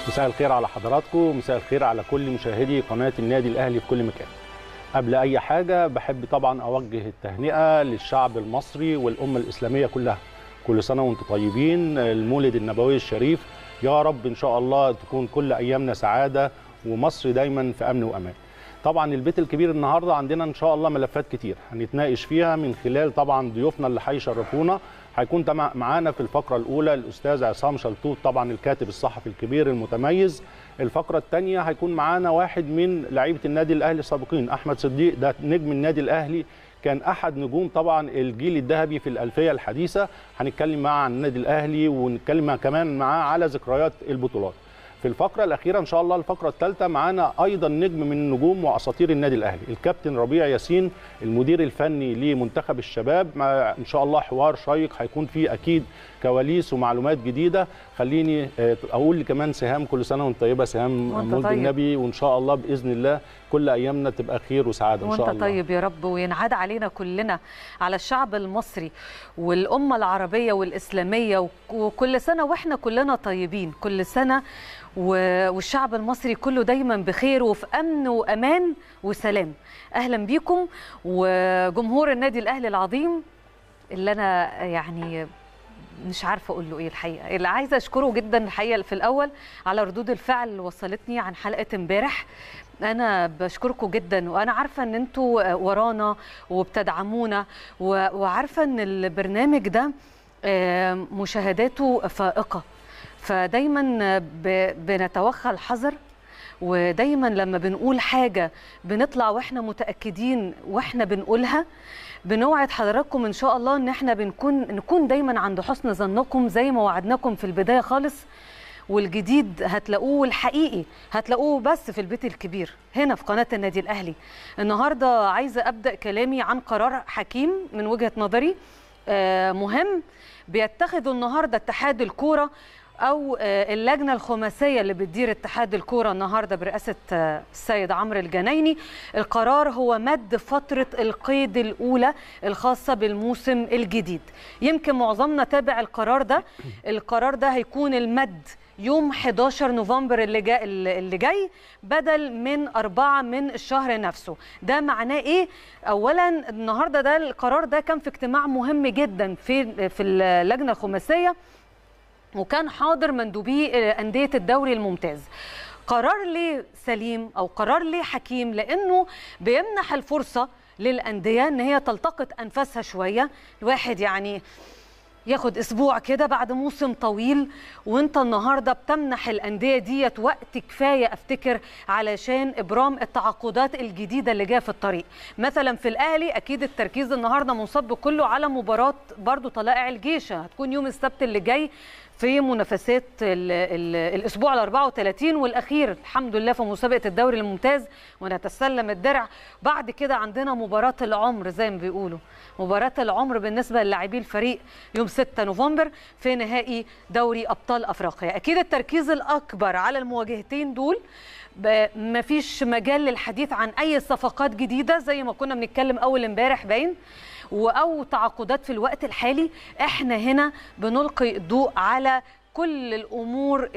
مساء الخير على حضراتكم مساء الخير على كل مشاهدي قناة النادي الأهلي في كل مكان قبل أي حاجة بحب طبعا أوجه التهنئة للشعب المصري والأمة الإسلامية كلها كل سنة وانتم طيبين المولد النبوي الشريف يا رب إن شاء الله تكون كل أيامنا سعادة ومصر دايما في أمن وأمان طبعا البيت الكبير النهارده عندنا ان شاء الله ملفات كتير هنتناقش فيها من خلال طبعا ضيوفنا اللي هيشرفونا هيكون معانا في الفقره الاولى الاستاذ عصام شلتوت طبعا الكاتب الصحفي الكبير المتميز الفقره الثانيه هيكون معانا واحد من لعيبه النادي الاهلي السابقين احمد صديق ده نجم النادي الاهلي كان احد نجوم طبعا الجيل الذهبي في الالفيه الحديثه هنتكلم معاه عن النادي الاهلي ونتكلم كمان معاه على ذكريات البطولات في الفقرة الأخيرة إن شاء الله الفقرة الثالثة معانا أيضا نجم من نجوم وأساطير النادي الأهلي الكابتن ربيع ياسين المدير الفني لمنتخب الشباب مع إن شاء الله حوار شيق هيكون فيه أكيد كواليس ومعلومات جديدة خليني أقول كمان سهام كل سنة وأنت طيبة سهام مولد طيب. النبي وإن شاء الله بإذن الله كل أيامنا تبقى خير وسعادة إن شاء الله وأنت طيب يا رب وينعاد علينا كلنا على الشعب المصري والأمة العربية والإسلامية وكل سنة وإحنا كلنا طيبين كل سنة والشعب المصري كله دايما بخير وفي امن وامان وسلام اهلا بيكم وجمهور النادي الاهلي العظيم اللي انا يعني مش عارفه اقول له ايه الحقيقه اللي عايزه اشكره جدا الحقيقه في الاول على ردود الفعل اللي وصلتني عن حلقه امبارح انا بشكركم جدا وانا عارفه ان انتوا ورانا وبتدعمونا وعارفه ان البرنامج ده مشاهداته فائقه فدايما بنتوخى الحذر ودايما لما بنقول حاجه بنطلع واحنا متاكدين واحنا بنقولها بنوعد حضراتكم ان شاء الله ان احنا بنكون نكون دايما عند حسن ظنكم زي ما وعدناكم في البدايه خالص والجديد هتلاقوه الحقيقي هتلاقوه بس في البيت الكبير هنا في قناه النادي الاهلي النهارده عايزه ابدا كلامي عن قرار حكيم من وجهه نظري مهم بيتخذه النهارده اتحاد الكوره او اللجنه الخماسيه اللي بتدير اتحاد الكوره النهارده برئاسه السيد عمرو الجنايني القرار هو مد فتره القيد الاولى الخاصه بالموسم الجديد يمكن معظمنا تابع القرار ده القرار ده هيكون المد يوم 11 نوفمبر اللي جاي اللي جاي بدل من أربعة من الشهر نفسه ده معناه ايه اولا النهارده ده القرار ده كان في اجتماع مهم جدا في في اللجنه الخماسيه وكان حاضر مندوبي أندية الدوري الممتاز قرار ليه سليم أو قرار ليه حكيم لأنه بيمنح الفرصة للأندية أن هي تلتقط أنفاسها شوية الواحد يعني ياخد اسبوع كده بعد موسم طويل وانت النهارده بتمنح الانديه ديت وقت كفايه افتكر علشان ابرام التعاقدات الجديده اللي جايه في الطريق مثلا في الاهلي اكيد التركيز النهارده منصب كله على مباراه برضو طلائع الجيش هتكون يوم السبت اللي جاي في منافسات ال ال الاسبوع ال 34 والاخير الحمد لله في مسابقه الدوري الممتاز ونتسلم الدرع بعد كده عندنا مباراه العمر زي ما بيقولوا مباراه العمر بالنسبه للاعبي الفريق يوم 6 نوفمبر في نهائي دوري ابطال افريقيا اكيد التركيز الاكبر على المواجهتين دول مفيش مجال للحديث عن اي صفقات جديده زي ما كنا بنتكلم اول امبارح باين او تعاقدات في الوقت الحالي احنا هنا بنلقي الضوء على كل الامور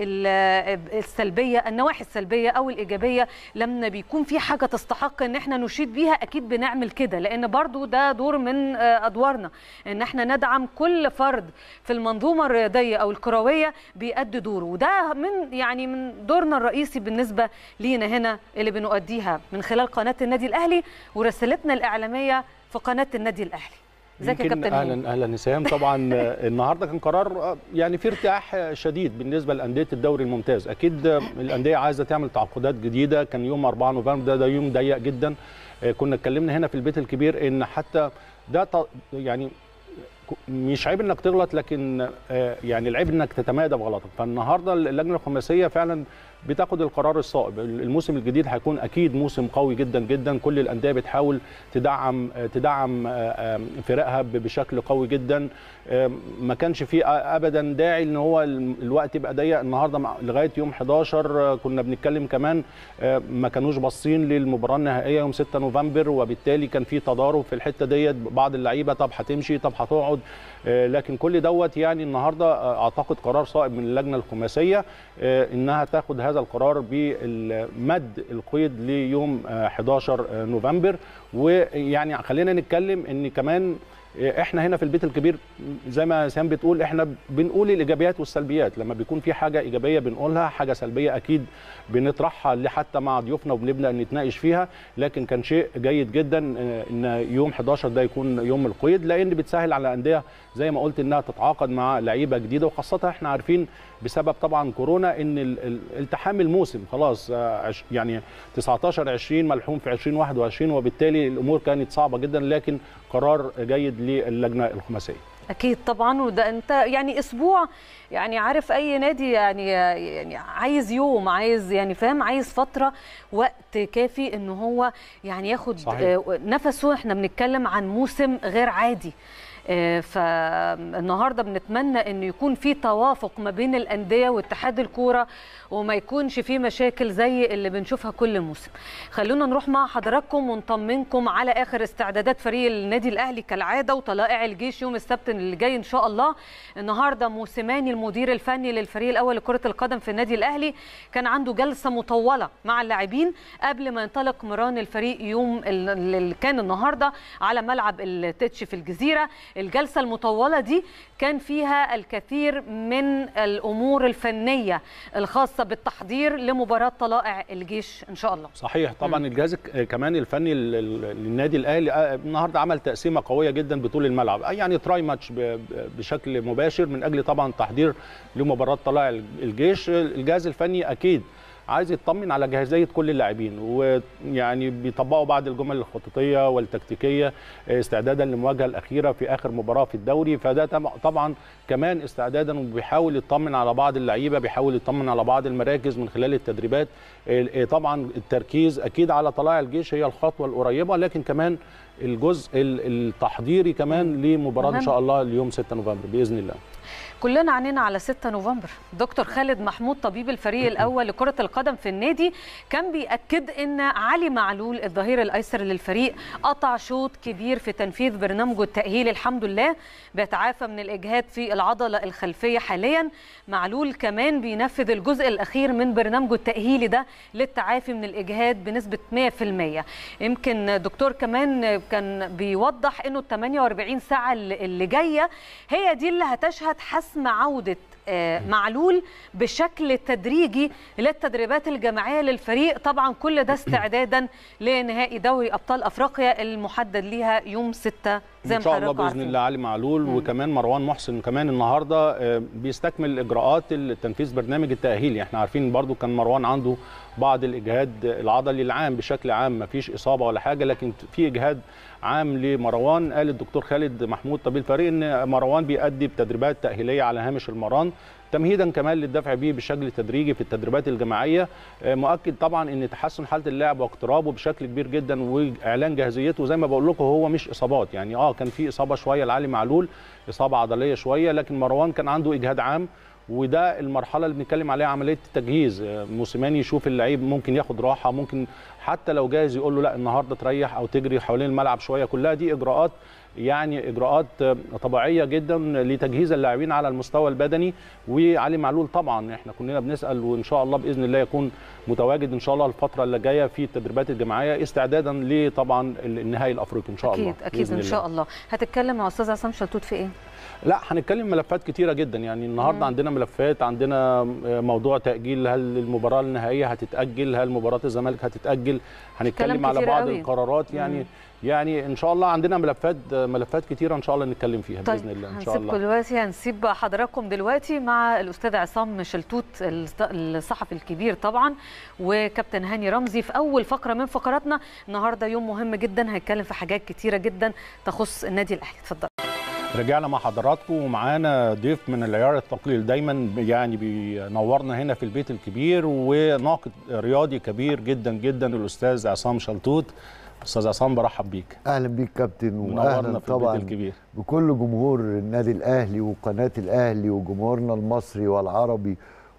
السلبيه النواحي السلبيه او الايجابيه لما بيكون في حاجه تستحق ان احنا نشيد بيها اكيد بنعمل كده لان برضو ده دور من ادوارنا ان احنا ندعم كل فرد في المنظومه الرياضيه او الكرويه بيأدي دوره وده من يعني من دورنا الرئيسي بالنسبه لينا هنا اللي بنؤديها من خلال قناه النادي الاهلي ورسالتنا الاعلاميه في قناه النادي الاهلي ازيك يا كابتن اهلا اهلا نسام طبعا النهارده كان قرار يعني في ارتياح شديد بالنسبه لانديه الدوري الممتاز اكيد الانديه عايزه تعمل تعاقدات جديده كان يوم 4 نوفمبر ده, ده يوم ضيق جدا كنا اتكلمنا هنا في البيت الكبير ان حتى ده يعني مش عيب انك تغلط لكن يعني العيب انك تتمادى بغلطك فالنهارده اللجنه الخماسيه فعلا بتاخد القرار الصائب الموسم الجديد هيكون اكيد موسم قوي جدا جدا كل الانديه بتحاول تدعم تدعم فرقها بشكل قوي جدا ما كانش في ابدا داعي ان هو الوقت يبقى ضيق النهارده لغايه يوم 11 كنا بنتكلم كمان ما كانوش باصين للمباراه النهائيه يوم 6 نوفمبر وبالتالي كان في تضارب في الحته ديت بعض اللعيبه طب هتمشي طب هتقعد لكن كل دوت يعني النهارده اعتقد قرار صائب من اللجنه الخماسيه انها تاخد هذا القرار بمد القيد ليوم 11 نوفمبر ويعني خلينا نتكلم ان كمان احنا هنا في البيت الكبير زي ما سام بتقول احنا بنقول الايجابيات والسلبيات لما بيكون في حاجه ايجابيه بنقولها حاجه سلبيه اكيد بنطرحها حتى مع ضيوفنا وبنبدا نتناقش فيها لكن كان شيء جيد جدا ان يوم 11 ده يكون يوم القيد لان بتسهل على الانديه زي ما قلت انها تتعاقد مع لعيبه جديده وخاصه احنا عارفين بسبب طبعا كورونا ان التحام الموسم خلاص يعني 19 20 ملحوم في 2021 وبالتالي الامور كانت صعبه جدا لكن قرار جيد للجنه الخماسيه اكيد طبعا وده انت يعني اسبوع يعني عارف اي نادي يعني يعني عايز يوم عايز يعني فاهم عايز فتره وقت كافي ان هو يعني ياخد صحيح. نفسه احنا بنتكلم عن موسم غير عادي فالنهارده بنتمنى ان يكون في توافق ما بين الانديه واتحاد الكوره وما يكونش في مشاكل زي اللي بنشوفها كل موسم خلونا نروح مع حضراتكم ونطمنكم على اخر استعدادات فريق النادي الاهلي كالعاده وطلائع الجيش يوم السبت اللي جاي ان شاء الله النهارده موسيماني المدير الفني للفريق الاول لكره القدم في النادي الاهلي كان عنده جلسه مطوله مع اللاعبين قبل ما ينطلق مران الفريق يوم اللي كان النهارده على ملعب التتش في الجزيره الجلسه المطوله دي كان فيها الكثير من الامور الفنيه الخاصه بالتحضير لمباراه طلائع الجيش ان شاء الله صحيح طبعا م. الجهاز كمان الفني للنادي الاهلي النهارده عمل تقسيمه قويه جدا بطول الملعب يعني تراي ماتش بشكل مباشر من اجل طبعا تحضير لمباراه طلائع الجيش الجهاز الفني اكيد عايز يطمن على جاهزيه كل اللاعبين ويعني بيطبقوا بعض الجمل الخططيه والتكتيكيه استعدادا للمواجهه الاخيره في اخر مباراه في الدوري فده طبعا كمان استعدادا وبيحاول يطمن على بعض اللعيبه بيحاول يطمن على بعض المراكز من خلال التدريبات طبعا التركيز اكيد على طلائع الجيش هي الخطوه القريبه لكن كمان الجزء التحضيري كمان لمباراه ان شاء الله اليوم 6 نوفمبر باذن الله كلنا عنينا على 6 نوفمبر دكتور خالد محمود طبيب الفريق الاول لكره القدم في النادي كان بياكد ان علي معلول الظهير الايسر للفريق قطع شوط كبير في تنفيذ برنامجه التاهيلي الحمد لله بيتعافى من الاجهاد في العضله الخلفيه حاليا معلول كمان بينفذ الجزء الاخير من برنامجه التاهيلي ده للتعافي من الاجهاد بنسبه 100% يمكن دكتور كمان كان بيوضح انه ال 48 ساعه اللي جايه هي دي اللي هتشهد حسم عوده معلول بشكل تدريجي للتدريبات الجماعيه للفريق طبعا كل ده استعدادا لنهائي دوري ابطال افريقيا المحدد ليها يوم 6 زي ان شاء الله باذن الله علي معلول مم. وكمان مروان محسن كمان النهارده بيستكمل اجراءات تنفيذ برنامج التاهيلي احنا عارفين برضو كان مروان عنده بعض الاجهاد العضلي العام بشكل عام ما فيش اصابه ولا حاجه لكن في اجهاد عام لمروان قال الدكتور خالد محمود طبيب الفريق ان مروان بيأدي بتدريبات تاهيليه على هامش المران تمهيدا كمان للدفع به بشكل تدريجي في التدريبات الجماعيه مؤكد طبعا ان تحسن حاله اللاعب واقترابه بشكل كبير جدا واعلان جاهزيته زي ما بقول لكم هو مش اصابات يعني اه كان في اصابه شويه لعلي معلول اصابه عضليه شويه لكن مروان كان عنده اجهاد عام وده المرحله اللي بنتكلم عليها عمليه التجهيز موسيماني يشوف اللعيب ممكن ياخد راحه ممكن حتى لو جاهز يقول له لا النهارده تريح او تجري حوالين الملعب شويه كلها دي اجراءات يعني اجراءات طبيعيه جدا لتجهيز اللاعبين على المستوى البدني وعلي معلول طبعا احنا كلنا بنسال وان شاء الله باذن الله يكون متواجد ان شاء الله الفتره اللي جايه في التدريبات الجماعيه استعدادا لطبعا النهائي الافريقي ان شاء أكيد الله اكيد ان شاء الله هتتكلم مع استاذ عصام شلتوت في ايه لا هنتكلم ملفات كتيره جدا يعني النهارده عندنا ملفات عندنا موضوع تاجيل هل المباراه النهائيه هتتاجل هل مباراه الزمالك هتتاجل هنتكلم على بعض قوي. القرارات يعني مم. يعني ان شاء الله عندنا ملفات ملفات كتيره ان شاء الله نتكلم فيها طيب باذن الله ان شاء الله دلوقتي هنسيب حضراتكم دلوقتي مع الاستاذ عصام شلتوت الصحفي الكبير طبعا وكابتن هاني رمزي في اول فقره من فقراتنا النهارده يوم مهم جدا هنتكلم في حاجات كتيره جدا تخص النادي الاهلي اتفضل رجعنا مع حضراتكم ومعانا ضيف من العيار الثقيل دايما يعني بينورنا هنا في البيت الكبير وناقد رياضي كبير جدا جدا الاستاذ عصام شلتوت استاذ عصام برحب بيك اهلا بيك كابتن منورنا واهلا في طبعا البيت الكبير بكل جمهور النادي الاهلي وقناه الاهلي وجمهورنا المصري والعربي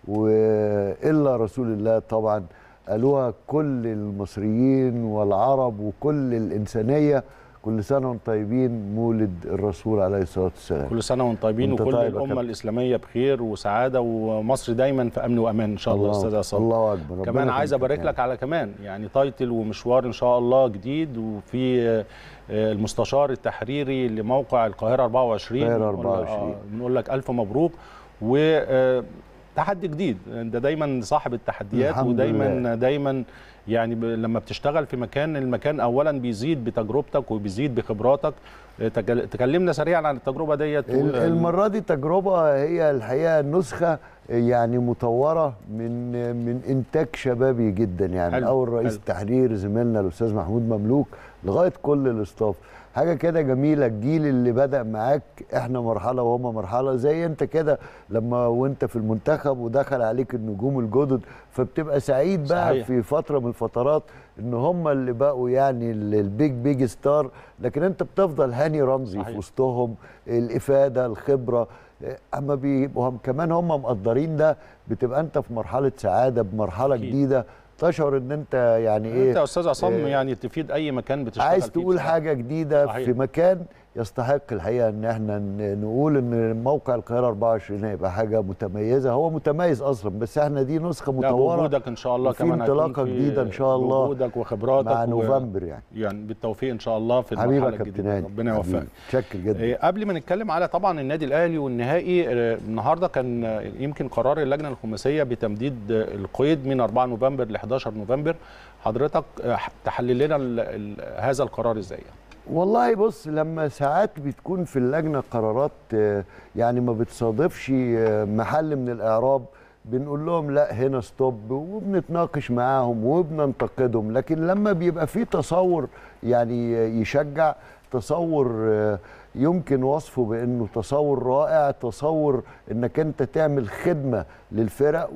والا رسول الله طبعا قالوها كل المصريين والعرب وكل الانسانيه كل سنه وانتم طيبين مولد الرسول عليه الصلاه والسلام كل سنه وانتم طيبين وانت وكل طيب يا الامه كابتن. الاسلاميه بخير وسعاده ومصر دايما في امن وامان ان شاء الله استاذ عصام الله اكبر ربنا كمان عايز يخليك ابارك يا لك على كمان يعني تايتل ومشوار ان شاء الله جديد وفي آه، آه، المستشار التحريري لموقع القاهره 24 القاهرة بنقول لك- 24. آه، بنقول لك الف مبروك و آه، تحدي جديد انت دايما صاحب التحديات الحمد ودايما لله. دايما يعني ب- لما بتشتغل في مكان المكان اولا بيزيد بتجربتك وبيزيد بخبراتك آه، تكل- تكلمنا سريعا عن التجربه ديت ال- و- المره دي تجربه هي الحقيقه نسخه يعني مطوره من من انتاج شبابي جدا يعني حلو، من اول رئيس حلو. التحرير زميلنا الاستاذ محمود مملوك لغايه كل الاستاف حاجه كده جميله الجيل اللي بدا معاك احنا مرحله وهم مرحله زي انت كده لما وانت في المنتخب ودخل عليك النجوم الجدد فبتبقى سعيد بقى صحيح. في فتره من الفترات ان هم اللي بقوا يعني ال- البيج بيج ستار لكن انت بتفضل هاني رمزي صحيح. في وسطهم الافاده الخبره اما بيبقوا هم كمان هم مقدرين ده بتبقى انت في مرحله سعاده بمرحله أكيد. جديده تشعر ان انت يعني انت يا ايه استاذ عصام آه، يعني تفيد اي مكان بتشتغل عايز فيه تقول بصراحة. حاجه جديده صحيح. في مكان يستحق الحقيقه ان احنا ن- نقول ان موقع القاهره 24 هيبقى حاجه متميزه هو متميز اصلا بس احنا دي نسخه لا مطوره بوجودك ان شاء الله وفي كمان هيكون انطلاقة في جديدة إن شاء الله بوجودك وخبراتك مع و- نوفمبر يعني يعني بالتوفيق ان شاء الله في حبيبي يا المرحله كابتن الجديده هاني ربنا حبيبي. يوفقك متشكر جدا إيه، قبل ما نتكلم على طبعا النادي الاهلي والنهائي آه، النهارده كان آه، يمكن قرار اللجنه الخماسيه بتمديد آه، القيد من 4 نوفمبر ل 11 نوفمبر حضرتك آه، تحلل لنا ال- ال- هذا القرار ازاي والله بص لما ساعات بتكون في اللجنه قرارات آه، يعني ما بتصادفش آه، محل من الاعراب بنقول لهم لا هنا ستوب وبنتناقش معاهم وبننتقدهم لكن لما بيبقى في تصور يعني يشجع تصور آه، يمكن وصفه بانه تصور رائع تصور انك انت تعمل خدمه للفرق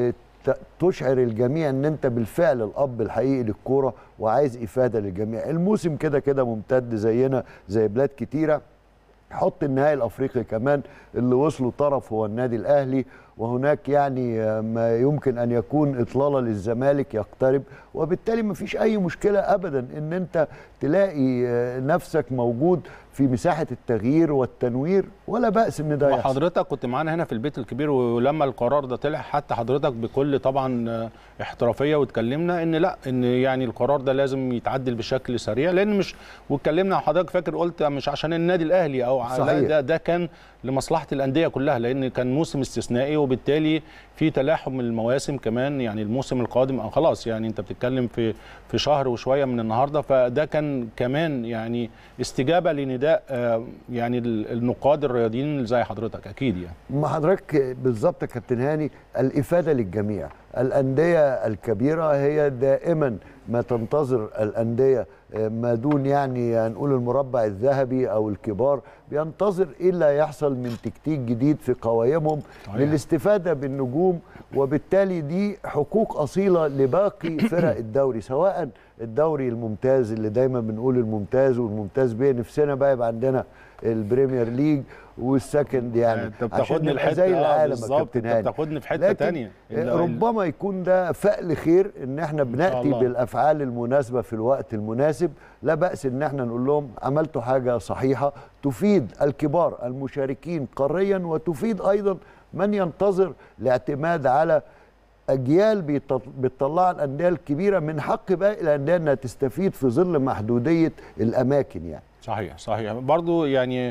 وتشعر الجميع ان انت بالفعل الاب الحقيقي للكوره وعايز افاده للجميع الموسم كده كده ممتد زينا زي بلاد كتيره حط النهائي الافريقي كمان اللي وصلوا طرف هو النادي الاهلي وهناك يعني آه، ما يمكن ان يكون اطلاله للزمالك يقترب وبالتالي ما فيش اي مشكله ابدا ان انت تلاقي آه، نفسك موجود في مساحه التغيير والتنوير ولا باس ان ده يحصل وحضرتك كنت معانا هنا في البيت الكبير ولما القرار ده طلع حتى حضرتك بكل طبعا آه، احترافيه واتكلمنا ان لا ان يعني القرار ده لازم يتعدل بشكل سريع لان مش واتكلمنا وحضرتك فاكر قلت مش عشان النادي الاهلي او ع- لا صحيح. ده ده كان لمصلحه الانديه كلها لان كان موسم استثنائي وبالتالي في تلاحم من المواسم كمان يعني الموسم القادم أو خلاص يعني انت بتتكلم في في شهر وشويه من النهارده فده كان كمان يعني استجابه لنداء آه، يعني ال- النقاد الرياضيين زي حضرتك اكيد يعني ما حضرتك بالظبط يا كابتن هاني الافاده للجميع الانديه الكبيره هي دائما ما تنتظر الانديه آه، ما دون يعني هنقول المربع الذهبي او الكبار بينتظر ايه اللي هيحصل من تكتيك جديد في قوائمهم صحيح. للاستفاده بالنجوم وبالتالي دي حقوق اصيله لباقي فرق الدوري سواء الدوري الممتاز اللي دايما بنقول الممتاز والممتاز بيه نفسنا بقى يبقى عندنا البريمير ليج والسكند يعني انت عشان بتاخدني نبقى لحته زي آه، العالم يا بالظبط كابتن انت هاني بتاخدني في حته لكن تانية ال- ربما يكون ده فأل خير ان احنا بناتي الله. بالافعال المناسبه في الوقت المناسب لا باس ان احنا نقول لهم عملتوا حاجه صحيحه تفيد الكبار المشاركين قاريا وتفيد ايضا من ينتظر الاعتماد على اجيال بيط- بتطلع الانديه الكبيره من حق باقي الانديه انها تستفيد في ظل محدوديه الاماكن يعني صحيح صحيح برضو يعني ه-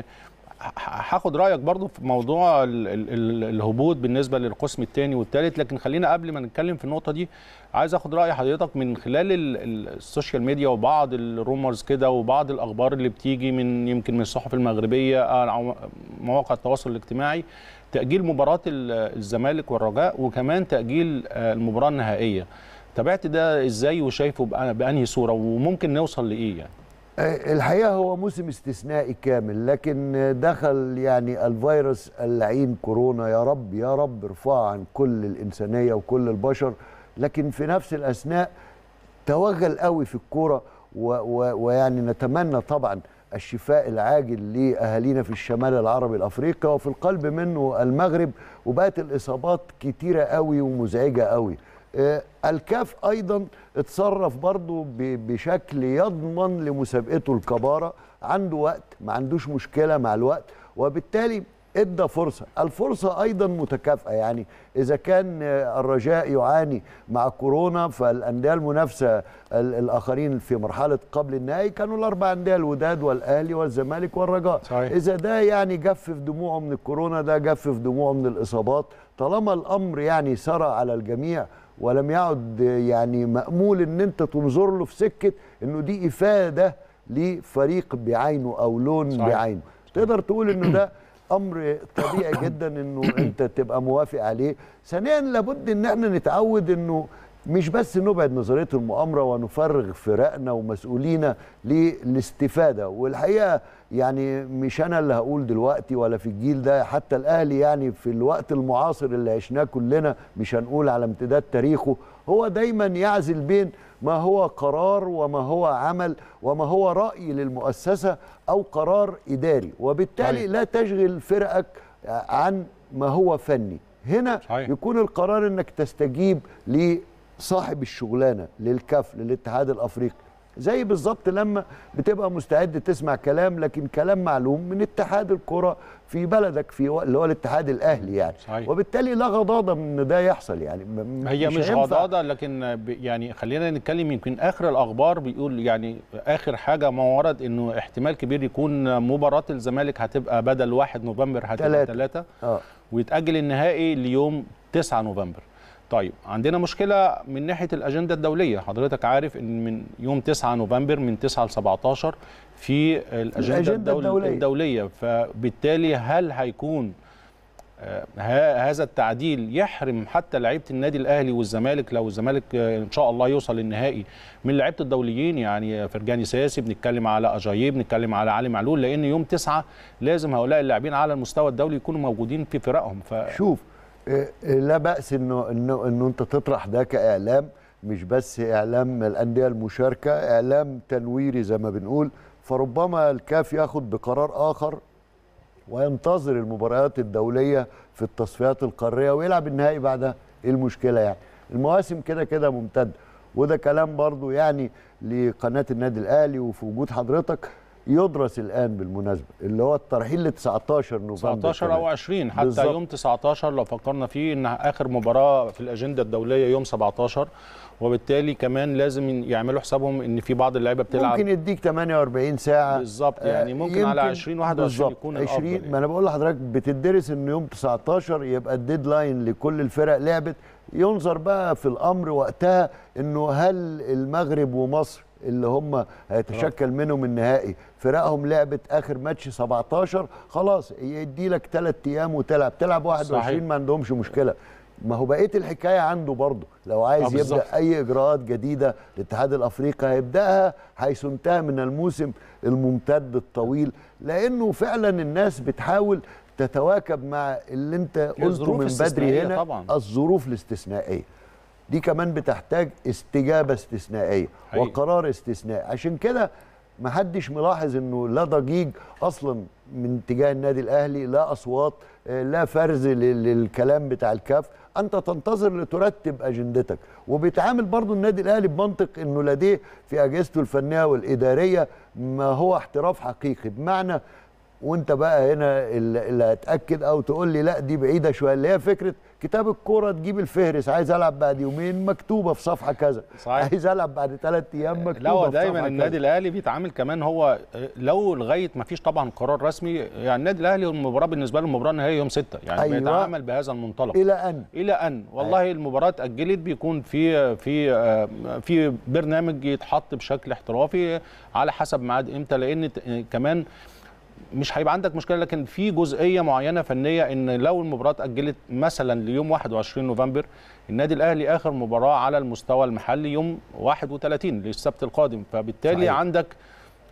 هاخد رايك برضو في موضوع ال ال ال الهبوط بالنسبه للقسم الثاني والثالث لكن خلينا قبل ما نتكلم في النقطه دي عايز اخد راي حضرتك من خلال ال ال السوشيال ميديا وبعض الرومرز كده وبعض الاخبار اللي بتيجي من يمكن من الصحف المغربيه آه، أو مواقع التواصل الاجتماعي تاجيل مباراه ال- الزمالك والرجاء وكمان تاجيل آه، المباراه النهائيه تابعت ده ازاي وشايفه بأ- بانهي صوره وممكن نوصل لايه يعني آه، الحقيقه هو موسم استثنائي كامل لكن دخل يعني الفيروس اللعين كورونا يا رب يا رب ارفعه عن كل الانسانيه وكل البشر لكن في نفس الاثناء توغل قوي في الكوره و- و- ويعني نتمنى طبعا الشفاء العاجل لاهالينا في الشمال العربي الافريقي وفي القلب منه المغرب وبقت الاصابات كتيره قوي ومزعجه قوي آه، الكاف ايضا اتصرف برضو ب- بشكل يضمن لمسابقته الكبارة عنده وقت ما عندوش مشكلة مع الوقت وبالتالي ادى فرصة الفرصة ايضا متكافئة يعني اذا كان آه، الرجاء يعاني مع كورونا فالانديه المنافسة ال- الاخرين في مرحلة قبل النهائي كانوا الاربع انديه الوداد والاهلي والزمالك والرجاء صحيح. اذا ده يعني جفف دموعه من الكورونا ده جفف دموعه من الاصابات طالما الامر يعني سرى على الجميع ولم يعد يعني مأمول ان انت تنظر له في سكه انه دي افاده لفريق بعينه او لون صحيح. بعينه تقدر تقول انه ده امر طبيعي جدا انه انت تبقى موافق عليه ثانيا لابد ان احنا نتعود انه مش بس نبعد نظريه المؤامره ونفرغ فرقنا ومسؤولينا للاستفاده والحقيقه يعني مش انا اللي هقول دلوقتي ولا في الجيل ده حتى الاهلي يعني في الوقت المعاصر اللي عشناه كلنا مش هنقول على امتداد تاريخه هو دايما يعزل بين ما هو قرار وما هو عمل وما هو راي للمؤسسه او قرار اداري وبالتالي صحيح. لا تشغل فرقك عن ما هو فني هنا صحيح. يكون القرار انك تستجيب لصاحب الشغلانه للكف للاتحاد الافريقي زي بالظبط لما بتبقى مستعد تسمع كلام لكن كلام معلوم من اتحاد الكره في بلدك في و- اللي هو الاتحاد الاهلي يعني صحيح. وبالتالي لا غضاضه من ان ده يحصل يعني م- م- هي مش هينفع. غضاضه لكن ب- يعني خلينا نتكلم يمكن اخر الاخبار بيقول يعني اخر حاجه ما ورد انه احتمال كبير يكون مباراه الزمالك هتبقى بدل 1 نوفمبر هتبقى تلاتة. 3 اه ويتاجل النهائي ليوم 9 نوفمبر طيب عندنا مشكله من ناحيه الاجنده الدوليه حضرتك عارف ان من يوم 9 نوفمبر من 9 ل 17 في الاجنده الأجندة الدول الدولية. الدوليه فبالتالي هل هيكون آه، ه- هذا التعديل يحرم حتى لعيبه النادي الاهلي والزمالك لو الزمالك آه، ان شاء الله يوصل للنهائي من لعيبه الدوليين يعني فرجاني ساسي بنتكلم على اجايب بنتكلم على علي معلول لان يوم تسعة لازم هؤلاء اللاعبين على المستوى الدولي يكونوا موجودين في فرقهم ف شوف آه، آه، لا باس انه انه انه انت تطرح ده كاعلام مش بس اعلام الانديه المشاركه اعلام تنويري زي ما بنقول فربما الكاف ياخد بقرار اخر وينتظر المباريات الدوليه في التصفيات القاريه ويلعب النهائي بعدها ايه المشكله يعني المواسم كده كده ممتده وده كلام برضو يعني لقناه النادي الاهلي وفي وجود حضرتك يدرس الان بالمناسبه اللي هو الترحيل ل 19 نوفمبر 19 او كمان. 20 حتى بالظبط. يوم 19 لو فكرنا فيه ان اخر مباراه في الاجنده الدوليه يوم 17 وبالتالي كمان لازم يعملوا حسابهم ان في بعض اللعيبه بتلعب ممكن يديك 48 ساعه بالظبط يعني آه، ممكن على يمكن 20 21 بالظبط. يكون 20 الافضل ما يعني. انا بقول لحضرتك بتدرس ان يوم 19 يبقى الديدلاين لكل الفرق لعبت ينظر بقى في الامر وقتها انه هل المغرب ومصر اللي هم هيتشكل منهم النهائي فرقهم لعبت اخر ماتش 17 خلاص يدي لك ثلاث ايام وتلعب تلعب 21 صحيح. ما عندهمش مشكله ما هو بقيه الحكايه عنده برضه لو آه، عايز بالظبط. يبدا اي اجراءات جديده الاتحاد الافريقي هيبداها حيث انتهى من الموسم الممتد الطويل لانه فعلا الناس بتحاول تتواكب مع اللي انت قلته الظروف من بدري استثنائية هنا طبعاً. الظروف الاستثنائيه دي كمان بتحتاج استجابه استثنائيه حقيقي. وقرار استثنائي عشان كده محدش ملاحظ انه لا ضجيج اصلا من اتجاه النادي الاهلي لا اصوات آه، لا فرز لل- للكلام بتاع الكاف انت تنتظر لترتب اجندتك وبيتعامل برضو النادي الاهلي بمنطق انه لديه في اجهزته الفنيه والاداريه ما هو احتراف حقيقي بمعنى وانت بقى هنا اللي اللي هتاكد او تقول لي لا دي بعيده شويه اللي هي فكره كتاب الكوره تجيب الفهرس عايز العب بعد يومين مكتوبه في صفحه كذا صحيح. عايز العب بعد ثلاث ايام مكتوبه لا هو في دايما صفحة النادي كذا. الاهلي بيتعامل كمان هو لو لغايه ما فيش طبعا قرار رسمي يعني النادي الاهلي المباراه بالنسبه له المباراه النهائيه يوم 6 يعني أيوة. بيتعامل بهذا المنطلق الى ان الى ان والله المباراه اتاجلت بيكون في في آه، في برنامج يتحط بشكل احترافي على حسب ميعاد امتى لان ت- كمان مش هيبقى عندك مشكله لكن في جزئيه معينه فنيه ان لو المباراه اتاجلت مثلا ليوم 21 نوفمبر النادي الاهلي اخر مباراه على المستوى المحلي يوم 31 للسبت القادم فبالتالي صحيح. صحيح. عندك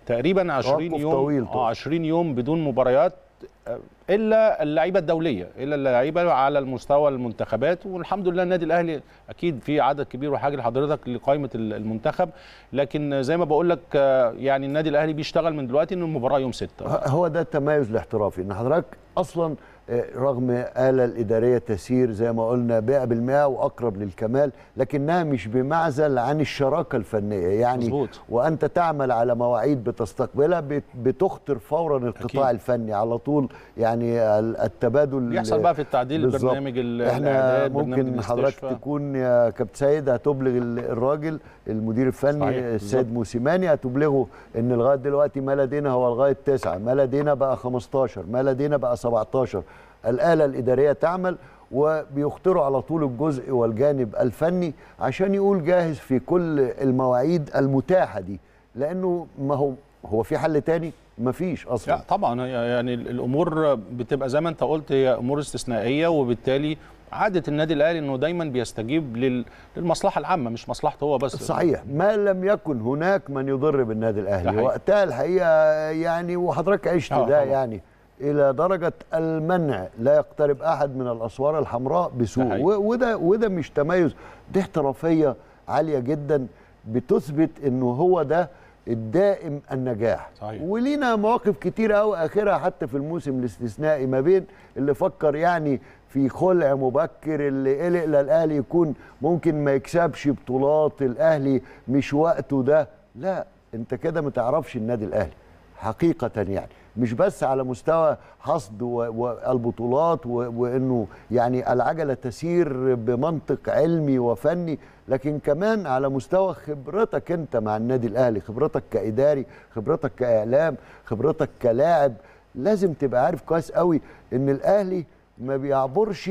تقريبا 20 توقف يوم طويل اه طبعا. 20 يوم بدون مباريات آه، الا اللعيبه الدوليه الا اللعيبه على المستوى المنتخبات والحمد لله النادي الاهلي اكيد في عدد كبير وحاجه لحضرتك لقائمه ال- المنتخب لكن زي ما بقول لك آه، يعني النادي الاهلي بيشتغل من دلوقتي ان المباراه يوم 6 هو ده التميز الاحترافي ان حضرتك اصلا آه، رغم آلة الإدارية تسير زي ما قلنا بيئة بالمئة وأقرب للكمال لكنها مش بمعزل عن الشراكة الفنية يعني مظبوط. وأنت تعمل على مواعيد بتستقبلها بت- بتخطر فورا القطاع أكيد. الفني على طول يعني ال- التبادل بيحصل بقى في التعديل بالظبط. برنامج ال- احنا الاعداد برنامج ممكن حضرتك الاستشفاء. تكون يا كابتن سيد هتبلغ ال- الراجل المدير الفني صحيح، السيد بالظبط. موسيماني هتبلغه ان لغايه دلوقتي ما لدينا هو لغايه تسعه ما لدينا بقى 15 ما لدينا بقى 17 الاله الاداريه تعمل وبيختاروا على طول الجزء والجانب الفني عشان يقول جاهز في كل المواعيد المتاحه دي لانه ما هو هو في حل تاني مفيش اصلا لا طبعا هي- يعني ال- الامور بتبقى زي ما انت قلت هي امور استثنائيه وبالتالي عاده النادي الاهلي انه دايما بيستجيب لل- للمصلحه العامه مش مصلحته هو بس صحيح ما لم يكن هناك من يضر بالنادي ده الاهلي حقيقي. وقتها الحقيقه يعني وحضرتك عشت آه ده طبعا. يعني الى درجه المنع لا يقترب احد من الاسوار الحمراء ده بسوء حقيقي. و- وده وده مش تميز دي احترافيه عاليه جدا بتثبت انه هو ده الدائم النجاح صحيح. ولينا مواقف كتير قوي اخرها حتى في الموسم الاستثنائي ما بين اللي فكر يعني في خلع مبكر اللي قلق للاهلي يكون ممكن ما يكسبش بطولات الاهلي مش وقته ده لا انت كده ما تعرفش النادي الاهلي حقيقة يعني مش بس على مستوى حصد و- والبطولات و- وانه يعني العجلة تسير بمنطق علمي وفني لكن كمان على مستوى خبرتك انت مع النادي الاهلي خبرتك كاداري خبرتك كاعلام خبرتك كلاعب لازم تبقى عارف كويس قوي ان الاهلي ما بيعبرش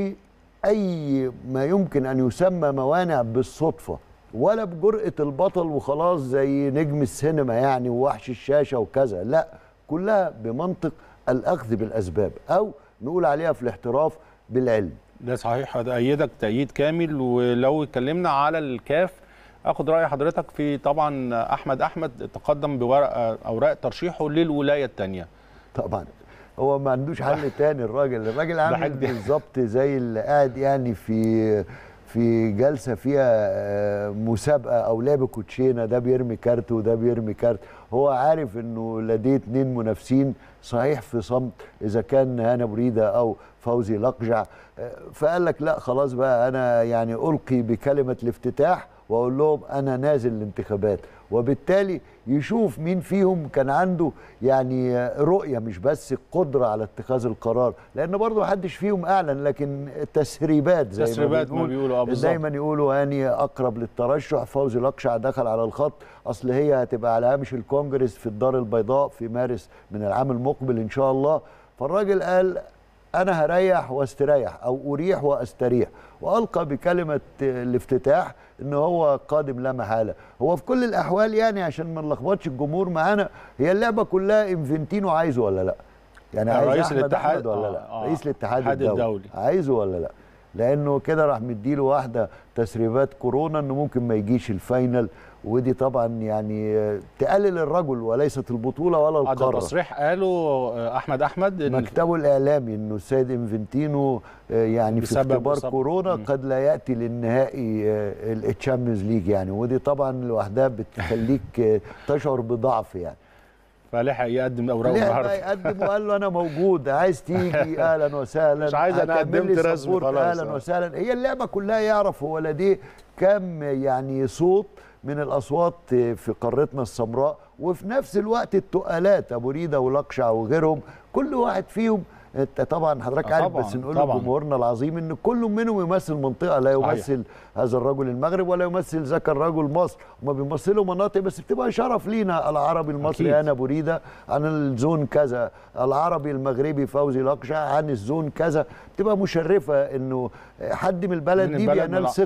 اي ما يمكن ان يسمى موانع بالصدفه ولا بجرأة البطل وخلاص زي نجم السينما يعني ووحش الشاشة وكذا لا كلها بمنطق الأخذ بالأسباب أو نقول عليها في الاحتراف بالعلم ده صحيح ده ايدك تأييد كامل ولو اتكلمنا على الكاف اخد راي حضرتك في طبعا احمد احمد تقدم بورقه اوراق ترشيحه للولايه الثانيه طبعا هو ما عندوش حل تاني الراجل الراجل عامل بحب- بالظبط زي اللي قاعد يعني في في جلسه فيها آه، مسابقه او لعب كوتشينه ده بيرمي كارت وده بيرمي كارت هو عارف انه لديه اتنين منافسين صحيح في صمت اذا كان هنا بريده او فوزي لقجع آه، فقال لك لا خلاص بقى انا يعني القي بكلمه الافتتاح واقول لهم انا نازل الانتخابات وبالتالي يشوف مين فيهم كان عنده يعني رؤيه مش بس قدره على اتخاذ القرار لان برضه محدش فيهم اعلن لكن تسريبات زي تسريبات ما ما بنقول بيقولوا اه بالظبط دايما يقولوا هاني اقرب للترشح فوزي لقشع دخل على الخط اصل هي هتبقى على هامش الكونجرس في الدار البيضاء في مارس من العام المقبل ان شاء الله فالراجل قال انا هريح واستريح او اريح واستريح والقى بكلمه الافتتاح ان هو قادم لا محاله هو في كل الاحوال يعني عشان ما نلخبطش الجمهور معانا هي اللعبه كلها انفنتينو عايزه ولا لا يعني عايز رئيس أحمد الاتحاد- أحمد ولا آه، لا آه. رئيس الاتحاد الاتحاد الدولي, الدولي. عايزه ولا لا لانه كده راح مديله واحده تسريبات كورونا انه ممكن ما يجيش الفاينل ودي طبعا يعني آه، تقلل الرجل وليست البطوله ولا آه، ده القاره تصريح قاله آه، احمد احمد إن مكتبه الاعلامي انه السيد انفنتينو آه، يعني في بسبب- اختبار بسبب- كورونا مم. قد لا ياتي للنهائي التشامبيونز ليج يعني ودي طبعا لوحدها بتخليك آه، تشعر بضعف يعني فلحق يقدم اوراقه ليه بقى النهارده يقدم وقال له انا موجود عايز تيجي اهلا وسهلا مش عايز أنا هتعمل لي قدمت رسمي سبورت خلاص. اهلا وسهلا هي اللعبه كلها يعرف هو لديه كم يعني صوت من الاصوات في قارتنا السمراء وفي نفس الوقت التقالات ابو ريده ولقشع وغيرهم كل واحد فيهم انت طبعا حضرتك آه عارف طبعاً، بس نقول طبعاً. لجمهورنا العظيم ان كل منهم يمثل منطقه لا صحيح. يمثل هذا الرجل المغرب ولا يمثل ذاك الرجل مصر هم بيمثلوا مناطق بس بتبقى شرف لينا العربي المصري أكيد. انا ابو ريده عن الزون كذا العربي المغربي فوزي لقشع عن الزون كذا بتبقى مشرفه انه حد من البلد من دي البلد بينال من- ثقه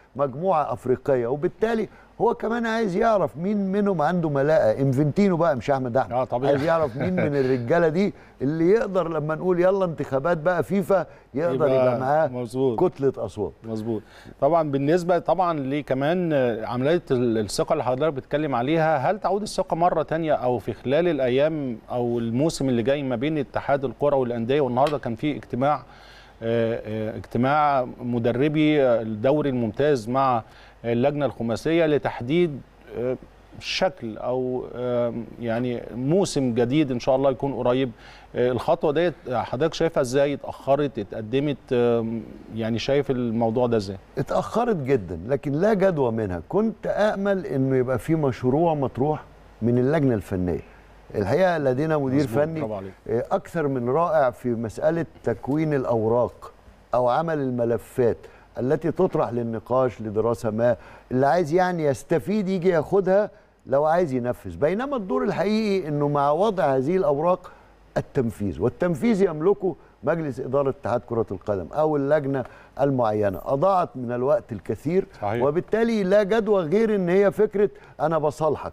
مجموعه افريقيه وبالتالي هو كمان عايز يعرف مين منهم عنده ملاءه انفنتينو بقى مش احمد احمد آه، طبيعي. عايز يعرف مين من الرجاله دي اللي يقدر لما نقول يلا انتخابات بقى فيفا يقدر يبقى, يبقى يبقى معاه مظبوط. كتله اصوات مظبوط طبعا بالنسبه طبعا لكمان عمليه ال- الثقه اللي حضرتك بتتكلم عليها هل تعود الثقه مره تانية او في خلال الايام او الموسم اللي جاي ما بين اتحاد الكره والانديه والنهارده كان في اجتماع آه، آه، اجتماع مدربي الدوري الممتاز مع اللجنه الخماسيه لتحديد آه، شكل او آه، يعني موسم جديد ان شاء الله يكون قريب آه، الخطوه ديت حضرتك شايفها ازاي اتاخرت اتقدمت آه، يعني شايف الموضوع ده ازاي اتاخرت جدا لكن لا جدوى منها كنت امل انه يبقى في مشروع مطروح من اللجنه الفنيه الحقيقه لدينا مدير مظبوط، فني برافو عليك. آه، اكثر من رائع في مساله تكوين الاوراق او عمل الملفات التي تطرح للنقاش لدراسه ما اللي عايز يعني يستفيد يجي ياخدها لو عايز ينفذ بينما الدور الحقيقي انه مع وضع هذه الاوراق التنفيذ والتنفيذ يملكه مجلس اداره اتحاد كره القدم او اللجنه المعينه اضاعت من الوقت الكثير صحيح. وبالتالي لا جدوى غير ان هي فكره انا بصالحك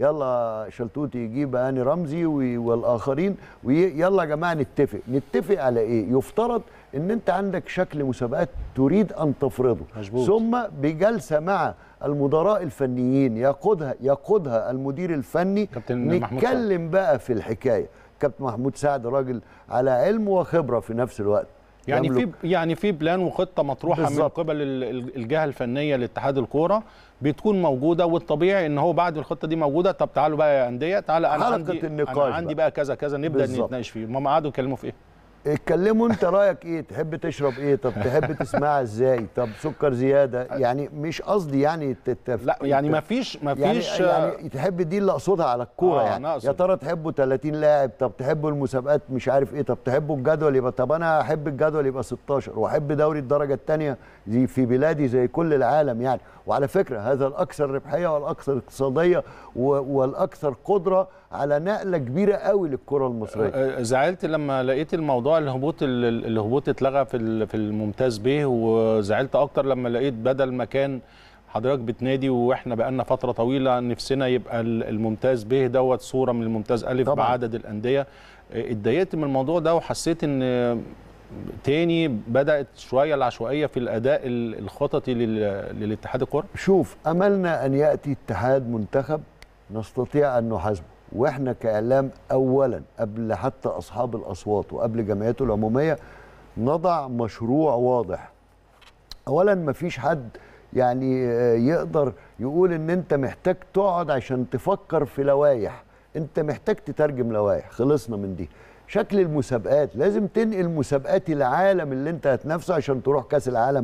يلا شلتوتي يجيب هاني رمزي وي- والاخرين ويلا يا جماعه نتفق نتفق على ايه يفترض ان انت عندك شكل مسابقات تريد ان تفرضه مظبوط. ثم بجلسه مع المدراء الفنيين يقودها يقودها المدير الفني كابتن محمود سعد. نتكلم بقى في الحكايه كابتن محمود سعد راجل على علم وخبره في نفس الوقت يعني يملك- في يعني في بلان وخطه مطروحه بالظبط. من قبل ال- ال- الجهه الفنيه لاتحاد الكوره بتكون موجوده والطبيعي ان هو بعد الخطه دي موجوده طب تعالوا بقى يا انديه تعالى انا حلقة عندي النقاش انا عندي بقى. بقى كذا كذا نبدا بالظبط. نتناقش فيه هم قعدوا يتكلموا في ايه اتكلموا انت رايك ايه تحب تشرب ايه طب تحب تسمعها ازاي طب سكر زياده يعني مش قصدي يعني تتف... لا يعني ما فيش ما يعني فيش يعني تحب دي اللي اقصدها على الكوره آه، يعني أنا أقصد. يا ترى تحبوا 30 لاعب طب تحبوا المسابقات مش عارف ايه طب تحبوا الجدول يبقى طب انا احب الجدول يبقى 16 واحب دوري الدرجه الثانيه زي في بلادي زي كل العالم يعني وعلى فكره هذا الاكثر ربحيه والاكثر اقتصاديه و- والاكثر قدره على نقله كبيره قوي للكره المصريه آه، زعلت لما لقيت الموضوع الهبوط ال- الهبوط اتلغى في ال- في الممتاز به وزعلت اكتر لما لقيت بدل ما كان حضرتك بتنادي واحنا بقالنا فتره طويله نفسنا يبقى ال- الممتاز به دوت صوره من الممتاز الف طبعاً. بعدد الانديه آه، اتضايقت من الموضوع ده وحسيت ان آه، تاني بدات شويه العشوائيه في الاداء ال- الخططي لل- للاتحاد الكره شوف املنا ان ياتي اتحاد منتخب نستطيع ان نحاسبه واحنا كاعلام اولا قبل حتى اصحاب الاصوات وقبل جمعيته العموميه نضع مشروع واضح اولا مفيش حد يعني آه، يقدر يقول ان انت محتاج تقعد عشان تفكر في لوائح انت محتاج تترجم لوائح خلصنا من دي شكل المسابقات لازم تنقل مسابقات العالم اللي انت هتنافسه عشان تروح كاس العالم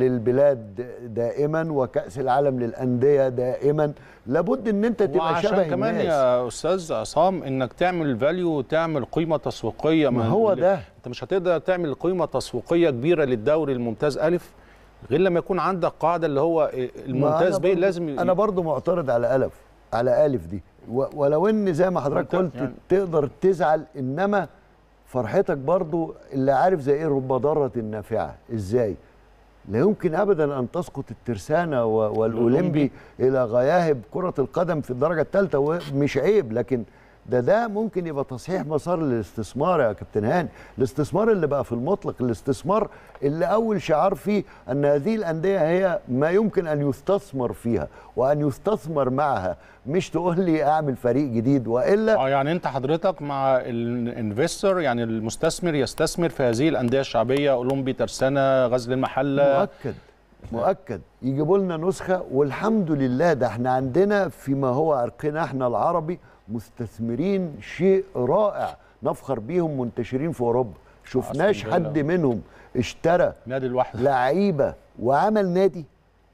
للبلاد دائما وكاس العالم للانديه دائما لابد ان انت تبقى شبه وعشان كمان الناس يا استاذ عصام انك تعمل فاليو وتعمل قيمه تسويقيه ما هو ال- ده. انت مش هتقدر تعمل قيمه تسويقيه كبيره للدوري الممتاز الف غير لما يكون عندك قاعده اللي هو ما الممتاز أنا بيه برضو- لازم ي- انا برضو معترض على الف على الف دي و- ولو ان زي ما حضرتك أنت قلت يعني- تقدر تزعل انما فرحتك برضو اللي عارف زي ايه رب ضاره نافعه ازاي لا يمكن ابدا ان تسقط الترسانه و- والاولمبي الى غياهب كره القدم في الدرجه الثالثه ومش عيب لكن ده ده ممكن يبقى تصحيح مسار للاستثمار يا كابتن هاني الاستثمار اللي بقى في المطلق الاستثمار اللي اول شعار فيه ان هذه الانديه هي ما يمكن ان يستثمر فيها وان يستثمر معها مش تقول لي اعمل فريق جديد والا اه يعني انت حضرتك مع الانفستور يعني المستثمر يستثمر في هذه الانديه الشعبيه اولمبي ترسانه غزل المحله مؤكد مؤكد يجيبوا لنا نسخه والحمد لله ده احنا عندنا فيما هو عرقنا احنا العربي مستثمرين شيء رائع نفخر بيهم منتشرين في اوروبا شفناش الحمد لله. حد منهم اشترى نادي الوحده لعيبه وعمل نادي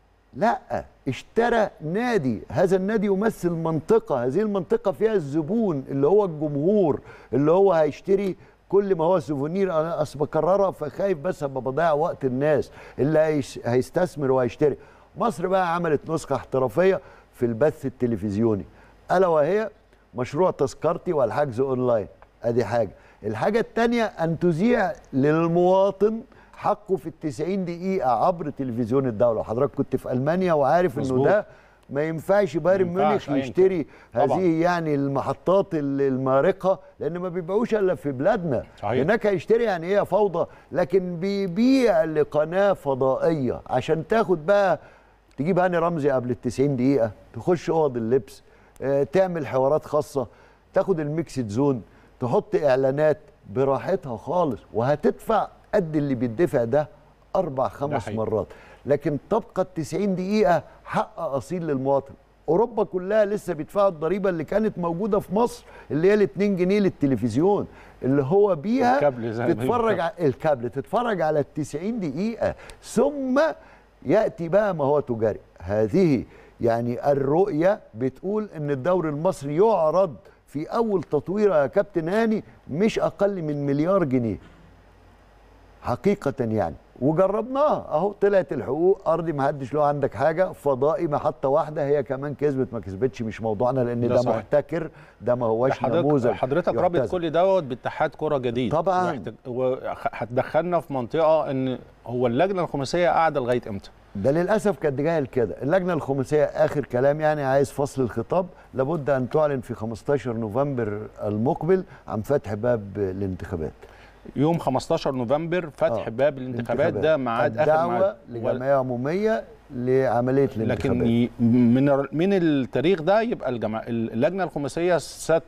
لا اشترى نادي هذا النادي يمثل منطقة هذه المنطقة فيها الزبون اللي هو الجمهور اللي هو هيشتري كل ما هو سوفونير انا اصل بكررها فخايف بس ابقى بضيع وقت الناس اللي هيش- هيستثمر وهيشتري مصر بقى عملت نسخة احترافية في البث التلفزيوني الا وهي مشروع تذكرتي والحجز اونلاين ادي حاجة الحاجة التانية ان تذيع للمواطن حقه في التسعين دقيقه عبر تلفزيون الدوله وحضرتك كنت في المانيا وعارف انه مظبوط. ده ما ينفعش بايرن ما ينفعش ميونخ أياً يشتري كان. طبعاً. هذه يعني المحطات ال- المارقه لان ما بيبيعوش الا في بلادنا صحيح. هناك هيشتري يعني ايه فوضى لكن بيبيع لقناه فضائيه عشان تاخد بقى تجيب هاني رمزي قبل ال 90 دقيقه تخش اوض اللبس آه، تعمل حوارات خاصه تاخد الميكسد زون تحط اعلانات براحتها خالص وهتدفع قد اللي بيدفع ده اربع خمس حقيقي. مرات لكن تبقى ال 90 دقيقه حق اصيل للمواطن اوروبا كلها لسه بيدفعوا الضريبه اللي كانت موجوده في مصر اللي هي ال 2 جنيه للتلفزيون اللي هو بيها الكابل زي ما تتفرج بيقولوا. على الكابل تتفرج على ال 90 دقيقه ثم ياتي بقى ما هو تجاري هذه يعني الرؤيه بتقول ان الدوري المصري يعرض في اول تطويره يا كابتن هاني مش اقل من مليار جنيه حقيقة يعني وجربناها اهو طلعت الحقوق ارضي ما حدش له عندك حاجه فضائي محطه واحده هي كمان كسبت ما كسبتش مش موضوعنا لان ده ده صحيح. محتكر ده ما هوش حضرتك نموذج حضرتك رابط يحتذى. كل دوت باتحاد كره جديد طبعاً. وهت- وهتدخلنا في منطقه ان هو اللجنه الخماسيه قاعده لغايه امتى؟ ده للاسف كانت جايه لكده اللجنه الخماسيه اخر كلام يعني عايز فصل الخطاب لابد ان تعلن في 15 نوفمبر المقبل عن فتح باب الانتخابات يوم 15 نوفمبر فتح آه. باب الانتخابات ده ميعاد اخر الدعوه ميعاد لجمعيه عموميه لعمليه الانتخابات لكن ي- من من التاريخ ده يبقى الجمع اللجنه الخماسيه ست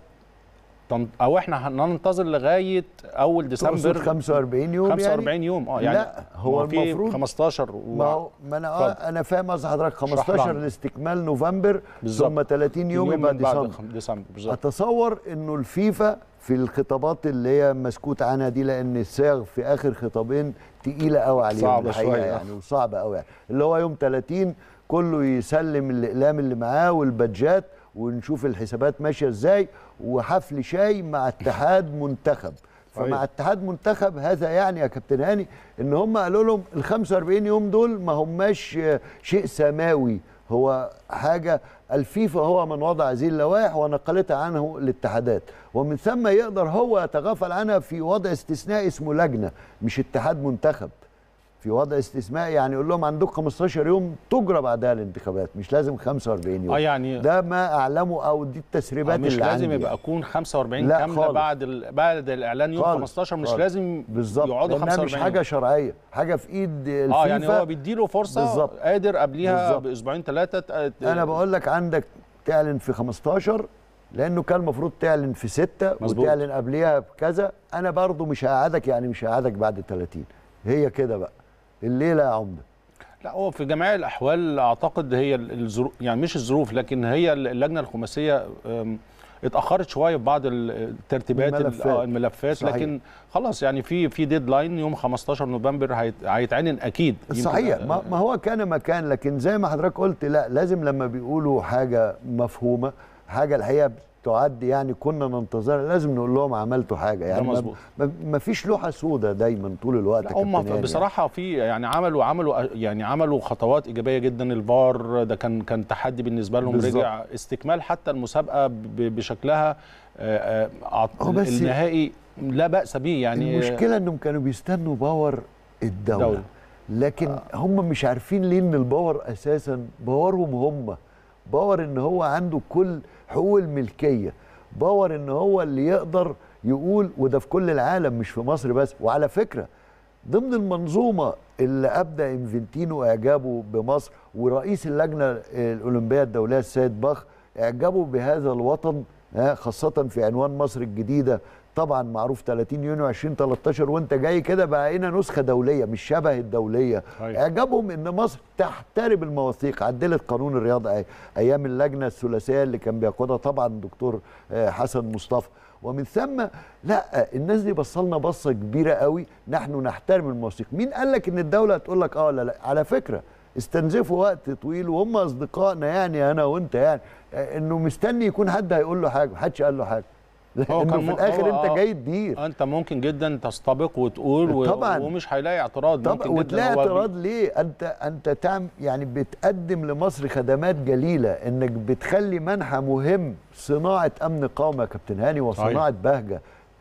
تن- او احنا هننتظر لغايه اول تقصد ديسمبر 45 يوم 45 يعني يوم اه يعني لا هو ما في المفروض 15 و... ما هو ما انا آه اتفضل. انا فاهم قصد حضرتك اشرح 15 لنا. لاستكمال نوفمبر بالظبط. ثم 30 يوم من يبقى بعد ديسمبر خم- ديسمبر بالظبط اتصور انه الفيفا في الخطابات اللي هي مسكوت عنها دي لان الصاغ في اخر خطابين تقيله قوي عليهم صعبة الحقيقة شوية. يعني وصعبه قوي يعني اللي هو يوم 30 كله يسلم الاقلام اللي معاه والبادجات ونشوف الحسابات ماشيه ازاي وحفل شاي مع اتحاد منتخب فمع أيوة. اتحاد منتخب هذا يعني يا كابتن هاني ان هم قالوا لهم ال 45 يوم دول ما هماش آه، شيء سماوي هو حاجه الفيفا هو من وضع هذه اللوائح ونقلتها عنه الاتحادات ومن ثم يقدر هو يتغافل عنها في وضع استثنائي اسمه لجنه مش اتحاد منتخب في وضع استثنائي يعني يقول لهم عندك 15 يوم تجرى بعدها الانتخابات مش لازم 45 يوم اه يعني ده ما اعلمه او دي آه التسريبات مش اللي لازم عندي يبقى اكون 45 لا كامله خالص. بعد ال... بعد الاعلان يوم خالص. 15 مش خالص. لازم بالظبط يقعدوا لانها 45 مش حاجه يوم. شرعيه حاجه في ايد الفيفا اه يعني هو بيديله فرصه بالظبط. قادر قبليها بالظبط. باسبوعين ثلاثه انا بقول لك عندك تعلن في 15 لانه كان المفروض تعلن في 6 مظبوط. وتعلن قبليها بكذا انا برضو مش هقعدك يعني مش هقعدك بعد 30 هي كده بقى الليله يا عمده لا هو في جميع الاحوال اعتقد هي الظروف يعني مش الظروف لكن هي اللجنه الخماسيه أم، اتاخرت شويه في بعض الترتيبات ال- الملفات. آه، الملفات صحيح. لكن خلاص يعني في في ديدلاين يوم 15 نوفمبر هيت- هيتعلن اكيد يمكن- صحيح ما, ما هو كان مكان لكن زي ما حضرتك قلت لا لازم لما بيقولوا حاجه مفهومه حاجه الحقيقه تعد يعني كنا ننتظرها لازم نقول لهم عملتوا حاجه يعني ما- مظبوط. ما, ما فيش لوحه سوداء دايما طول الوقت لا يا كابتن هم هاني بصراحه في يعني عملوا عملوا يعني عملوا خطوات ايجابيه جدا الفار ده كان كان تحدي بالنسبه لهم بالظبط. رجع استكمال حتى المسابقه ب- بشكلها آه، آه، هو بس- النهائي لا باس به يعني المشكله انهم كانوا بيستنوا باور الدوله دولة. لكن هم مش عارفين ليه ان الباور اساسا باورهم هم باور ان هو عنده كل حقوق الملكيه باور ان هو اللي يقدر يقول وده في كل العالم مش في مصر بس وعلى فكره ضمن المنظومه اللي ابدا انفنتينو اعجابه بمصر ورئيس اللجنه الاولمبيه الدوليه السيد باخ اعجابه بهذا الوطن ها، خاصه في عنوان مصر الجديده طبعا معروف 30 يونيو 2013 وانت جاي كده بقى هنا نسخه دوليه مش شبه الدوليه أيوة. اعجابهم ان مصر تحترم المواثيق عدلت قانون الرياضه أي- ايام اللجنه الثلاثيه اللي كان بيقودها طبعا الدكتور آه، حسن مصطفى ومن ثم لا الناس دي بصلنا بصه كبيره قوي نحن نحترم المواثيق مين قال لك ان الدوله تقول لك اه لا لا على فكره استنزفوا وقت طويل وهم اصدقائنا يعني انا وانت يعني آه، انه مستني يكون حد هيقول له حاجه محدش قال له حاجه هو انه كان في م- الاخر هو انت آه. جاي تدير انت ممكن جدا تستبق وتقول و... طبعاً. ومش هيلاقي اعتراض طب ممكن جدا وتلاقي هو بي- اعتراض ليه انت انت تعم يعني بتقدم لمصر خدمات جليله انك بتخلي منحى مهم صناعه امن قومي يا كابتن هاني وصناعه بهجه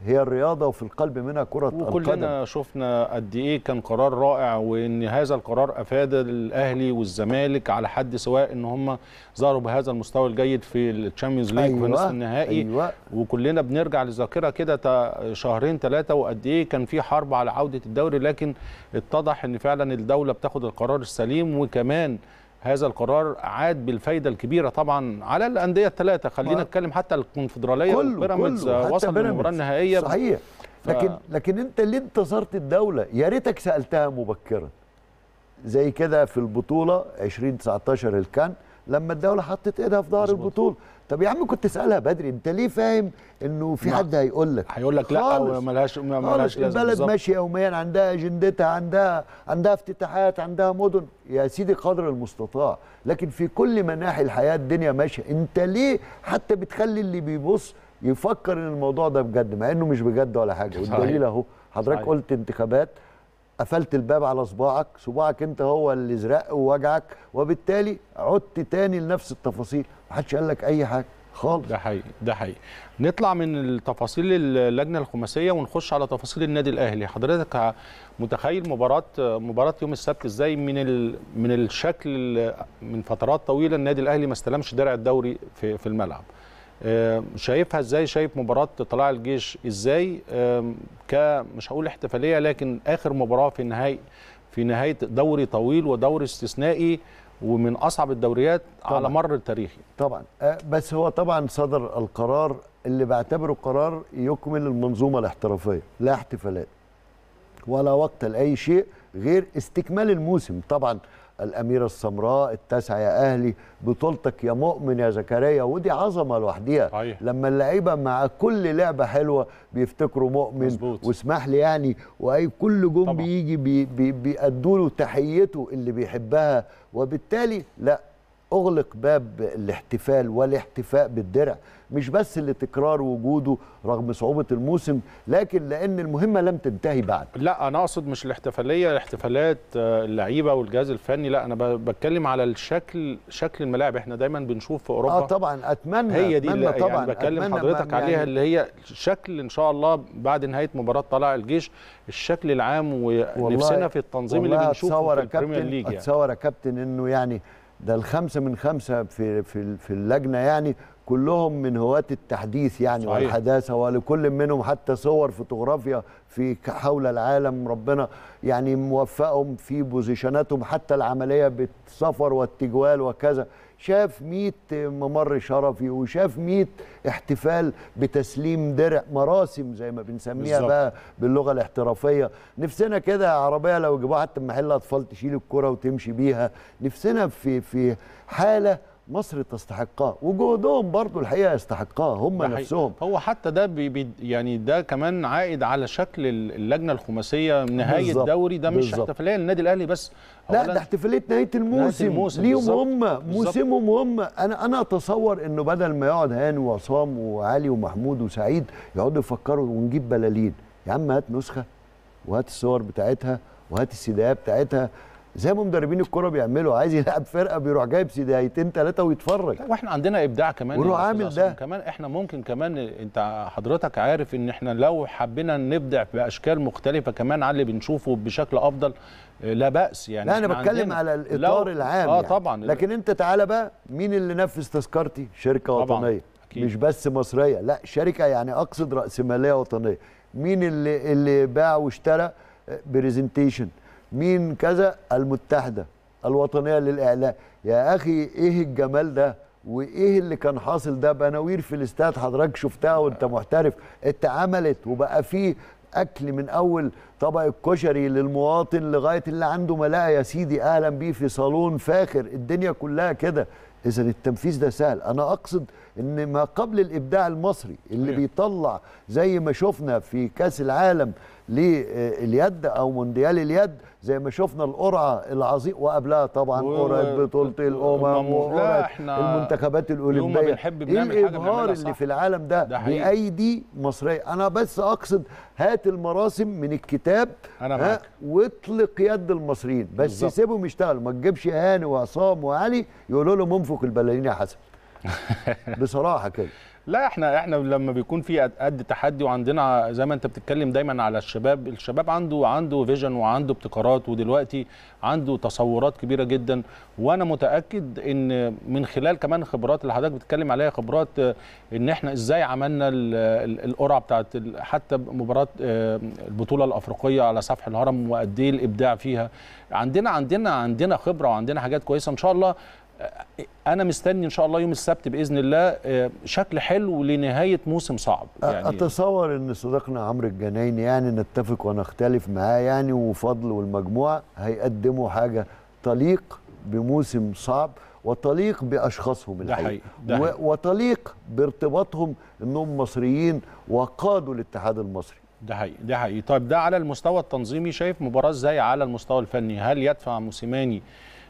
هي الرياضه وفي القلب منها كره القدم وكلنا شفنا قد ايه كان قرار رائع وان هذا القرار افاد الاهلي والزمالك على حد سواء ان هم ظهروا بهذا المستوى الجيد في الشامبيونز ليج في نصف النهائي أيوة. وكلنا بنرجع للذاكره كده تا- شهرين ثلاثه وقد ايه كان في حرب على عوده الدوري لكن اتضح ان فعلا الدوله بتاخد القرار السليم وكمان هذا القرار عاد بالفايده الكبيره طبعا على الانديه الثلاثه خلينا ما- نتكلم حتى الكونفدراليه كله وبيراميدز كله حتى وصل للمباراه بيراميدز. النهائيه صحيح ف- لكن لكن انت ليه انتصرت الدوله يا ريتك سالتها مبكرا زي كده في البطوله 2019 الكان لما الدوله حطت ايدها في ظهر مظبوط. البطوله طب يا عم كنت اسالها بدري انت ليه فاهم انه في ما- حد هيقول لك هيقول لك لا خالص. ملهاش ملهاش خالص لازمه البلد بالظبط. ماشيه يوميا عندها اجندتها عندها عندها افتتاحات عندها مدن يا سيدي قدر المستطاع لكن في كل مناحي الحياه الدنيا ماشيه انت ليه حتى بتخلي اللي بيبص يفكر ان الموضوع ده بجد مع انه مش بجد ولا حاجه صحيح. والدليل اهو حضرتك صحيح. قلت انتخابات قفلت الباب على صباعك صباعك انت هو اللي زرق ووجعك وبالتالي عدت تاني لنفس التفاصيل محدش قال لك اي حاجه خالص ده حقيقي ده حقيقي نطلع من التفاصيل اللجنه الخماسيه ونخش على تفاصيل النادي الاهلي حضرتك ع- متخيل مباراه مباراه يوم السبت ازاي من ال... من الشكل من فترات طويله النادي الاهلي ما استلمش درع الدوري في في الملعب آه، شايفها ازاي شايف مباراه طلائع الجيش ازاي آم، ك مش هقول احتفاليه لكن اخر مباراه في نهايه في نهايه دوري طويل ودوري استثنائي ومن اصعب الدوريات على طبعاً. مر التاريخ طبعا آه، بس هو طبعا صدر القرار اللي بعتبره قرار يكمل المنظومه الاحترافيه لا احتفالات ولا وقت لاي شيء غير استكمال الموسم طبعا الاميره السمراء التاسعه يا اهلي بطولتك يا مؤمن يا زكريا ودي عظمه لوحديها صحيح. لما اللعيبه مع كل لعبه حلوه بيفتكروا مؤمن مظبوط. واسمح لي يعني واي كل جون طبعا. بيجي بي بي بيأدوا له تحيته اللي بيحبها وبالتالي لا اغلق باب الاحتفال والاحتفاء بالدرع مش بس لتكرار وجوده رغم صعوبه الموسم لكن لان المهمه لم تنتهي بعد لا انا اقصد مش الاحتفاليه الاحتفالات آه، اللعيبه والجهاز الفني لا انا ب- بتكلم على الشكل شكل الملاعب احنا دايما بنشوف في اوروبا اه طبعا اتمنى هي دي أتمنى اللي طبعا يعني بكلم أتمنى حضرتك ما- عليها يعني اللي هي شكل ان شاء الله بعد نهايه مباراه طلائع الجيش الشكل العام ونفسنا في التنظيم اللي والله بنشوفه أتصور في يا البريمير كابتن ليج يعني اتصور يا كابتن انه يعني ده الخمسه من خمسه في في في اللجنه يعني كلهم من هواة التحديث يعني صحيح. والحداثه ولكل منهم حتى صور فوتوغرافيا في ك- حول العالم ربنا يعني موفقهم في بوزيشناتهم حتى العمليه بالسفر والتجوال وكذا شاف 100 ممر شرفي وشاف 100 احتفال بتسليم درع مراسم زي ما بنسميها بالظبط. بقى باللغه الاحترافيه نفسنا كده عربيه لو جابوها حتى من محل اطفال تشيل الكره وتمشي بيها نفسنا في في حاله مصر تستحقها وجهودهم برضو الحقيقه يستحقها هم ده حقيقي. نفسهم هو حتى ده بي بي يعني ده كمان عائد على شكل اللجنه الخماسيه نهايه بالظبط. الدوري ده مش بالظبط. احتفاليه للنادي الاهلي بس لا أولاً ده احتفاليه نهايه الموسم, الموسم ليهم بالظبط. هم بالظبط. موسمهم هم انا انا اتصور انه بدل ما يقعد هاني وعصام وعلي ومحمود وسعيد يقعدوا يفكروا ونجيب بلالين يا عم هات نسخه وهات الصور بتاعتها وهات السيديات بتاعتها زي ما مدربين الكوره بيعملوا عايز يلعب فرقه بيروح جايب سيديتين ثلاثه ويتفرج لا، واحنا عندنا ابداع كمان وروح يا أستاذ عامل عصام. ده. كمان احنا ممكن كمان انت حضرتك عارف ان احنا لو حبينا نبدع باشكال مختلفه كمان على اللي بنشوفه بشكل افضل آه، لا باس يعني لا انا إحنا بتكلم عندنا- على الاطار لو- العام اه يعني. طبعا لكن انت تعالى بقى مين اللي نفذ تذكرتي شركه طبعاً، وطنيه أكيد. مش بس مصريه لا شركه يعني اقصد راسماليه وطنيه مين اللي اللي باع واشترى برزنتيشن مين كذا المتحده الوطنيه للاعلام يا اخي ايه الجمال ده وايه اللي كان حاصل ده بناوير في الاستاد حضرتك شفتها وانت محترف اتعملت وبقى فيه اكل من اول طبق الكشري للمواطن لغايه اللي عنده ملاءه يا سيدي اهلا بيه في صالون فاخر الدنيا كلها كده اذا التنفيذ ده سهل انا اقصد ان ما قبل الابداع المصري اللي صحيح. بيطلع زي ما شفنا في كاس العالم لليد او مونديال اليد زي ما شفنا القرعه العظيم وقبلها طبعا و- قرعه بطوله الامم لا، وقرعه إحنا المنتخبات يوم ما الاولمبيه بنحب ايه بنعمل حاجة الابهار بنعملها اللي صح. في العالم ده, ده حقيقي. بايدي مصريه انا بس اقصد هات المراسم من الكتاب أنا ها، معاك. واطلق يد المصريين بس بالظبط. سيبهم يشتغلوا ما تجيبش هاني وعصام وعلي يقولوا لهم انفخ البلالين يا حسن بصراحه كده لا احنا احنا لما بيكون في قد- قد تحدي وعندنا زي ما انت بتتكلم دايما على الشباب الشباب عنده عنده فيجن وعنده ابتكارات ودلوقتي عنده تصورات كبيره جدا وانا متاكد ان من خلال كمان الخبرات اللي حضرتك بتتكلم عليها خبرات آه، ان احنا ازاي عملنا ال- ال- القرعه بتاعت ال- حتى مباراه آه، البطوله الافريقيه على سفح الهرم وقد ايه الابداع فيها عندنا عندنا عندنا خبره وعندنا حاجات كويسه ان شاء الله انا مستني ان شاء الله يوم السبت باذن الله آه، شكل حلو لنهايه موسم صعب يعني اتصور ان صديقنا عمرو الجنايني يعني نتفق ونختلف معاه يعني وفضل والمجموعه هيقدموا حاجه تليق بموسم صعب وتليق باشخاصهم ده الحقيقي حقيقي ده و- حقيقي وتليق بارتباطهم انهم مصريين وقادوا الاتحاد المصري ده حقيقي ده حقيقي طيب ده على المستوى التنظيمي شايف مباراه ازاي على المستوى الفني هل يدفع موسيماني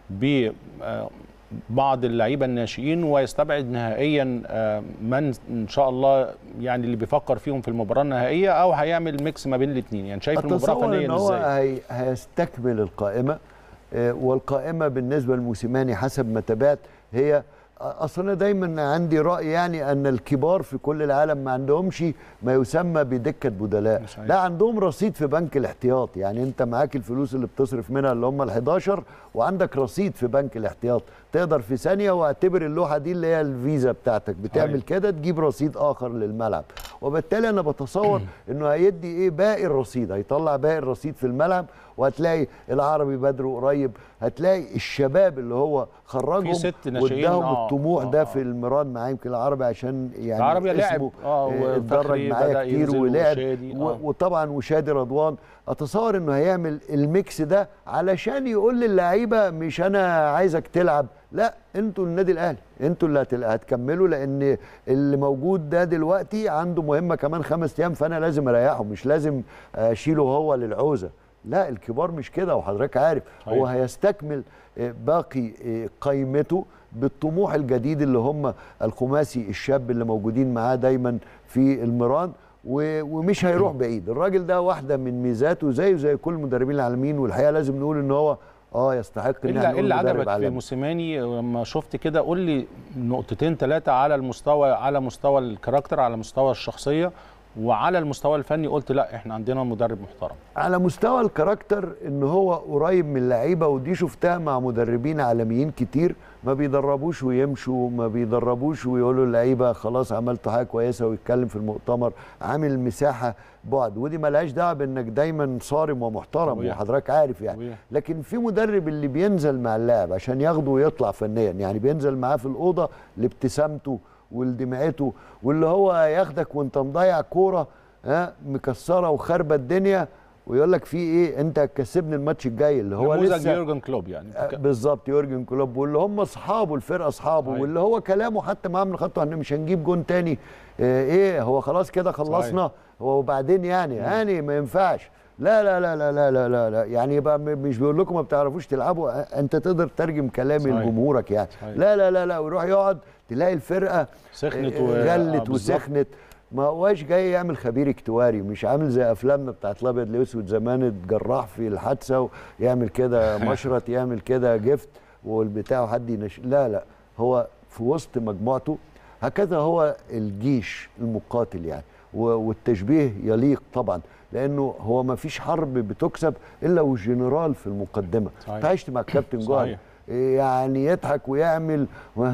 ب آه، بعض اللعيبه الناشئين ويستبعد نهائيا آه، من ان شاء الله يعني اللي بيفكر فيهم في المباراه النهائيه او هيعمل ميكس ما بين الاثنين يعني شايف المباراه اتصور ان فنيا هو ازاي هي هيستكمل القائمه آه، والقائمه بالنسبه لموسيماني حسب ما تابعت هي اصل انا دايما عندي راي يعني ان الكبار في كل العالم ما عندهمش ما يسمى بدكه بدلاء صحيح. لا عندهم رصيد في بنك الاحتياط يعني انت معاك الفلوس اللي بتصرف منها اللي هم ال11 وعندك رصيد في بنك الاحتياط تقدر في ثانيه واعتبر اللوحه دي اللي هي الفيزا بتاعتك بتعمل صحيح. كده تجيب رصيد اخر للملعب وبالتالي انا بتصور انه هيدي ايه باقي الرصيد هيطلع باقي الرصيد في الملعب وهتلاقي العربي بدر قريب هتلاقي الشباب اللي هو خرجهم في ست ناشئين، واداهم آه، الطموح آه، ده آه. في المران معاه يمكن العربي عشان يعني العربي اسمه، لعب اه آه، اتدرج وفخري معايا بدأ كتير ينزل ولعب وشادي، و- آه. وطبعا وشادي رضوان اتصور انه هيعمل الميكس ده علشان يقول للعيبه مش انا عايزك تلعب لا انتوا النادي الاهلي انتوا اللي هتل- هتكملوا لان اللي موجود ده دلوقتي عنده مهمه كمان خمس ايام فانا لازم اريحه مش لازم اشيله هو للعوزه لا الكبار مش كده وحضرتك عارف صحيح. هو هيستكمل آه، باقي آه، قائمته بالطموح الجديد اللي هم الخماسي الشاب اللي موجودين معاه دايما في المران و- ومش هيروح بعيد الراجل ده واحده من ميزاته زيه زي كل المدربين العالميين والحقيقه لازم نقول ان هو اه يستحق ان الا احنا ايه نقول اللي مدرب عجبك في عالمي موسيماني لما شفت كده قول لي نقطتين ثلاثه على المستوى على مستوى الكاركتر على مستوى الشخصيه وعلى المستوى الفني قلت لا احنا عندنا مدرب محترم على مستوى الكاركتر ان هو قريب من اللعيبه ودي شفتها مع مدربين عالميين كتير ما بيدربوش ويمشوا ما بيدربوش ويقولوا اللعيبه خلاص عملتوا حاجه كويسه ويتكلم في المؤتمر عامل مساحه بعد ودي ملهاش دعوه بانك دايما صارم ومحترم طبيعي. وحضرتك عارف يعني طبيعي. لكن في مدرب اللي بينزل مع اللاعب عشان ياخده ويطلع فنيا يعني بينزل معاه في الاوضه لابتسامته ولدمعته واللي هو ياخدك وانت مضيع كوره ها مكسره وخربه الدنيا ويقول لك في ايه انت هتكسبني الماتش الجاي اللي هو نموذج لسه يورجن كلوب يعني آه، بالظبط يورجن كلوب واللي هم اصحابه الفرقه اصحابه صحيح. واللي هو كلامه حتى معاه من خطه احنا مش هنجيب جون تاني آه، ايه هو خلاص كده خلصنا هو وبعدين يعني يعني ما ينفعش لا لا لا لا لا لا لا, لا. يعني يبقى م- مش بيقول لكم ما بتعرفوش تلعبوا آه، انت تقدر تترجم كلامي صحيح. لجمهورك يعني صحيح. لا لا لا لا ويروح يقعد تلاقي الفرقه سخنت آه، و- آه، غلت بالظبط. وسخنت ما هواش جاي يعمل خبير اكتواري مش عامل زي افلامنا بتاعت الابيض الاسود زمان اتجراح في الحادثه ويعمل كده مشرط يعمل كده جفت والبتاع حد ينش لا لا هو في وسط مجموعته هكذا هو الجيش المقاتل يعني و- والتشبيه يليق طبعا لانه هو ما فيش حرب بتكسب الا والجنرال في المقدمه صحيح. انت عشت مع الكابتن جوهر صحيح. يعني يضحك ويعمل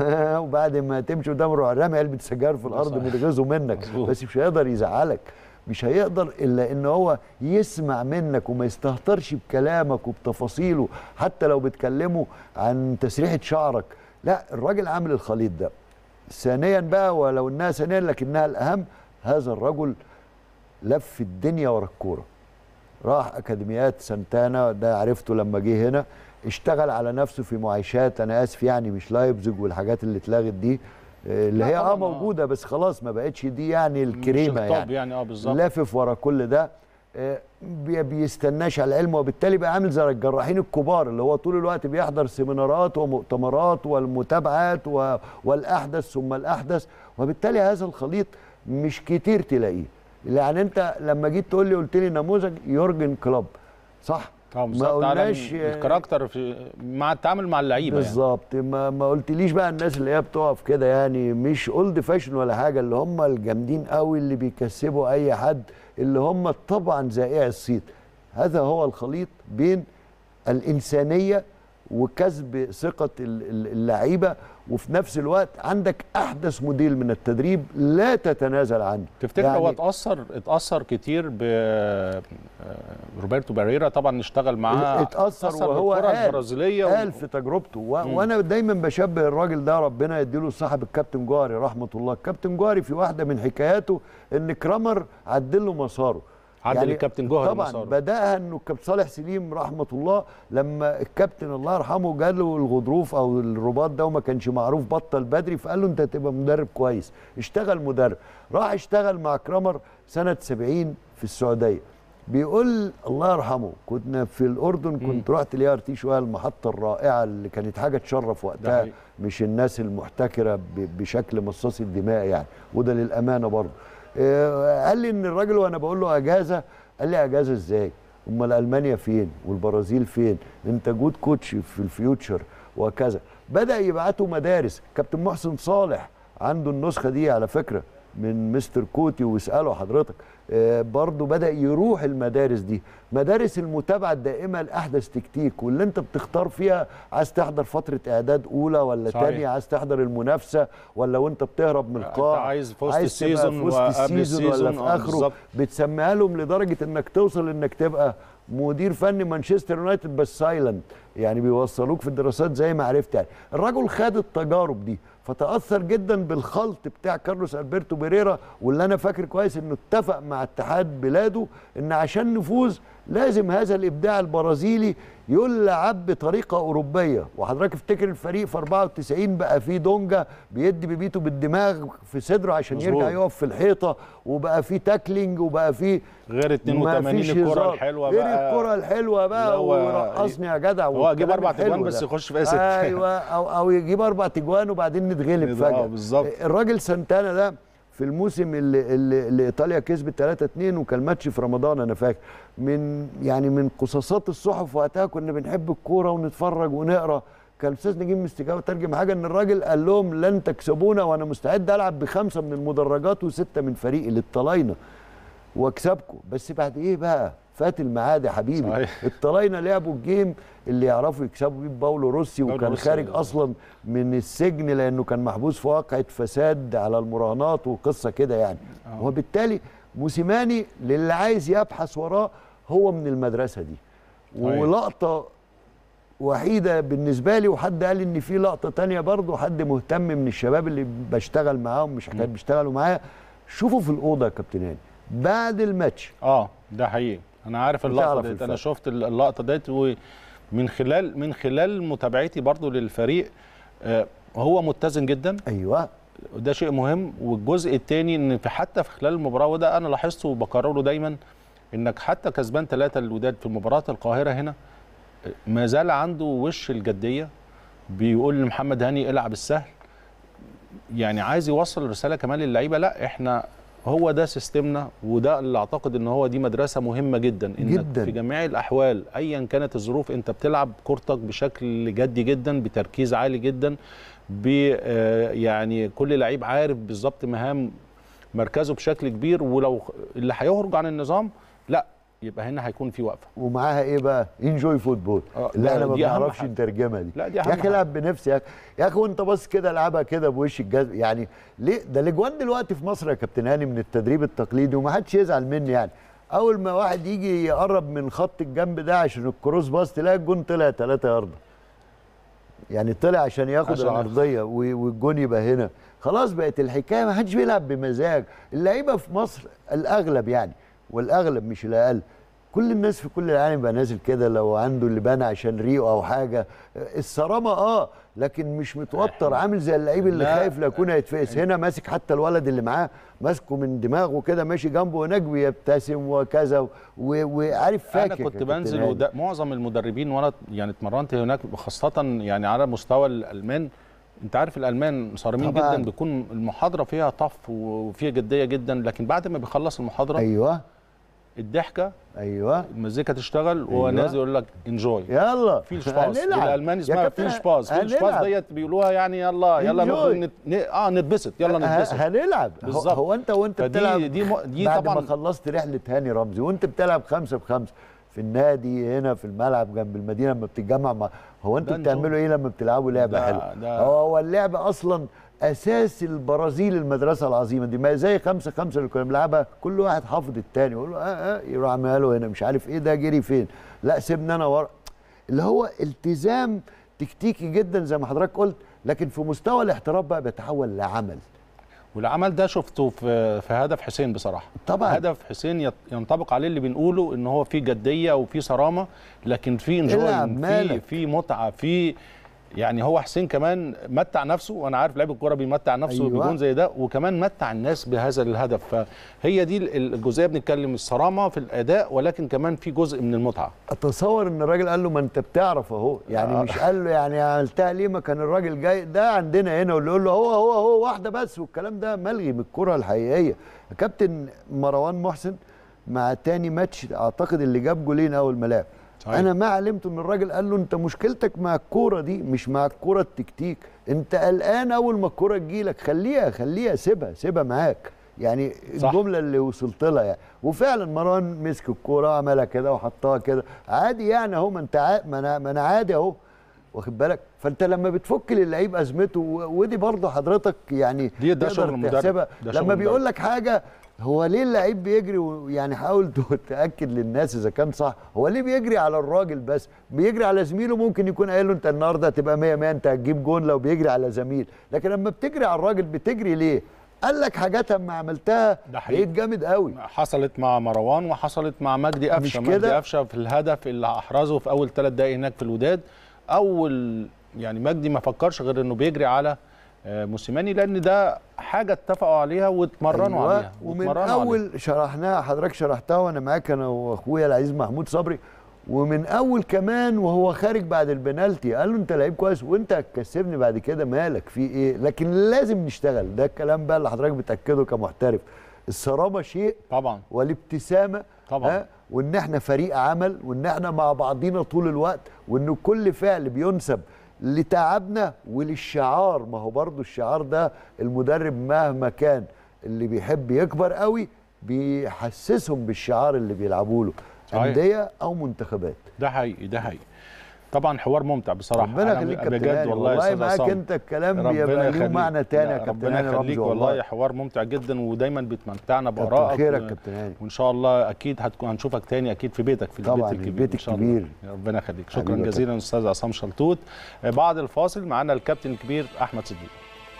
وبعد ما تمشي قدام روح رامي علبه سجاير في الارض صحيح. من غيظه منك مظبوط. بس مش هيقدر يزعلك مش هيقدر الا ان هو يسمع منك وما يستهترش بكلامك وبتفاصيله حتى لو بتكلمه عن تسريحه شعرك لا الراجل عامل الخليط ده ثانيا بقى ولو انها ثانيا لكنها الاهم هذا الرجل لف الدنيا ورا الكوره راح اكاديميات سانتانا ده عرفته لما جه هنا اشتغل على نفسه في معايشات انا اسف يعني مش لايبزيج والحاجات اللي اتلغت دي آه، اللي لا هي اه طبعاً، آه. موجوده بس خلاص ما بقتش دي يعني الكريمه مش الطب يعني يعني اه بالظبط لافف ورا كل ده آه، بي- بيستناش على العلم وبالتالي بقى عامل زي الجراحين الكبار اللي هو طول الوقت بيحضر سيمينارات ومؤتمرات والمتابعات و- والاحدث ثم الاحدث وبالتالي هذا الخليط مش كتير تلاقيه يعني انت لما جيت تقول لي قلت لي نموذج يورجن كلوب صح اه بالظبط على الكاركتر في مع التعامل مع اللعيبه يعني. بالظبط ما ما قلتليش بقى الناس اللي هي بتقف كده يعني مش اولد فاشن ولا حاجه اللي هم الجامدين قوي اللي بيكسبوا اي حد اللي هم طبعا زائع الصيت هذا هو الخليط بين الانسانيه وكسب ثقه ال- ال- اللعيبه وفي نفس الوقت عندك احدث موديل من التدريب لا تتنازل عنه تفتكر يعني هو اتاثر اتاثر كتير ب آه، روبرتو باريرا طبعا اشتغل معاه اتأثر وهو بالكرة قال البرازيليه و- قال في تجربته و... وانا دايما بشبه الراجل ده ربنا يديله صاحب الكابتن جوهري رحمه الله الكابتن جوهري في واحده من حكاياته ان كرامر عدل له مساره عدل الكابتن جوهري طبعا مساره. بداها انه الكابتن صالح سليم رحمه الله لما الكابتن الله يرحمه جاله الغضروف او الرباط ده وما كانش معروف بطل بدري فقال له انت هتبقى مدرب كويس اشتغل مدرب راح اشتغل مع كرامر سنه 70 في السعوديه بيقول الله يرحمه كنا في الاردن كنت رحت اليا ار تي شويه المحطه الرائعه اللي كانت حاجه تشرف ده وقتها حقيقي. مش الناس المحتكره ب- بشكل مصاصي الدماء يعني وده للامانه برضه آه، قال لي ان الراجل وانا بقول له اجازه قال لي اجازه ازاي امال المانيا فين والبرازيل فين انت جود كوتش في الفيوتشر وكذا بدا يبعتوا مدارس كابتن محسن صالح عنده النسخه دي على فكره من مستر كوتي واساله حضرتك آه، برضه بدا يروح المدارس دي مدارس المتابعه الدائمه لاحدث تكتيك واللي انت بتختار فيها عايز تحضر فتره اعداد اولى ولا صحيح. تانية عايز تحضر المنافسه ولا وانت بتهرب من أنت القاع عايز في وسط تبقى السيزون في وسط وقبل السيزون ولا السيزون، في آه، اخره بالظبط. بتسميها لهم لدرجه انك توصل انك تبقى مدير فني مانشستر يونايتد بس سايلنت يعني بيوصلوك في الدراسات زي ما عرفت يعني الراجل خد التجارب دي فتاثر جدا بالخلط بتاع كارلوس البرتو بيريرا واللي انا فاكر كويس انه اتفق مع اتحاد بلاده ان عشان نفوز لازم هذا الابداع البرازيلي يلعب بطريقه اوروبيه وحضرتك افتكر الفريق في 94 بقى فيه دونجا بيدي بيبيته بالدماغ في صدره عشان مظبوط. يرجع يقف في الحيطه وبقى فيه تاكلينج وبقى فيه غير ما 82 فيش الكره هزار. الحلوه غير بقى الكره الحلوه اللي بقى هو ورقصني يا جدع هو يجيب والكلام اربع الحلو تجوان بس ده. يخش في اسد ايوه او او يجيب اربع تجوان وبعدين نتغلب آه، فجاه بالظبط. الراجل سانتانا ده في الموسم اللي, اللي, اللي ايطاليا كسبت 3 2 وكان ماتش في رمضان انا فاكر من يعني من قصاصات الصحف وقتها كنا بنحب الكوره ونتفرج ونقرا كان الاستاذ نجيب مستجاب ترجم حاجه ان الراجل قال لهم لن تكسبونا وانا مستعد العب بخمسه من المدرجات وسته من فريقي للطلاينه واكسبكم بس بعد ايه بقى فات الميعاد يا حبيبي صحيح. الطلاينه لعبوا الجيم اللي يعرفوا يكسبوا بيه باولو روسي باولو وكان روسي. خارج اصلا من السجن لانه كان محبوس في واقعه فساد على المراهنات وقصه كده يعني آه. وبالتالي موسيماني للي عايز يبحث وراه هو من المدرسه دي أيوة. ولقطه وحيده بالنسبه لي وحد قال ان في لقطه تانية برضه حد مهتم من الشباب اللي بشتغل معاهم مش حكايه بيشتغلوا معايا شوفوا في الاوضه يا كابتن هاني بعد الماتش اه ده حقيقي انا عارف اللقطه بتعرف ديت انا الفرق. شفت اللقطه ديت ومن خلال من خلال متابعتي برضو للفريق آه هو متزن جدا ايوه وده شيء مهم والجزء الثاني ان في حتى في خلال المباراه وده انا لاحظته وبكرره دايما انك حتى كسبان ثلاثه الوداد في مباراه القاهره هنا آه، ما زال عنده وش الجديه بيقول لمحمد هاني العب السهل يعني عايز يوصل رساله كمان للعيبه لا احنا هو ده سيستمنا وده اللي اعتقد ان هو دي مدرسه مهمه جدا انك جداً. في جميع الاحوال ايا كانت الظروف انت بتلعب كورتك بشكل جدي جدا بتركيز عالي جدا ب آه، يعني كل لعيب عارف بالظبط مهام مركزه بشكل كبير ولو اللي هيخرج عن النظام لا يبقى هنا هيكون في وقفه ومعاها ايه بقى انجوي فوتبول آه، اللي ده- احنا ما دي أهم بنعرفش حاجة. نترجمها دي لا، دي يا أهم اخي حاجة. العب بنفسي يا اخي يا اخي وانت بص كده العبها كده بوش الجزم يعني ليه ده الاجوان دلوقتي في مصر يا كابتن هاني من التدريب التقليدي وما حدش يزعل مني يعني اول ما واحد يجي يقرب من خط الجنب ده عشان الكروس باص تلاقي الجون طلع 3 ياردة يعني طلع عشان ياخد عشان العرضيه و- والجون يبقى هنا خلاص بقت الحكايه ما حدش بيلعب بمزاج اللعيبه في مصر الاغلب يعني والاغلب مش الاقل كل الناس في كل العالم بقى نازل كده لو عنده اللي بان عشان ريقه او حاجه الصرامه اه لكن مش متوتر عامل زي اللعيب اللي لا. خايف لا يكون هيتفقس هنا ماسك حتى الولد اللي معاه ماسكه من دماغه كده ماشي جنبه هناك بيبتسم وكذا و- وعارف فاكر انا كنت بنزل وده معظم المدربين وانا يعني اتمرنت هناك خاصه يعني على مستوى الالمان انت عارف الالمان صارمين طبعاً. جدا بيكون المحاضره فيها طف وفيها جديه جدا لكن بعد ما بيخلص المحاضره ايوه الضحكه ايوه المزيكا تشتغل وهو أيوة. نازل يقول لك انجوي يلا فيل شباز هنلعب. بالالماني يا اسمها كابتن، فيل شباز فيل شباز هنلعب. ديت بيقولوها يعني يلا يلا Enjoy. نخرج نت... ن... اه نتبسط يلا ه- نتبسط هنلعب هو, بالظبط. هو انت وانت فدي- بتلعب دي م- دي بعد طبعاً- ما خلصت رحله هاني رمزي وانت بتلعب خمسة بخمسة في النادي هنا في الملعب جنب المدينه لما بتتجمع مع هو انتوا ده بتعملوا ايه لما بتلعبوا لعبه ده- حلوه ده- هو هو اللعب اصلا اساس البرازيل المدرسه العظيمه دي ما زي خمسة خمسة اللي كنا بنلعبها كل واحد حافظ التاني يقول له اه اه يروح عاملها له هنا مش عارف ايه ده جري فين لا سيبني انا ورا اللي هو التزام تكتيكي جدا زي ما حضرتك قلت لكن في مستوى الاحتراف بقى بيتحول لعمل والعمل ده شفته في في هدف حسين بصراحه طبعاً. هدف حسين يت- ينطبق عليه اللي بنقوله ان هو فيه جديه وفيه صرامه لكن فيه العب انجوي في مالك. في متعه في يعني هو حسين كمان متع نفسه وانا عارف لعيب الكوره بيمتع نفسه أيوة. أيوة. بجون زي ده وكمان متع الناس بهذا الهدف فهي دي ال- الجزئيه بنتكلم الصرامه في الاداء ولكن كمان في جزء من المتعه اتصور ان الراجل قال له ما انت بتعرف اهو يعني آه. مش قال له يعني عملتها ليه ما كان الراجل جاي ده عندنا هنا واللي يقول له هو هو هو واحده بس والكلام ده ملغي من الكره الحقيقيه كابتن مروان محسن مع تاني ماتش اعتقد اللي جاب جولين اول ما لعب صحيح. انا ما علمت ان الراجل قال له انت مشكلتك مع الكوره دي مش مع الكوره التكتيك انت قلقان اول ما الكوره تجيلك خليها خليها سيبها سيبها معاك يعني صح. الجمله اللي وصلت لها يعني وفعلا مروان مسك الكوره وعملها كده وحطها كده عادي يعني اهو ما انت عا... ما انا ما انا عادي اهو واخد بالك فانت لما بتفك للعيب ازمته و- ودي برضه حضرتك يعني دي- ده تقدر شغل المدرب. تحسبها ده شغل لما بيقول المدرب. لك حاجه هو ليه اللعيب بيجري ويعني حاول تاكد للناس اذا كان صح هو ليه بيجري على الراجل بس بيجري على زميله ممكن يكون قايل له انت النهارده هتبقى 100 100 انت هتجيب جون لو بيجري على زميل لكن لما بتجري على الراجل بتجري ليه قال لك حاجات اما عملتها ده حقيقي. بقيت جامد قوي حصلت مع مروان وحصلت مع مجدي قفشه مش مجدي كده؟ قفشه في الهدف اللي احرزه في اول ثلاث دقائق هناك في الوداد اول يعني مجدي ما فكرش غير انه بيجري على آه، موسيماني لان ده حاجه اتفقوا عليها واتمرنوا أيوة. عليها ومن واتمرنوا عليها. اول شرحناها حضرتك شرحتها وانا معاك انا واخويا العزيز محمود صبري ومن اول كمان وهو خارج بعد البنالتي قال له انت لعيب كويس وانت هتكسبني بعد كده مالك في ايه لكن لازم نشتغل ده الكلام بقى اللي حضرتك بتاكده كمحترف الصرامه شيء طبعا والابتسامه طبعاً. ها؟ وان احنا فريق عمل وان احنا مع بعضينا طول الوقت وان كل فعل بينسب لتعبنا وللشعار ما هو برضو الشعار ده المدرب مهما كان اللي بيحب يكبر قوي بيحسسهم بالشعار اللي بيلعبوا له صحيح. انديه او منتخبات ده حقيقي ده حقيقي طبعا حوار ممتع بصراحه ربنا أنا يخليك كابتن بجد هاني والله يا والله استاذ معاك عصام انت الكلام ربنا بيبقى له يخليك. معنى تاني لا، يا كابتن ربنا هاني يخليك رمزي والله حوار ممتع جدا ودايما بتمتعنا كتر بارائك خيرك و- كابتن هاني وان شاء الله اكيد هتكون هنشوفك تاني اكيد في بيتك في طبعاً، البيت الكبير البيت إن شاء الله. الكبير. ربنا يخليك شكرا حبيبي يا جزيلا استاذ عصام شلتوت آه، بعد الفاصل معانا الكابتن الكبير احمد صديق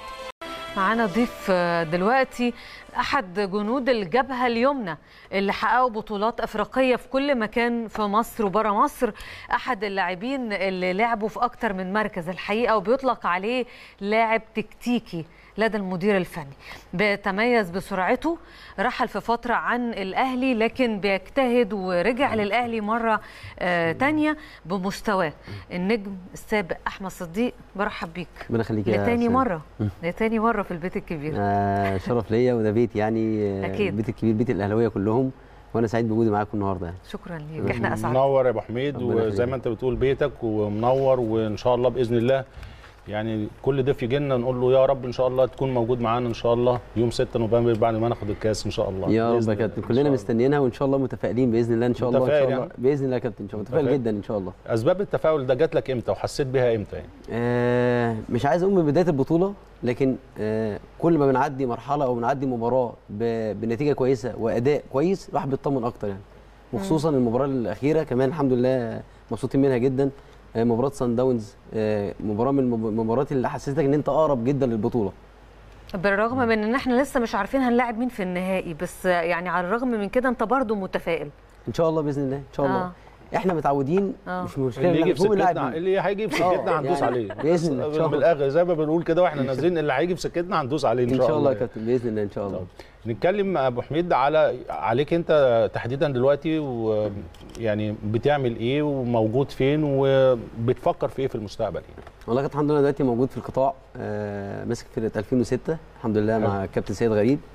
معانا ضيف آه، دلوقتي احد جنود الجبهه اليمنى اللي حققوا بطولات افريقيه في كل مكان في مصر وبره مصر احد اللاعبين اللي لعبوا في اكتر من مركز الحقيقه وبيطلق عليه لاعب تكتيكي لدى المدير الفني بيتميز بسرعته رحل في فترة عن الأهلي لكن بيجتهد ورجع للأهلي مرة آه تانية بمستواه النجم السابق أحمد صديق برحب بيك ربنا يخليك يا لتاني أستاذ. مرة لتاني مرة في البيت الكبير آه شرف ليا وده بيت يعني آه، أكيد. البيت الكبير بيت الاهلاويه كلهم وانا سعيد بوجودي معاكم النهارده يعني. شكرا ليك احنا أسعد منور يا ابو حميد ربنا وزي يخليك. ما انت بتقول بيتك ومنور وان شاء الله باذن الله يعني كل ضيف يجي لنا نقول له يا رب ان شاء الله تكون موجود معانا ان شاء الله يوم 6 نوفمبر بعد ما ناخد الكاس ان شاء الله يا رب بإذن يا الله. كابتن إن كلنا شاء الله. مستنيينها وان شاء الله متفائلين باذن الله ان شاء الله ان متفائل شاء الله يعني؟ باذن الله يا كابتن ان شاء الله متفائل متفائل. جدا ان شاء الله اسباب التفاؤل ده جات لك امتى وحسيت بيها امتى يعني آه مش عايز اقول من بدايه البطوله لكن آه كل ما بنعدي مرحله او بنعدي مباراه ب- بنتيجه كويسه واداء كويس الواحد بيطمن اكتر يعني وخصوصا المباراه الاخيره كمان الحمد لله مبسوطين منها جدا آه مباراه سان داونز آه مباراه من المب- المباريات اللي حسستك ان انت اقرب جدا للبطوله بالرغم من ان احنا لسه مش عارفين هنلاعب مين في النهائي بس يعني على الرغم من كده انت برضو متفائل ان شاء الله باذن الله ان شاء الله آه. احنا متعودين آه. مش مشكله اللي يجي في مفهوم اللاعب سكتنا مين. اللي هيجي في سكتنا آه، هندوس يعني عليه بإذن الله، إن شاء الله. بالاخر زي ما بنقول كده واحنا نازلين اللي هيجي في سكتنا هندوس عليه ان شاء الله يا يعني. كابتن باذن الله ان شاء الله نتكلم مع ابو حميد على عليك انت تحديدا دلوقتي ويعني بتعمل ايه وموجود فين وبتفكر في ايه في المستقبل يعني والله كابتن الحمد لله دلوقتي موجود في القطاع آه ماسك فرقه 2006 الحمد لله مع كابتن سيد غريب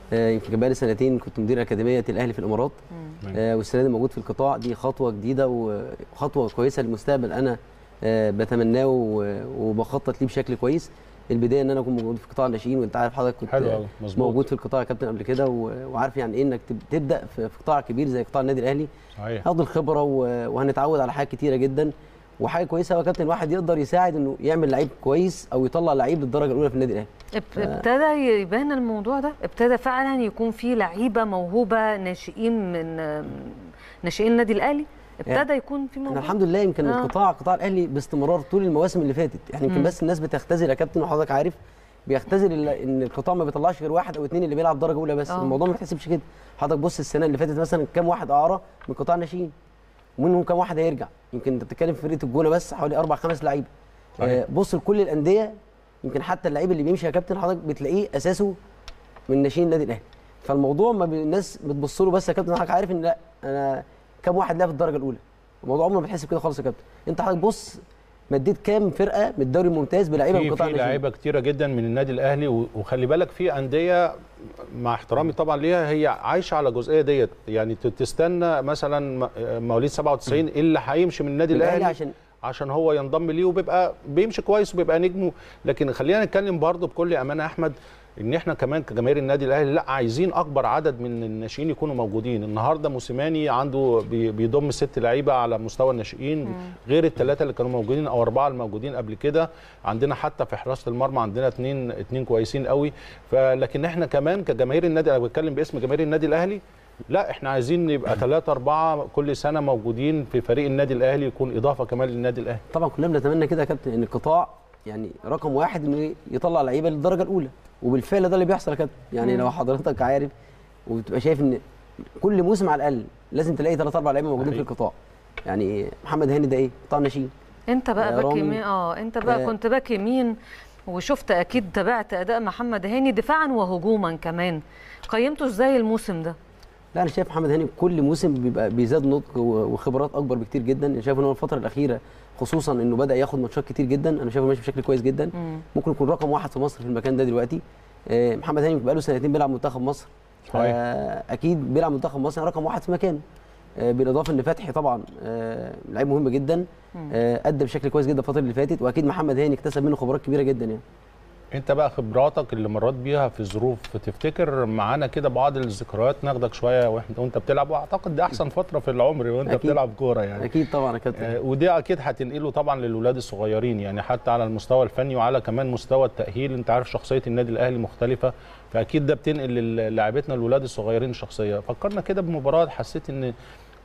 آه، يمكن كان بقالي سنتين كنت مدير اكاديميه الاهلي في الامارات مم. آه، والسنه دي موجود في القطاع دي خطوه جديده وخطوه كويسه للمستقبل انا آه، بتمناه و- وبخطط ليه بشكل كويس البدايه ان انا اكون موجود في قطاع الناشئين وانت عارف حضرتك كنت حلو آه، قوي مظبوط موجود في القطاع يا كابتن قبل كده و- وعارف يعني ايه انك تب- تبدا في في قطاع كبير زي قطاع النادي الاهلي صحيح هاخد الخبره و- وهنتعود على حاجات كتيره جدا وحاجه كويسه قوي يا كابتن الواحد يقدر يساعد انه يعمل لعيب كويس او يطلع لعيب للدرجه الاولى في النادي الاهلي اب- ابتدى يبان الموضوع ده ابتدى فعلا يكون في لعيبه موهوبه ناشئين من آم، ناشئين النادي الاهلي ابتدى يكون في احنا موضوع الحمد لله يمكن آه. القطاع قطاع الاهلي باستمرار طول المواسم اللي فاتت يعني يمكن مم. بس الناس بتختزل يا كابتن وحضرتك عارف بيختزل ال- ان القطاع ما بيطلعش غير واحد او اثنين اللي بيلعب درجه اولى بس آه. الموضوع ما بيتحسبش كده حضرتك بص السنه اللي فاتت مثلا كام واحد اعاره من قطاع الناشئين ومنهم كام واحد هيرجع يمكن انت بتتكلم في فرقه الجونه بس حوالي اربع خمس لعيبه صحيح. آه بص لكل الانديه يمكن حتى اللعيب اللي بيمشي يا كابتن حضرتك بتلاقيه اساسه من ناشئين النادي الاهلي فالموضوع ما بي- الناس بتبص له بس يا كابتن حضرتك عارف ان لا انا كام واحد لعب في الدرجه الاولى الموضوع عمره ما بيتحسب كده خالص يا كابتن انت حضرتك بص مديت كام فرقه من الدوري الممتاز بلعيبه من في قطاع في الناشئين لعيبه كتيره جدا من النادي الاهلي و- وخلي بالك في انديه مع احترامي طبعا ليها هي عايشه على الجزئيه ديت يعني ت- تستنى مثلا م- مواليد 97 إيه اللي هيمشي من النادي الاهلي الاهلي عشان عشان هو ينضم ليه وبيبقى بيمشي كويس وبيبقى نجمه لكن خلينا نتكلم برضه بكل امانه يا احمد ان احنا كمان كجماهير النادي الاهلي لا عايزين اكبر عدد من الناشئين يكونوا موجودين النهارده موسيماني عنده بي- بيضم ست لعيبه على مستوى الناشئين غير الثلاثه اللي كانوا موجودين او اربعه الموجودين قبل كده عندنا حتى في حراسه المرمى عندنا اثنين اثنين كويسين قوي فلكن احنا كمان كجماهير النادي انا بتكلم باسم جماهير النادي الاهلي لا احنا عايزين يبقى ثلاثة أربعة كل سنة موجودين في فريق النادي الأهلي يكون إضافة كمان للنادي الأهلي طبعا كلنا بنتمنى كده يا كابتن ان القطاع يعني رقم واحد انه يطلع لعيبه للدرجه الاولى وبالفعل ده اللي بيحصل يا كابتن يعني لو حضرتك عارف وبتبقى شايف ان كل موسم على الاقل لازم تلاقي ثلاث اربع لعيبه موجودين في حقيقي. القطاع يعني محمد هاني ده ايه قطاع ناشئين انت بقى آه، باك رامي. يمين اه انت بقى آه. كنت باك يمين وشفت اكيد تابعت اداء محمد هاني دفاعا وهجوما كمان قيمته ازاي الموسم ده لا انا شايف محمد هاني كل موسم بيبقى بيزداد نضج و- وخبرات اكبر بكتير جدا انا شايف ان هو الفتره الاخيره خصوصا انه بدا ياخد ماتشات كتير جدا انا شايفه ماشي بشكل كويس جدا مم. ممكن يكون رقم واحد في مصر في المكان ده دلوقتي آه، محمد هاني بقاله سنتين بيلعب منتخب مصر صحيح. آه، اكيد بيلعب منتخب مصر رقم واحد في مكانه آه، بالاضافه ان فتحي طبعا آه، لعيب مهم جدا آه، ادى بشكل كويس جدا الفتره اللي فاتت واكيد محمد هاني اكتسب منه خبرات كبيره جدا يعني انت بقى خبراتك اللي مريت بيها في ظروف تفتكر معانا كده بعض الذكريات ناخدك شويه وانت وانت بتلعب واعتقد دي احسن فتره في العمر وانت أكيد. بتلعب كوره يعني اكيد طبعا يا كابتن آه، ودي اكيد هتنقله طبعا للولاد الصغيرين يعني حتى على المستوى الفني وعلى كمان مستوى التاهيل انت عارف شخصيه النادي الاهلي مختلفه فاكيد ده بتنقل لل- للاعبتنا الولاد الصغيرين الشخصيه فكرنا كده بمباراه حسيت ان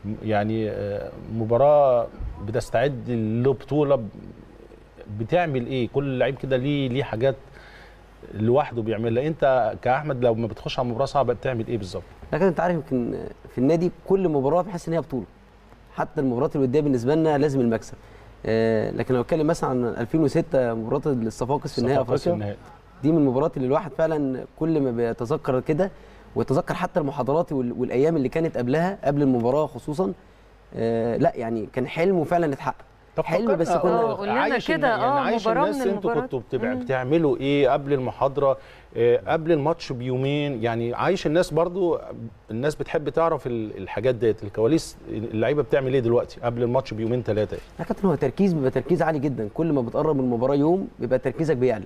يعني آه، مباراه بتستعد لبطوله ب- بتعمل ايه كل لعيب كده ليه ليه حاجات لوحده بيعملها انت كاحمد لو ما بتخش على مباراه صعبه بتعمل ايه بالظبط لكن انت عارف يمكن في النادي كل مباراه بحس ان هي بطوله حتى المباريات الوديه بالنسبه لنا لازم المكسب آه، لكن لو اتكلم مثلا عن 2006 مباراه الصفاقس في نهائي صفاقس افريقيا النهائي. دي من المباريات اللي الواحد فعلا كل ما بيتذكر كده ويتذكر حتى المحاضرات وال- والايام اللي كانت قبلها قبل المباراه خصوصا آه لا يعني كان حلمه فعلا اتحقق طب حلم فكرنا- بس كنا- آه، قول لنا عايش كده، الن- يعني آه، عايش مباراة الناس من انتوا المباريات. كنتوا بتبع- مم. بتعملوا ايه قبل المحاضره آه، قبل الماتش بيومين يعني عايش الناس برضو الناس بتحب تعرف ال- الحاجات ديت الكواليس اللعيبه بتعمل ايه دلوقتي قبل الماتش بيومين ثلاثه لا كابتن هو تركيز بيبقى تركيز عالي جدا كل ما بتقرب من المباراه يوم بيبقى تركيزك بيعلى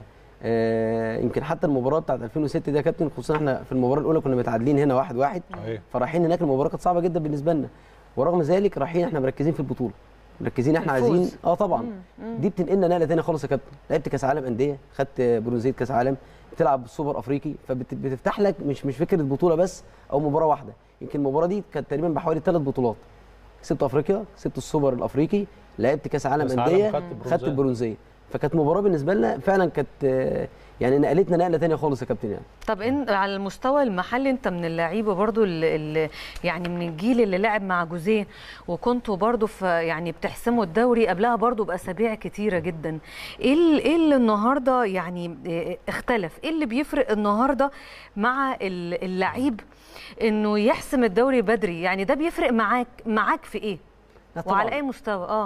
آه يمكن حتى المباراه بتاعت 2006 دي يا كابتن خصوصا احنا في المباراه الاولى كنا متعادلين هنا واحد واحد صحيح. فرايحين هناك المباراه كانت صعبه جدا بالنسبه لنا ورغم ذلك رايحين احنا مركزين في البطوله مركزين احنا الفوز. عايزين اه طبعا دي بتنقلنا نقله ثانيه خالص يا كابتن لعبت كاس عالم انديه خدت برونزيه كاس عالم بتلعب سوبر افريقي فبتفتح لك مش مش فكره بطوله بس او مباراه واحده يمكن المباراه دي كانت تقريبا بحوالي ثلاث بطولات كسبت افريقيا كسبت السوبر الافريقي لعبت كاس عالم كأس عالم انديه خدت خدت برونزية. البرونزيه فكانت مباراه بالنسبه لنا فعلا كانت آه، يعني نقلتنا نقله ثانيه خالص يا كابتن يعني طب انت على المستوى المحلي انت من اللعيبه برضو اللي يعني من الجيل اللي لعب مع جوزيه وكنتوا برضو في يعني بتحسموا الدوري قبلها برضو باسابيع كتيره جدا ايه ال- ايه اللي النهارده يعني اه، اختلف ايه اللي بيفرق النهارده مع ال- اللعيب انه يحسم الدوري بدري يعني ده بيفرق معاك معاك في ايه لا طبعاً. وعلى اي مستوى اه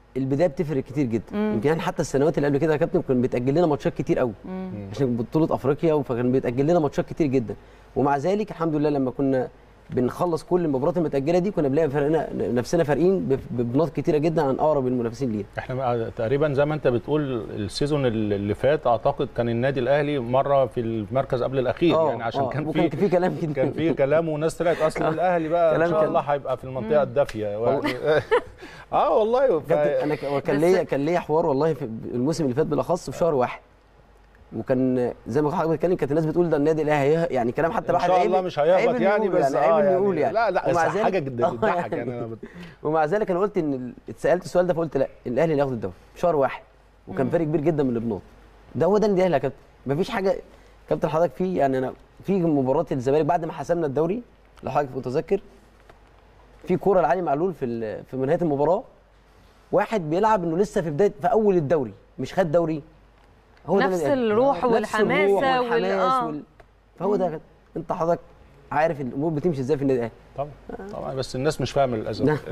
البدايه بتفرق كتير جدا يمكن احنا حتى السنوات اللي قبل كده يا كابتن كان بيتاجل لنا ماتشات كتير قوي عشان بطوله افريقيا فكان بيتاجل لنا ماتشات كتير جدا ومع ذلك الحمد لله لما كنا بنخلص كل المباريات المتاجله دي كنا بنلاقي فرقنا نفسنا فارقين بف- ببنات كتيره جدا عن اقرب المنافسين لينا احنا بقى تقريبا زي ما انت بتقول السيزون اللي فات اعتقد كان النادي الاهلي مره في المركز قبل الاخير آه، يعني عشان آه، كان وكان في في كلام كده كان في كلام وناس طلعت اصلا الاهلي بقى ان كلام شاء كان- الله هيبقى في المنطقه الدافيه يعني اه والله ف... كابتن انا ك- كان بس- ليا كان ليا حوار والله في الموسم اللي فات بالاخص في شهر واحد وكان زي ما حضرتك بتتكلم كانت الناس بتقول ده النادي الاهلي هيه- يعني كلام حتى ان واحد شاء عيب- الله مش عيب هيهبط إنه يعني يقول بس عيب اه إنه يعني يقول يعني لا لا ومع بس ذلك- حاجه جد- آه، بتضحك يعني. يعني أنا بت- ومع ذلك انا قلت ان ال- اتسالت السؤال ده فقلت لا الاهلي اللي ياخد الدوري في شهر واحد وكان فرق كبير جدا من البنوط ده هو ده النادي الاهلي يا كابتن مفيش حاجه كابتن حضرتك في يعني انا في مباراه الزمالك بعد ما حسمنا الدوري لو حضرتك متذكر في كوره لعلي معلول في ال- في نهايه المباراه واحد بيلعب انه لسه في بدايه في اول الدوري مش خد دوري هو ده نفس النادي الأهلي. الروح نفس والحماسة الروح وال- والحماس آه. وال... فهو ده يا كابتن. انت حضرتك عارف الامور بتمشي ازاي في النادي الاهلي طبعا طبعا بس الناس مش فاهمه للاسف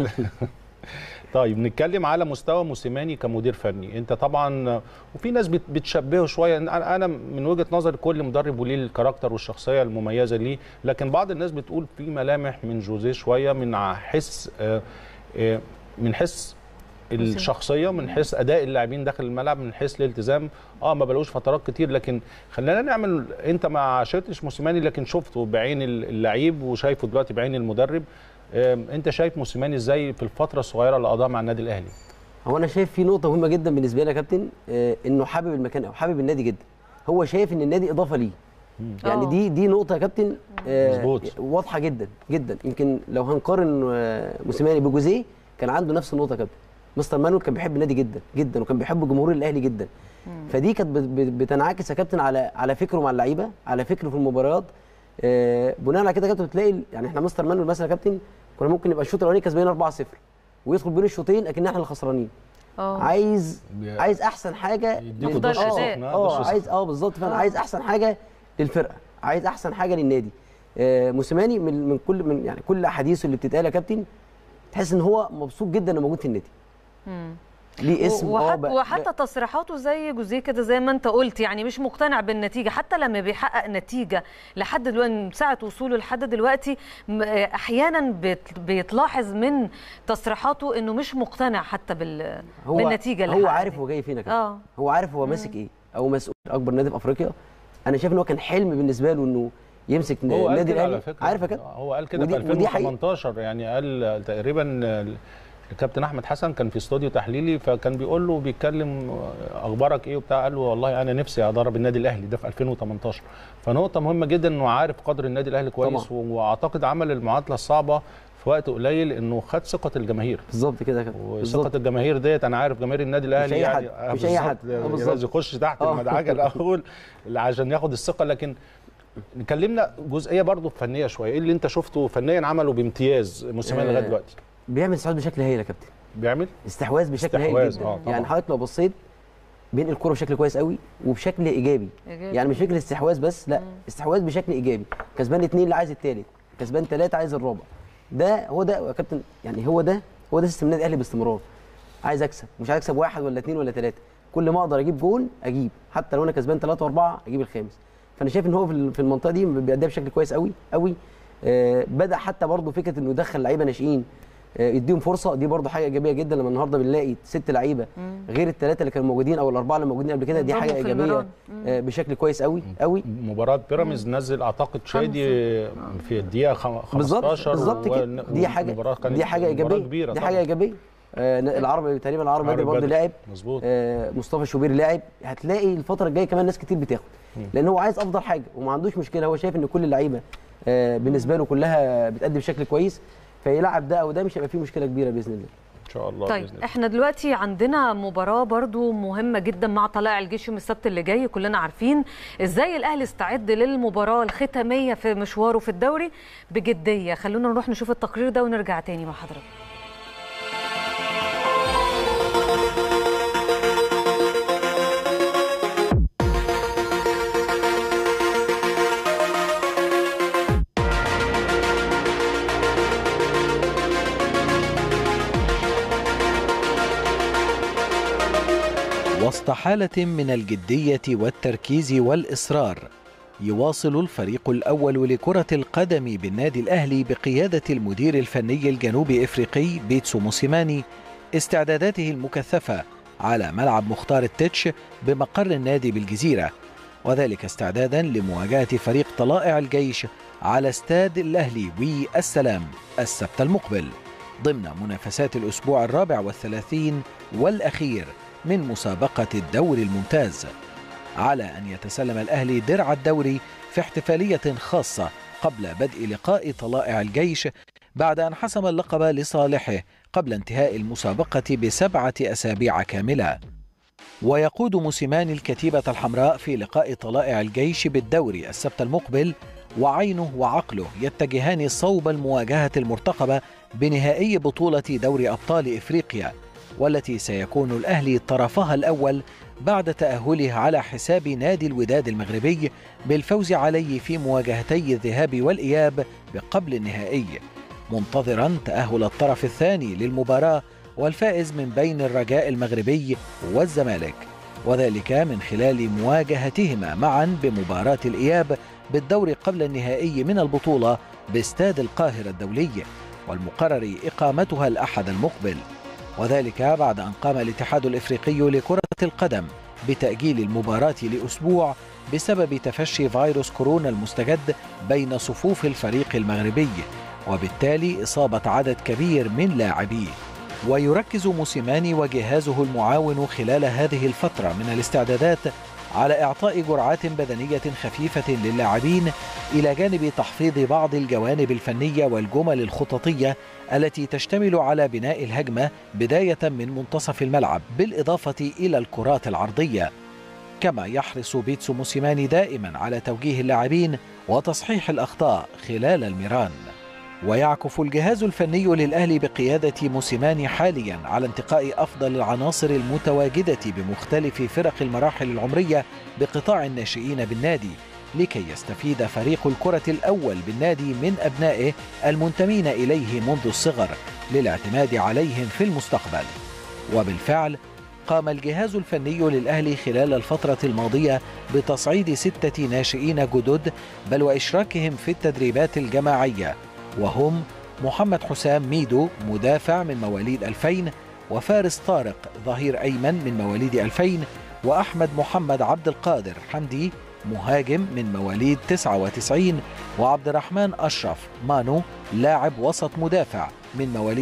طيب نتكلم على مستوى موسيماني كمدير فني انت طبعا وفي ناس بت- بتشبهه شويه انا أنا من وجهه نظري كل مدرب وليه الكاركتر والشخصيه المميزه ليه لكن بعض الناس بتقول في ملامح من جوزيه شويه من ع- حس آه، آه، من حس الشخصيه من حيث اداء اللاعبين داخل الملعب من حيث الالتزام اه ما بلاقوش فترات كتير لكن خلينا نعمل انت ما عاشرتش موسيماني لكن شفته بعين اللعيب وشايفه دلوقتي بعين المدرب آم، انت شايف موسيماني ازاي في الفتره الصغيره اللي قضاها مع النادي الاهلي هو انا شايف في نقطه مهمه جدا بالنسبه لي يا كابتن آه، انه حابب المكان او حابب النادي جدا هو شايف ان النادي اضافه ليه يعني آه. دي دي نقطه يا كابتن آه، مظبوط. واضحه جدا جدا يمكن لو هنقارن آه، موسيماني بجوزيه كان عنده نفس النقطه يا كابتن مستر مانويل كان بيحب النادي جدا جدا وكان بيحب جمهور الاهلي جدا فدي كانت بت- بت- بتنعكس يا كابتن على على فكره مع اللعيبه على فكره في المباريات آه، بناء على كده يا كابتن بتلاقي ال- يعني احنا مستر مانويل مثلا يا كابتن كنا ممكن نبقى الشوط الاولاني كسبانين 4-0 ويدخل بين الشوطين اكن احنا اللي خسرانين اه عايز بي- عايز احسن حاجه يديكوا لل- دش آه، سخن، آه، اه دش سخن. عايز اه بالظبط فانا آه. عايز احسن حاجه للفرقه عايز احسن حاجه للنادي آه موسيماني من من كل من يعني كل احاديثه اللي بتتقال يا كابتن تحس ان هو مبسوط جدا انه موجود في النادي مم. ليه اسم وحتى, بقى- وحتى تصريحاته زي جوزيه كده زي ما انت قلت يعني مش مقتنع بالنتيجه حتى لما بيحقق نتيجه لحد دلوقتي من ساعه وصوله لحد دلوقتي م- احيانا بت- بيتلاحظ من تصريحاته انه مش مقتنع حتى بال هو بالنتيجه اللي هو حققها عارف دي. هو جاي فين يا كابتن اه هو عارف هو ماسك ايه او مسؤول اكبر نادي في افريقيا انا شايف ان هو كان حلم بالنسبه له انه يمسك هو قال النادي كده على الاهلي فكره عارف يا كابتن هو قال كده ودي- في ودي حقيقة. 2018 يعني قال تقريبا الكابتن احمد حسن كان في استوديو تحليلي فكان بيقول له بيتكلم اخبارك ايه وبتاع قال له والله انا نفسي ادرب النادي الاهلي ده في 2018 فنقطه مهمه جدا انه عارف قدر النادي الاهلي كويس طبعاً. واعتقد عمل المعادله الصعبه في وقت قليل انه خد ثقه الجماهير بالظبط كده يا كابتن وثقه بالظبط الجماهير ديت انا عارف جماهير النادي الاهلي أي حد، يعني مش أي حد. بالظبط، آه، يعني بالظبط. لازم يخش تحت آه. المدعكه الاول عشان ياخد الثقه لكن نكلمنا جزئيه برضو فنيه شويه ايه اللي انت شفته فنيا عمله بامتياز موسيماني آه، لغايه دلوقتي بيعمل استحواذ بشكل هايل يا كابتن بيعمل استحواذ بشكل هايل استحواذ، جدا آه، طبعاً. يعني حضرتك لو بصيت بينقل الكوره بشكل كويس قوي وبشكل ايجابي إيجابي. يعني مش فكره استحواذ بس لا استحواذ بشكل ايجابي كسبان اثنين اللي عايز الثالث كسبان ثلاثه عايز الرابع ده هو ده يا كابتن يعني هو ده هو ده سيستم النادي الاهلي باستمرار عايز اكسب مش عايز اكسب واحد ولا اثنين ولا ثلاثه كل ما اقدر اجيب جول اجيب حتى لو انا كسبان ثلاثه واربعه اجيب الخامس فانا شايف ان هو في ال- في المنطقه دي بيأديها بشكل كويس قوي قوي آه بدا حتى برضه فكره انه يدخل لعيبه ناشئين آه، يديهم فرصه دي برضه حاجه ايجابيه جدا لما النهارده بنلاقي ست لعيبه غير الثلاثه اللي كانوا موجودين او الاربعه اللي موجودين قبل كده دي انضموا حاجه في ايجابيه المران. آه، بشكل كويس قوي قوي مباراه بيراميدز نزل اعتقد شادي في الدقيقه خم- 15 بالظبط بالظبط كده ون- دي حاجه والمباراة كانت دي حاجه مباراة ايجابيه كبيره دي طبعاً. حاجه ايجابيه آه العربي تقريبا العربي بدري برضه بدري. لاعب مظبوط آه مصطفى شوبير لاعب هتلاقي الفتره الجايه كمان ناس كتير بتاخد لان هو عايز افضل حاجه وما عندوش مشكله هو شايف ان كل اللعيبه آه بالنسبه له كلها بتأدي بشكل كويس فيلعب ده او ده مش هيبقى فيه مشكله كبيره باذن الله ان شاء الله طيب باذن الله احنا دلوقتي عندنا مباراة برضو مهمة جدا مع طلائع الجيش يوم السبت اللي جاي كلنا عارفين ازاي الاهلي استعد للمباراة الختامية في مشواره في الدوري بجدية خلونا نروح نشوف التقرير ده ونرجع تاني مع حضرتك وسط حالة من الجدية والتركيز والإصرار يواصل الفريق الأول لكرة القدم بالنادي الأهلي بقيادة المدير الفني الجنوبي إفريقي بيتسو موسيماني استعداداته المكثفة على ملعب مختار التتش بمقر النادي بالجزيرة وذلك استعدادا لمواجهة فريق طلائع الجيش على استاد الأهلي والسلام السبت المقبل ضمن منافسات الأسبوع الرابع والثلاثين والأخير من مسابقة الدوري الممتاز على أن يتسلم الأهلي درع الدوري في احتفالية خاصة قبل بدء لقاء طلائع الجيش بعد أن حسم اللقب لصالحه قبل انتهاء المسابقة بسبعة أسابيع كاملة ويقود موسيماني الكتيبة الحمراء في لقاء طلائع الجيش بالدوري السبت المقبل وعينه وعقله يتجهان صوب المواجهة المرتقبة بنهائي بطولة دوري أبطال إفريقيا والتي سيكون الأهلي طرفها الأول بعد تأهله على حساب نادي الوداد المغربي بالفوز عليه في مواجهتي الذهاب والإياب بقبل النهائي منتظرا تأهل الطرف الثاني للمباراة والفائز من بين الرجاء المغربي والزمالك وذلك من خلال مواجهتهما معا بمباراة الإياب بالدور قبل النهائي من البطولة باستاد القاهرة الدولي والمقرر إقامتها الأحد المقبل وذلك بعد أن قام الاتحاد الإفريقي لكرة القدم بتأجيل المباراة لأسبوع بسبب تفشي فيروس كورونا المستجد بين صفوف الفريق المغربي وبالتالي إصابة عدد كبير من لاعبيه ويركز موسيماني وجهازه المعاون خلال هذه الفترة من الاستعدادات على إعطاء جرعات بدنية خفيفة للاعبين إلى جانب تحفيظ بعض الجوانب الفنية والجمل الخططية التي تشتمل على بناء الهجمة بداية من منتصف الملعب بالإضافة إلى الكرات العرضية كما يحرص بيتسو موسيماني دائما على توجيه اللاعبين وتصحيح الأخطاء خلال الميران ويعكف الجهاز الفني للأهلي بقيادة موسيماني حاليا على انتقاء أفضل العناصر المتواجدة بمختلف فرق المراحل العمرية بقطاع الناشئين بالنادي لكي يستفيد فريق الكرة الأول بالنادي من أبنائه المنتمين إليه منذ الصغر للاعتماد عليهم في المستقبل وبالفعل قام الجهاز الفني للأهلي خلال الفترة الماضية بتصعيد ستة ناشئين جدد بل وإشراكهم في التدريبات الجماعية وهم محمد حسام ميدو مدافع من مواليد 2000 وفارس طارق ظهير أيمن من مواليد 2000 وأحمد محمد عبد القادر حمدي مهاجم من مواليد 99 وعبد الرحمن أشرف مانو لاعب وسط مدافع من مواليد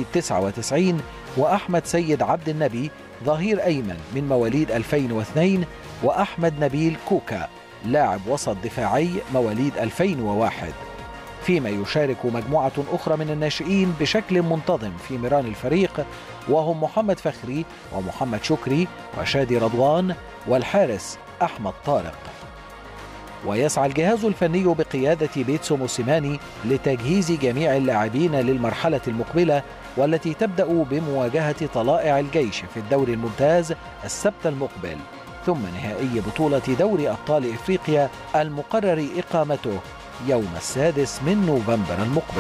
99 وأحمد سيد عبد النبي ظهير أيمن من مواليد 2002 وأحمد نبيل كوكا لاعب وسط دفاعي مواليد 2001 فيما يشارك مجموعة أخرى من الناشئين بشكل منتظم في ميران الفريق وهم محمد فخري ومحمد شكري وشادي رضوان والحارس أحمد طارق ويسعى الجهاز الفني بقيادة بيتسو موسيماني لتجهيز جميع اللاعبين للمرحلة المقبلة والتي تبدأ بمواجهة طلائع الجيش في الدوري الممتاز السبت المقبل ثم نهائي بطولة دوري أبطال إفريقيا المقرر إقامته يوم السادس من نوفمبر المقبل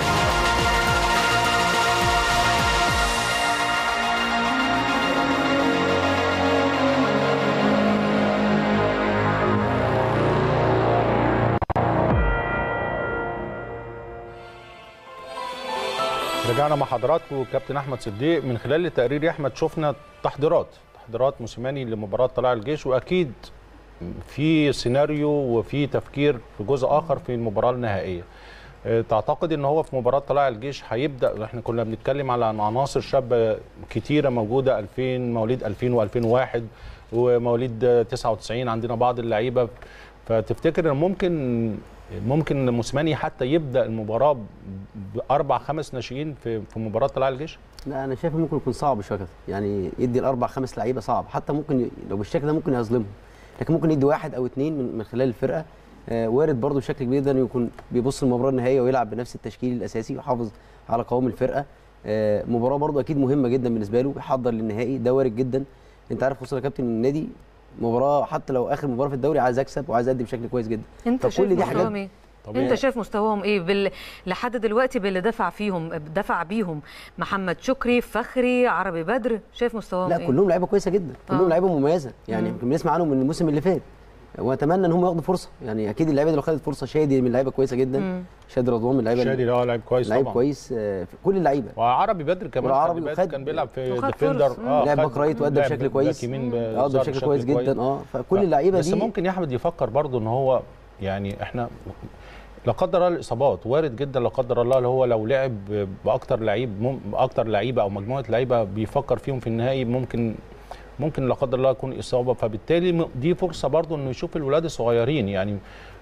رجعنا مع حضراتكم كابتن احمد صديق من خلال التقرير يا احمد شفنا تحضيرات تحضيرات موسيماني لمباراه طلائع الجيش واكيد في سيناريو وفي تفكير في جزء اخر في المباراه النهائيه أه، تعتقد ان هو في مباراه طلائع الجيش هيبدا احنا كنا بنتكلم على عن عناصر شابه كتيره موجوده 2000 مواليد 2000 و2001 ومواليد 99 عندنا بعض اللعيبه فتفتكر ان ممكن ممكن موسيماني حتى يبدا المباراه باربع خمس ناشئين في في مباراه طلائع الجيش لا انا شايف ممكن يكون صعب شويه كده. يعني يدي الاربع خمس لعيبه صعب حتى ممكن ي- لو بالشكل ده ممكن يظلمهم لكن ممكن يدي واحد او اثنين من, من خلال الفرقه آه وارد برضه بشكل كبير جدا يكون بيبص المباراه النهائيه ويلعب بنفس التشكيل الاساسي ويحافظ على قوام الفرقه آه مباراه برضه اكيد مهمه جدا بالنسبه له يحضر للنهائي ده وارد جدا انت عارف خصوصا يا كابتن من النادي مباراه حتى لو اخر مباراه في الدوري عايز اكسب وعايز ادي بشكل كويس جدا انت فكل شايف دي حاجات مستواهم ايه؟ انت شايف مستواهم ايه بال... لحد دلوقتي باللي دفع فيهم دفع بيهم محمد شكري فخري عربي بدر شايف مستواهم لا ايه كلهم لعيبه كويسه جدا كلهم آه. لعيبه مميزه يعني مم. يمكن بنسمع عنهم من الموسم اللي فات واتمنى ان هم ياخدوا فرصه يعني اكيد اللعيبه دي لو خدت فرصه شادي من اللعيبه كويسه جدا مم. شادي رضوان من اللعيبه شادي ده لعيب كويس لعيب طبعا كويس آه، في كل اللعيبه وعربي بدر كمان والعربي خلي بالك وخد- كان بيلعب في وخد ديفندر فرص. لعب خد- باك رايت وادى لعب بشكل باك كويس يمين اه ظهر بشكل كويس جدا اه فكل ف- اللعيبه بس دي ممكن يا احمد يفكر برضه ان هو يعني احنا لا قدر الله الاصابات وارد جدا لا قدر الله اللي هو لو لعب باكتر لعيب مم- باكتر لعيبه او مجموعه لعيبه بيفكر فيهم في النهائي ممكن ممكن لا قدر الله يكون اصابه فبالتالي م- دي فرصه برضه انه يشوف الولاد الصغيرين يعني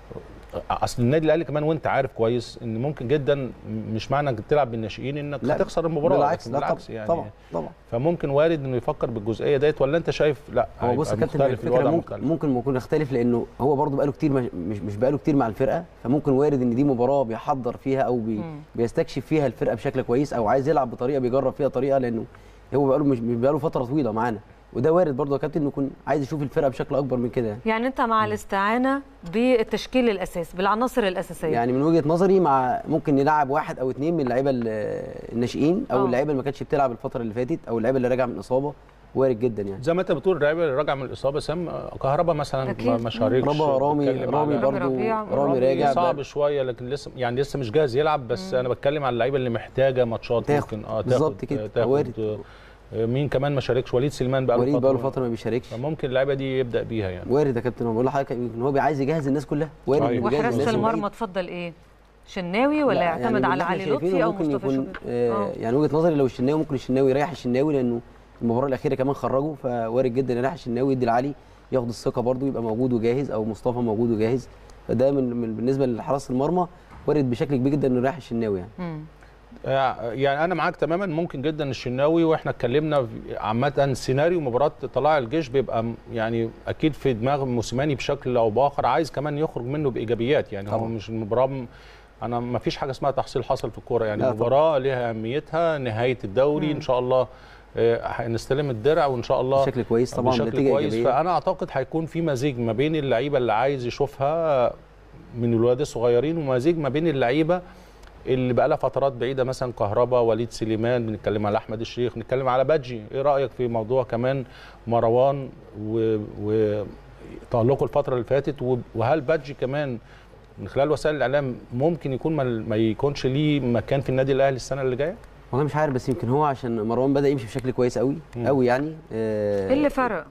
اصل النادي الاهلي كمان وانت عارف كويس ان ممكن جدا مش معنى انك تلعب بالناشئين انك لا، هتخسر المباراه بالعكس لكن لا بالعكس طبعا يعني طبعا طبعا فممكن وارد انه يفكر بالجزئيه ديت ولا انت شايف لا هو بص يا هيبقى كابتن مختلف الفكره الوضع ممكن مختلف ممكن يكون يختلف لانه هو برضه بقاله كتير مش مش مش بقاله كتير مع الفرقه فممكن وارد ان دي مباراه بيحضر فيها او بي مم. بيستكشف فيها الفرقه بشكل كويس او عايز يلعب بطريقه بيجرب فيها طريقه لانه هو بقاله مش مش بقاله فتره طويله معانا وده وارد برضه يا كابتن انه يكون عايز يشوف الفرقه بشكل اكبر من كده يعني. يعني انت مع الاستعانه بالتشكيل الاساسي بالعناصر الاساسيه يعني من وجهه نظري مع ممكن نلعب واحد او اثنين من اللعيبه ال- الناشئين او آه. اللعيبه اللي ما كانتش بتلعب الفتره اللي فاتت او اللعيبه اللي راجعه من اصابه وارد جدا يعني زي ما انت بتقول اللعيبه اللي راجع من الاصابه سام كهربا مثلا أكيد. ما- ما شاركش رامي رامي بتكلم رامي على- برضه برضه ربيع. رامي راجع صعب بقى- شويه لكن لسه يعني لسه مش جاهز يلعب بس انا بتكلم على اللعيبه اللي محتاجه ماتشات تاخد. ممكن اه تاخد بالظبط كده. تاخد وارد. آه، مين كمان ما شاركش وليد سليمان بقى وليد بقاله فتره ما بيشاركش فممكن اللعيبه دي يبدا بيها يعني وارد يا كابتن هو بقول لحضرتك ان هو عايز يجهز الناس كلها وارد صحيح. إنه يجهز وحراسه الناس المرمى تفضل ايه شناوي ولا لا، يعتمد يعني على اللي احنا علي شايفينه لطفي او ممكن مصطفى يكون شوبير آه آه. يعني وجهه نظري لو الشناوي ممكن الشناوي يريح الشناوي لانه المباراه الاخيره كمان خرجه فوارد جدا يريح الشناوي يدي لعلي ياخد الثقه برده يبقى موجود وجاهز او مصطفى موجود وجاهز فده من, من بالنسبه لحراسه المرمى وارد بشكل كبير جدا انه يريح الشناوي يعني مم. آه، يعني انا معاك تماما ممكن جدا الشناوي واحنا اتكلمنا في- عامه سيناريو مباراه طلائع الجيش بيبقى م- يعني اكيد في دماغ موسيماني بشكل او باخر عايز كمان يخرج منه بايجابيات يعني هو طبعا. مش المباراه م- انا ما فيش حاجه اسمها تحصيل حصل في الكوره يعني لا طبعا. المباراه ليها اهميتها نهايه الدوري ان شاء الله آه، هنستلم الدرع وان شاء الله بشكل كويس طبعا بشكل بنتيجه كويس ايجابيه فانا اعتقد هيكون في مزيج ما بين اللعيبه اللي عايز يشوفها من الولاد الصغيرين ومزيج ما بين اللعيبه اللي بقى لها فترات بعيده مثلا كهربا وليد سليمان بنتكلم على احمد الشيخ بنتكلم على بادجي ايه رايك في موضوع كمان مروان و, و... تألقه الفتره اللي فاتت و- وهل بادجي كمان من خلال وسائل الاعلام ممكن يكون ما, ما يكونش ليه مكان في النادي الاهلي السنه اللي جايه والله مش عارف بس يمكن هو عشان مروان بدا يمشي بشكل كويس قوي مم. قوي يعني آه ايه اللي فرق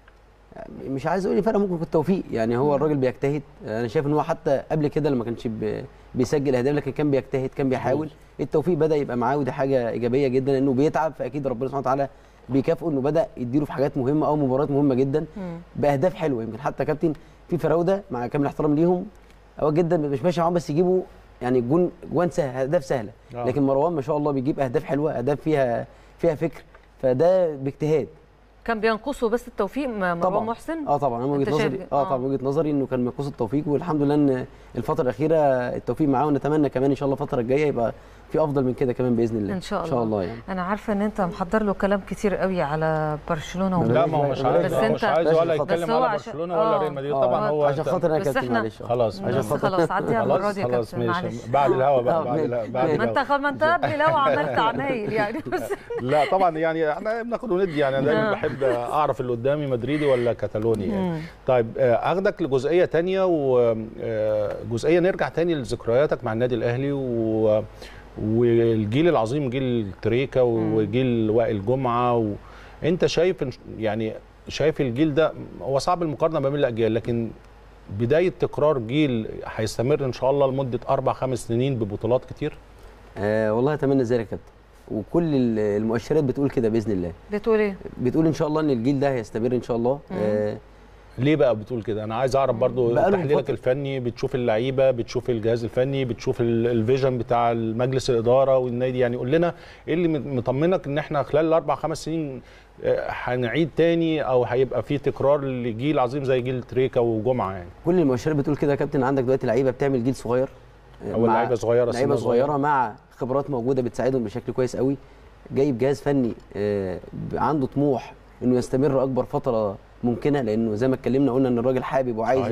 مش عايز اقول فرق ممكن يكون التوفيق يعني هو الراجل بيجتهد انا شايف ان هو حتى قبل كده لما كانش ب- بيسجل اهداف لكن كان بيجتهد كان بيحاول التوفيق بدا يبقى معاه ودي حاجه ايجابيه جدا لانه بيتعب فاكيد ربنا سبحانه وتعالى بيكافئه انه بدا يديله في حاجات مهمه او مباريات مهمه جدا مم. باهداف حلوه يمكن حتى كابتن في فراوده مع كامل الاحترام ليهم هو جدا مش ماشي معاهم بس يجيبوا يعني جون جوان سهل اهداف سهله آه. لكن مروان ما شاء الله بيجيب اهداف حلوه اهداف فيها فيها فكر فده باجتهاد كان بينقصه بس التوفيق م- مروان طبعا محسن اه طبعا انا أنت وجهه شايف نظري كده؟ اه آه. طبعا وجهه نظري انه كان منقوص التوفيق والحمد لله ان الفتره الاخيره التوفيق معاه ونتمنى كمان ان شاء الله الفتره الجايه يبقى في افضل من كده كمان باذن الله ان شاء الله ان شاء الله يعني انا عارفه ان انت محضر له كلام كتير قوي على برشلونه لا، لا ومدريد. ما هو مش بس عايز هو أنت- مش عايز بس ولا هو يتكلم عشان- على برشلونه ولا آه. ريال مدريد آه. طبعا هو عشان أنت- خاطر انا بس كابتن إحنا- معلش آه. خلاص عشان بس خاطر خلاص عديها المره خلاص دي يا خلاص كابتن ماشي معلش بعد الهوا بقى آه، بعد الهوا بعد ما الهوا انت خ- ما انت قبل لو عملت عمايل يعني بس لا طبعا يعني احنا بناخد وندي يعني انا دايما آه. بحب اعرف اللي قدامي مدريدي ولا كتالوني يعني مم. طيب آه، اخدك لجزئيه تانية وجزئيه نرجع تاني لذكرياتك مع النادي الاهلي و والجيل العظيم جيل تريكا وجيل وائل جمعه و... انت شايف إن- يعني شايف الجيل ده هو صعب المقارنه ما بين الاجيال لكن بدايه تكرار جيل هيستمر ان شاء الله لمده اربع خمس سنين ببطولات كتير آه والله اتمنى ذلك يا كابتن وكل ال- المؤشرات بتقول كده باذن الله بتقول ايه؟ بتقول ان شاء الله ان الجيل ده هيستمر ان شاء الله آه ليه بقى بتقول كده انا عايز اعرف برضو بقاله تحليلك فترة. الفني بتشوف اللعيبه بتشوف الجهاز الفني بتشوف ال- الفيجن بتاع مجلس الاداره والنادي يعني قول لنا ايه اللي مطمنك ان احنا خلال الاربع خمس سنين آه، هنعيد تاني او هيبقى في تكرار لجيل عظيم زي جيل تريكا وجمعه يعني كل المؤشرات بتقول كده يا كابتن عندك دلوقتي لعيبه بتعمل جيل صغير آه، أو مع- لعيبة صغيرة، لعيبه سنها صغير. صغيره مع خبرات موجوده بتساعدهم بشكل كويس قوي جايب جهاز فني آه، ب- عنده طموح انه يستمر اكبر فتره ممكنه لانه زي ما اتكلمنا قلنا ان الراجل حابب وعايز صحيح. إنه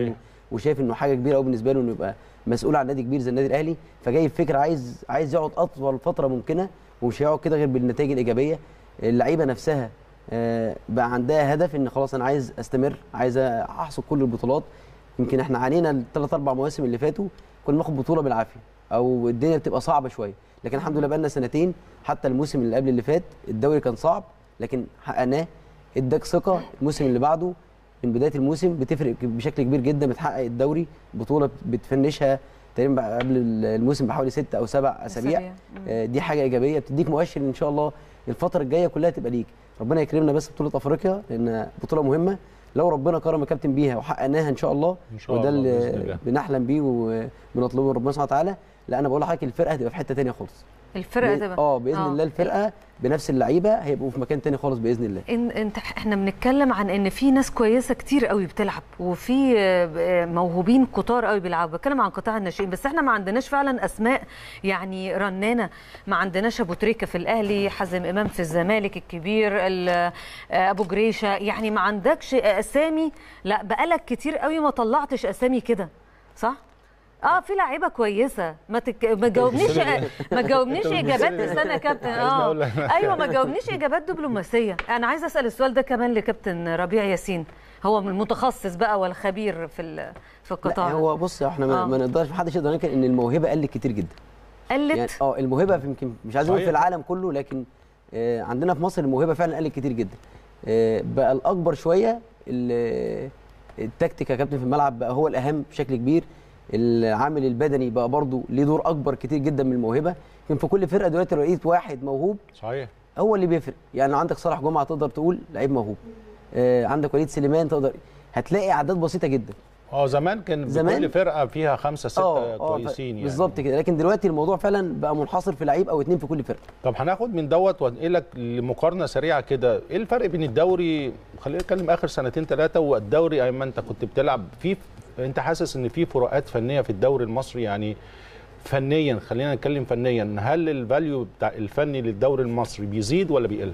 وشايف انه حاجه كبيره قوي بالنسبه له انه يبقى مسؤول عن نادي كبير زي النادي الاهلي فجاي بفكره عايز عايز يقعد اطول فتره ممكنه ومش هيقعد كده غير بالنتائج الايجابيه اللعيبه نفسها آه، بقى عندها هدف ان خلاص انا عايز استمر عايز احصد كل البطولات يمكن احنا عانينا الثلاث اربع مواسم اللي فاتوا كنا بناخد بطوله بالعافيه او الدنيا بتبقى صعبه شويه لكن الحمد لله بقالنا سنتين حتى الموسم اللي قبل اللي فات الدوري كان صعب لكن حققناه اداك ثقه الموسم اللي بعده من بدايه الموسم بتفرق بشكل كبير جدا بتحقق الدوري بطوله بتفنشها تقريبا قبل الموسم بحوالي ست او سبع اسابيع مم. آه، دي حاجه ايجابيه بتديك مؤشر ان شاء الله الفتره الجايه كلها تبقى ليك ربنا يكرمنا بس بطوله افريقيا لان بطوله مهمه لو ربنا كرم الكابتن بيها وحققناها ان شاء الله إن شاء وده الله بإذن اللي الله. بنحلم بيه وبنطلبه من ربنا سبحانه وتعالى لا انا بقول لحضرتك الفرقه هتبقى في حته ثانيه خالص الفرقه بإذن- تبقى اه باذن الله الفرقه بنفس اللعيبه هيبقوا في مكان تاني خالص باذن الله إن انت احنا بنتكلم عن ان في ناس كويسه كتير قوي بتلعب وفي آه، آه، موهوبين كتار قوي بيلعبوا بتكلم عن قطاع الناشئين بس احنا ما عندناش فعلا اسماء يعني رنانه ما عندناش ابو تريكه في الاهلي حازم امام في الزمالك الكبير ال- آه، ابو جريشه يعني ما عندكش اسامي لا بقالك كتير قوي ما طلعتش اسامي كده صح اه في لعيبه كويسه ما تك... ما تجاوبنيش ما تجاوبنيش اجابات استنى يا كابتن عايزني اه أقول لك. ايوه ما جاوبنيش اجابات دبلوماسيه انا عايزه اسال السؤال ده كمان لكابتن ربيع ياسين هو من المتخصص بقى والخبير في ال- في القطاع لا هو بص احنا ما, آه. ما نقدرش محدش يقدر ينكر ان الموهبه قلت كتير جدا يعني قلت اه الموهبه في يمكن مش عايز اقول في صحيح. العالم كله لكن آه عندنا في مصر الموهبه فعلا قلت كتير جدا آه بقى الاكبر شويه ال- التكتيك يا كابتن في الملعب بقى هو الاهم بشكل كبير العامل البدني بقى برضه ليه دور اكبر كتير جدا من الموهبه يمكن في كل فرقه دلوقتي لو لقيت واحد موهوب صحيح هو اللي بيفرق يعني لو عندك صلاح جمعه تقدر تقول لعيب موهوب آه عندك وليد سليمان تقدر هتلاقي اعداد بسيطه جدا اه زمان كان زمان- كل فرقه فيها خمسه سته اه اه ف- كويسين يعني بالظبط كده لكن دلوقتي الموضوع فعلا بقى منحصر في لعيب او اتنين في كل فرقه طب هناخد من دوت وانقلك لمقارنه سريعه كده ايه الفرق بين الدوري خلينا نتكلم اخر سنتين ثلاثه والدوري ايما انت كنت بتلعب في انت حاسس ان في فروقات فنيه في الدوري المصري يعني فنيا خلينا نتكلم فنيا هل الفاليو بتاع الفني للدوري المصري بيزيد ولا بيقل؟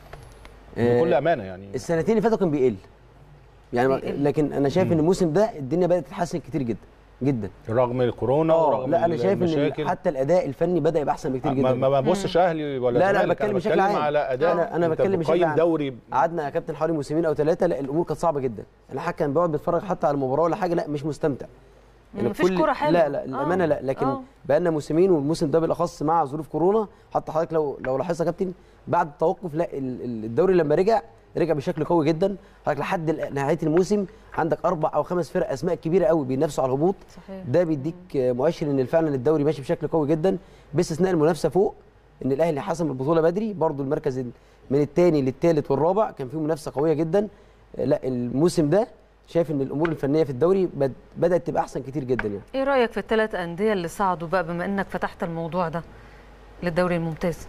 بكل آه، امانه يعني السنتين اللي فاتوا كان بيقل يعني ما- بيقل. لكن انا شايف ان الموسم ده الدنيا بدات تتحسن كتير جدا جدا رغم الكورونا اه ورغم لا انا شايف ان المشاكل حتى الاداء الفني بدا يبقى احسن بكتير ما جدا ما ببصش اهلي ولا لا، لا، زمالك، بتكلم انا بشكل بتكلم عام. على اداء أنا- أنا أنت بتكلم بشكل بتقيم عام. دوري قعدنا يا كابتن حوالي موسمين او ثلاثه لا الامور كانت صعبه جدا الحكم كان بيقعد بيتفرج حتى على المباراه ولا حاجه لا مش مستمتع مفيش كل- كرة حلوة. لا لا الامانه آه، لا لكن آه. بقى لنا موسمين والموسم ده بالاخص مع ظروف كورونا حتى حضرتك لو لو لاحظت يا كابتن بعد التوقف لا ال- ال- الدوري لما رجع رجع بشكل قوي جدا حضرتك لحد ال- نهايه الموسم عندك اربع او خمس فرق اسماء كبيره قوي بينافسوا على الهبوط صحيح ده بيديك مؤشر ان فعلا الدوري ماشي بشكل قوي جدا باستثناء المنافسه فوق ان الاهلي حسم البطوله بدري برضو المركز ال- من الثاني للثالث والرابع كان فيه منافسه قويه جدا لا الموسم ده شايف ان الامور الفنيه في الدوري بد- بدات تبقى احسن كتير جدا يعني ايه رايك في الثلاث انديه اللي صعدوا بقى بما انك فتحت الموضوع ده للدوري الممتاز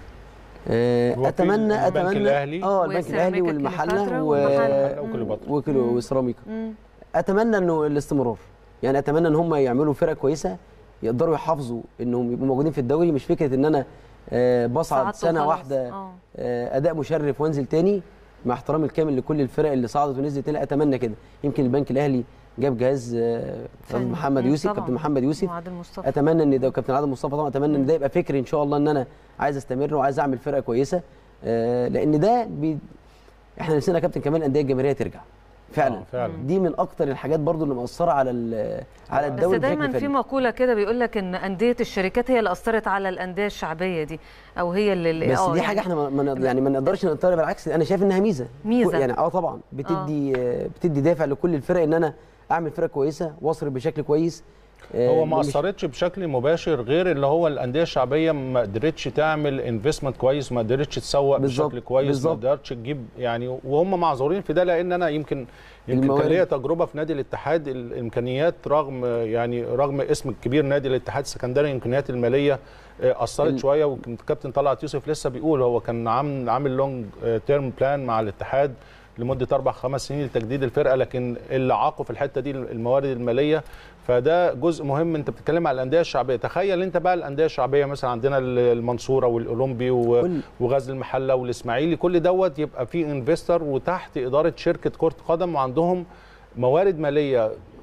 آه، هو في اتمنى البنك اتمنى الأهلي اه البنك الاهلي وسيراميكا والمحله كليوباترا و... والمحلة. وكليوباترا. وكيلو وسيراميكا مم. اتمنى انه الاستمرار يعني اتمنى ان هم يعملوا فرق كويسه يقدروا يحافظوا انهم يبقوا موجودين في الدوري مش فكره ان انا آه، بصعد صعدت سنه وخلاص. واحده آه. آه، اداء مشرف وانزل تاني مع احترامي الكامل لكل الفرق اللي صعدت ونزلت تاني اتمنى كده يمكن البنك الاهلي جاب جهاز آه، فني. محمد مم، يوسف طبعاً. كابتن محمد يوسف وعادل مصطفى اتمنى ان ده وكابتن عادل مصطفى طبعا اتمنى ان ده يبقى فكري ان شاء الله ان انا عايز استمر وعايز اعمل فرقه كويسه آه، لان ده بي... احنا نفسنا يا كابتن كمان الانديه الجماهيريه ترجع فعلا آه، فعلا دي من اكتر الحاجات برضو اللي مأثره على ال- على بس الدوري دايما بشكل في فني. مقوله كده بيقول لك ان انديه الشركات هي اللي اثرت على الانديه الشعبيه دي او هي اللي بس آه دي يعني حاجه احنا ما ما نقدر- يعني ما نقدرش نقدر بالعكس انا شايف انها ميزه ميزة. يعني اه طبعا بتدي آه. بتدي دافع لكل الفرق ان انا اعمل فرقه كويسه واصرف بشكل كويس آه، هو ما مش- اثرتش بشكل مباشر غير اللي هو الانديه الشعبيه ما قدرتش تعمل انفستمنت كويس ما قدرتش تسوق بالظبط، بشكل كويس بالظبط. ما قدرتش تجيب يعني وهم معذورين في ده لان انا يمكن يمكن كان الموارد. ليا تجربه في نادي الاتحاد الامكانيات رغم يعني رغم اسم الكبير نادي الاتحاد السكندري الامكانيات الماليه آه، اثرت ال- شويه وكنت كابتن طلعت يوسف لسه بيقول هو كان عامل عامل لونج تيرم بلان مع الاتحاد لمده اربع خمس سنين لتجديد الفرقه لكن اللي عاقوا في الحته دي الموارد الماليه فده جزء مهم انت بتتكلم على الانديه الشعبيه تخيل انت بقى الانديه الشعبيه مثلا عندنا المنصوره والاولمبي و- كل- وغزل المحله والاسماعيلي كل دوت يبقى فيه انفستر وتحت اداره شركه كره قدم وعندهم موارد ماليه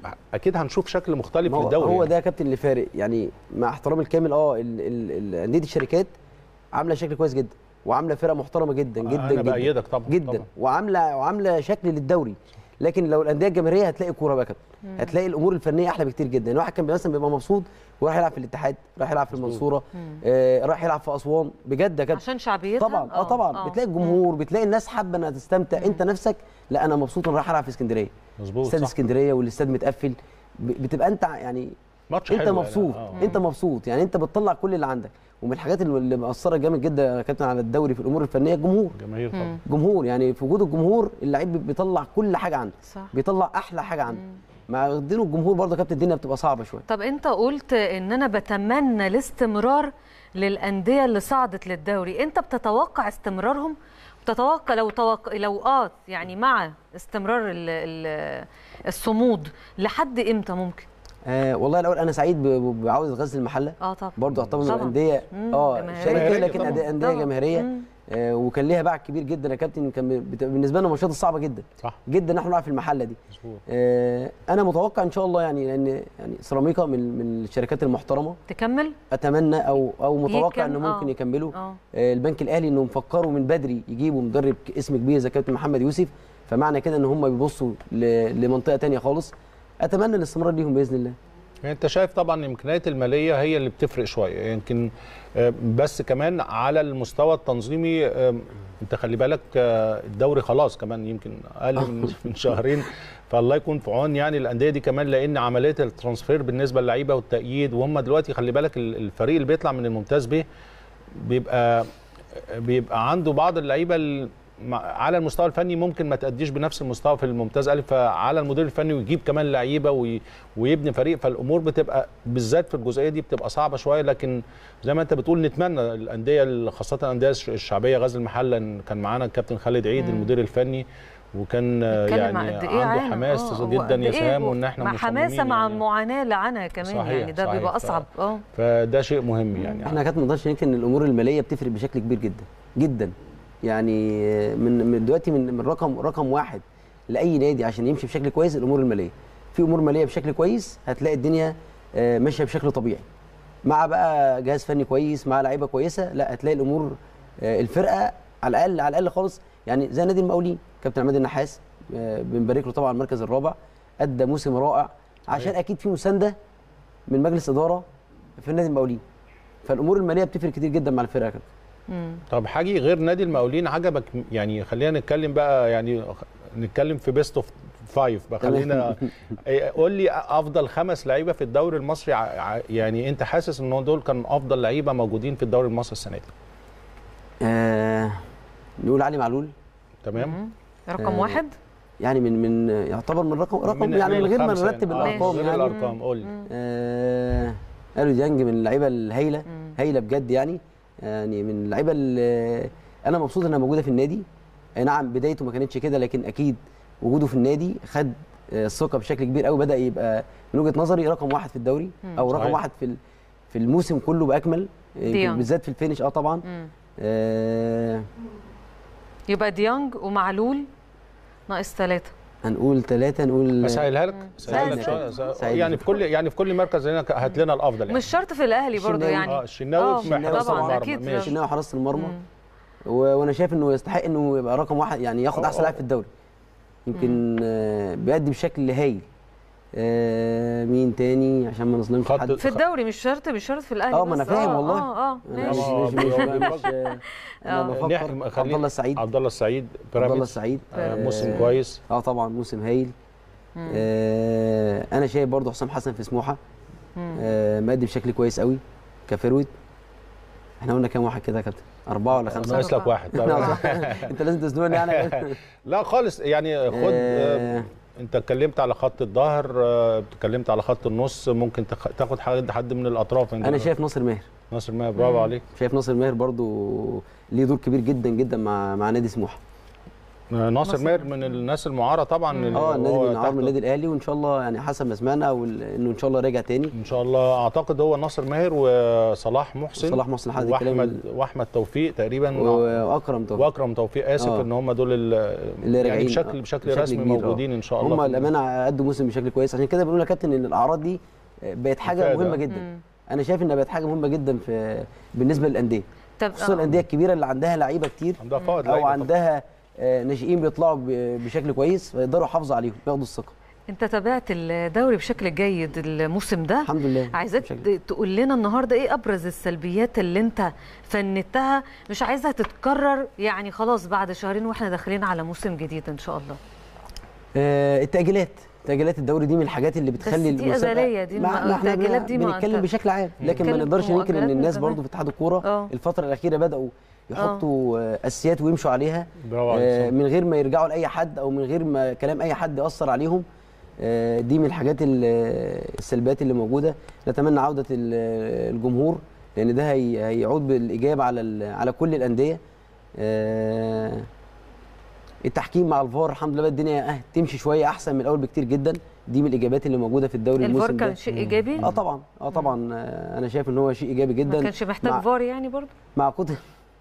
اكيد هنشوف شكل مختلف ما هو- للدوري هو يعني. ده يا كابتن اللي فارق يعني مع احترامي الكامل اه ال- ال- ال- انديه الشركات عامله شكل كويس جدا وعامله فرقه محترمه جدا جدا انا جدا بايدك طبعا جدا طبعا. وعامله وعامله شكل للدوري لكن لو الانديه الجماهيريه هتلاقي كوره بقى يا كابتن هتلاقي الامور الفنيه احلى بكتير جدا يعني واحد كان مثلا بيبقى مبسوط وراح يلعب في الاتحاد راح يلعب في المنصوره آه راح يلعب في اسوان بجد يا كابتن عشان شعبيتها طبعا اه طبعا بتلاقي الجمهور بتلاقي الناس حابه انها تستمتع انت نفسك لا انا مبسوط انا رايح العب في اسكندريه مظبوط استاد صح. اسكندريه والاستاد متقفل ب- بتبقى انت يعني ماتش انت حلو مبسوط يعني. انت مبسوط يعني انت بتطلع كل اللي عندك ومن الحاجات اللي اللي مأثره جامد جدا يا كابتن على الدوري في الامور الفنيه الجمهور جماهير طبعا جمهور يعني في وجود الجمهور اللعيب بيطلع كل حاجه عنده صح بيطلع احلى حاجه عنده مع واخدينه الجمهور برضه يا كابتن الدنيا بتبقى صعبه شويه طب انت قلت ان انا بتمنى الاستمرار للانديه اللي صعدت للدوري انت بتتوقع استمرارهم بتتوقع لو توق... لو اه يعني مع استمرار ال... ال... الصمود لحد امتى ممكن آه والله الاول انا سعيد ب- ب- بعوده غزل المحله اه طبعا برضه اعتبر من طبعاً. الانديه مم، اه جماهيرية. شركه جماهيرية لكن طبعاً. أندية- انديه طبعاً. جماهيريه مم. آه وكان ليها باع كبير جدا يا كابتن كان بت- بالنسبه لنا الماتشات الصعبه جدا صح جدا احنا نلعب في المحله دي مظبوط آه انا متوقع ان شاء الله يعني لان يعني سيراميكا من من الشركات المحترمه تكمل اتمنى او او متوقع يكم- انه ممكن آه. يكملوا اه آه البنك الاهلي انهم فكروا من بدري يجيبوا مدرب ك- اسم كبير زي كابتن محمد يوسف فمعنى كده ان هم بيبصوا ل- لمنطقه تانية خالص اتمنى الاستمرار ليهم باذن الله يعني انت شايف طبعا الامكانيات الماليه هي اللي بتفرق شويه يمكن آه، بس كمان على المستوى التنظيمي آه، انت خلي بالك آه، الدوري خلاص كمان يمكن اقل من من شهرين فالله يكون في عون يعني الانديه دي كمان لان عمليه الترانسفير بالنسبه للعيبه والتأييد وهم دلوقتي خلي بالك ال- الفريق اللي بيطلع من الممتاز به بيبقى بيبقى عنده بعض اللعيبه ال- مع- على المستوى الفني ممكن ما تأديش بنفس المستوى في الممتاز الف فعلى المدير الفني ويجيب كمان لعيبه وي ويبني فريق فالامور بتبقى بالذات في الجزئيه دي بتبقى صعبه شويه لكن زي ما انت بتقول نتمنى الانديه ال- خاصه الانديه الش- الشعبيه غزل المحله إن كان معانا الكابتن خالد عيد المدير الفني وكان آه، اتكلم يعني عن قد ايه عنده عانى. حماس آه، هو جدا قد يا إيه سهام هو- وان احنا مع حماسه مصممين مع يعني. المعاناه اللي عنها كمان صحيح، يعني ده صحيح. بيبقى ف- اصعب اه فده شيء مهم يعني احنا كانت ما نقدرش ننكر ان الامور الماليه بتفرق بشكل كبير جدا جدا يعني من من دلوقتي من من رقم رقم واحد لاي نادي عشان يمشي بشكل كويس الامور الماليه في امور ماليه بشكل كويس هتلاقي الدنيا آه، ماشيه بشكل طبيعي مع بقى جهاز فني كويس مع لعيبه كويسه لا هتلاقي الامور آه، الفرقه على الاقل على الاقل خالص يعني زي نادي المقاولين كابتن عماد النحاس آه، بنبارك له طبعا المركز الرابع ادى موسم رائع عشان اكيد في مسانده من مجلس اداره في نادي المقاولين فالامور الماليه بتفرق كتير جدا مع الفرقه يا كابتن. مم. طب حاجي غير نادي المقاولين عجبك يعني خلينا نتكلم بقى يعني نتكلم في بيست اوف فايف بقى تمام. خلينا إيه، قول لي افضل خمس لعيبه في الدوري المصري ع- ع- يعني انت حاسس ان دول كانوا افضل لعيبه موجودين في الدوري المصري السنه دي آه نقول علي معلول تمام مم. رقم آه، واحد يعني من من يعتبر من رقم رقم يعني من غير ما الخمسة نرتب يعني. آه، الارقام من غير يعني الارقام قول لي آه الو ديانج من اللعيبه الهايله هايله بجد يعني يعني من اللعيبه اللي انا مبسوط انها موجوده في النادي آه نعم بدايته ما كانتش كده لكن اكيد وجوده في النادي خد آه، الثقه بشكل كبير قوي بدا يبقى من وجهه نظري رقم واحد في الدوري او رقم صحيح. واحد في ال- في الموسم كله باكمل يمكن ديانج. بالذات في الفينش اه طبعا مم. آه يبقى ديانج ومعلول ناقص ثلاثة هنقول ثلاثه نقول اسهلها لك اسهلها لك سهل. شويه سهل. يعني في كل يعني في كل مركز هنا هات لنا الافضل يعني مش شرط في الاهلي برضو الشناوي. يعني اه الشناوي آه، في الشناوي حراسه طبعاً، المرمى أكيد. ماشي شناوي حراسه المرمى مم. و- وانا شايف انه يستحق انه يبقى رقم واحد يعني ياخد آه، احسن آه. لاعب في الدوري يمكن آه بيأدي بشكل هايل آه مين تاني عشان ما نظلمش خط- حد في الدوري مش شرط مش شرط في الاهلي اه ما انا بس. فاهم والله اه اه أنا ماشي مش مش مش, مش, مش آه، انا آه. بفكر نحن- خلينا- عبد الله السعيد عبد الله السعيد عبد الله بيراميدز السعيد آه، موسم آه، كويس اه طبعا موسم هايل آه انا شايف برضو حسام حسن في سموحه آه مادي بشكل كويس قوي كفروت احنا قلنا كام واحد كده يا كابتن اربعه ولا خمسه ناقص لك واحد انت لازم تزنقني يعني لا خالص يعني خد آه، آه، انت اتكلمت على خط الظهر آه، اتكلمت على خط النص ممكن تخ- تاخد حد حد من الاطراف انت انا شايف ناصر ماهر ناصر ماهر برافو عليك شايف ناصر ماهر برضو ليه دور كبير جدا جدا مع مع نادي سموحه ناصر ناصر ماهر من الناس المعاره طبعا اللي اه النادي هو من عمر تحت- النادي الاهلي وان شاء الله يعني حسب ما سمعنا وال- انه ان شاء الله راجع تاني ان شاء الله اعتقد هو ناصر ماهر وصلاح محسن صلاح محسن حد الكلام واحمد واحمد توفيق تقريبا واكرم توفيق واكرم توفيق اسف آه. ان هم دول ال- اللي يعني راجعين بشكل آه، بشكل, بشكل رسمي كبير، آه. موجودين ان شاء الله هم في- الامانه قدوا موسم بشكل كويس عشان كده بنقول يا كابتن ان الاعراض دي بقت حاجه إفادة. مهمه جدا انا شايف انها بقت حاجه مهمه جدا في بالنسبه للانديه طب خصوصا آه. الانديه الكبيره اللي عندها لعيبه كتير عندها فائض او لعيبة طبعاً. عندها آه، ناشئين بيطلعوا ب- بشكل كويس فيقدروا يحافظوا عليهم ياخدوا الثقه انت تابعت الدوري بشكل جيد الموسم ده الحمد لله عايزاك بشكل- تقول لنا النهارده ايه ابرز السلبيات اللي انت فندتها مش عايزها تتكرر يعني خلاص بعد شهرين واحنا داخلين على موسم جديد ان شاء الله آه، التاجيلات تاجيلات الدوري دي من الحاجات اللي بتخلي دي المسابقة- أزلية، دي ما ما- ما احنا التأجيلات دي ما بنتكلم أنت- بشكل عام لكن ما بنتكلم نقدرش في ننكر ان مؤجلات من الناس زمان. برضو في اتحاد الكوره آه. الفتره الاخيره بداوا يحطوا آه، اساسيات ويمشوا عليها برافو عليك، آه، صح. من غير ما يرجعوا لاي حد او من غير ما كلام اي حد ياثر عليهم آه، دي من الحاجات ال- السلبيات اللي موجوده نتمنى عوده ال- الجمهور لان ده هي- هيعود بالايجاب على ال- على كل الانديه آه، التحكيم مع الفار الحمد لله بقى الدنيا اه تمشي شويه احسن من الاول بكتير جدا دي من الايجابيات اللي موجوده في الدوري الفار الموسم كان ده شيء ايجابي اه طبعا اه طبعا آه، انا شايف ان هو شيء ايجابي جدا ما كانش محتاج مع- فار يعني برضه مع كتر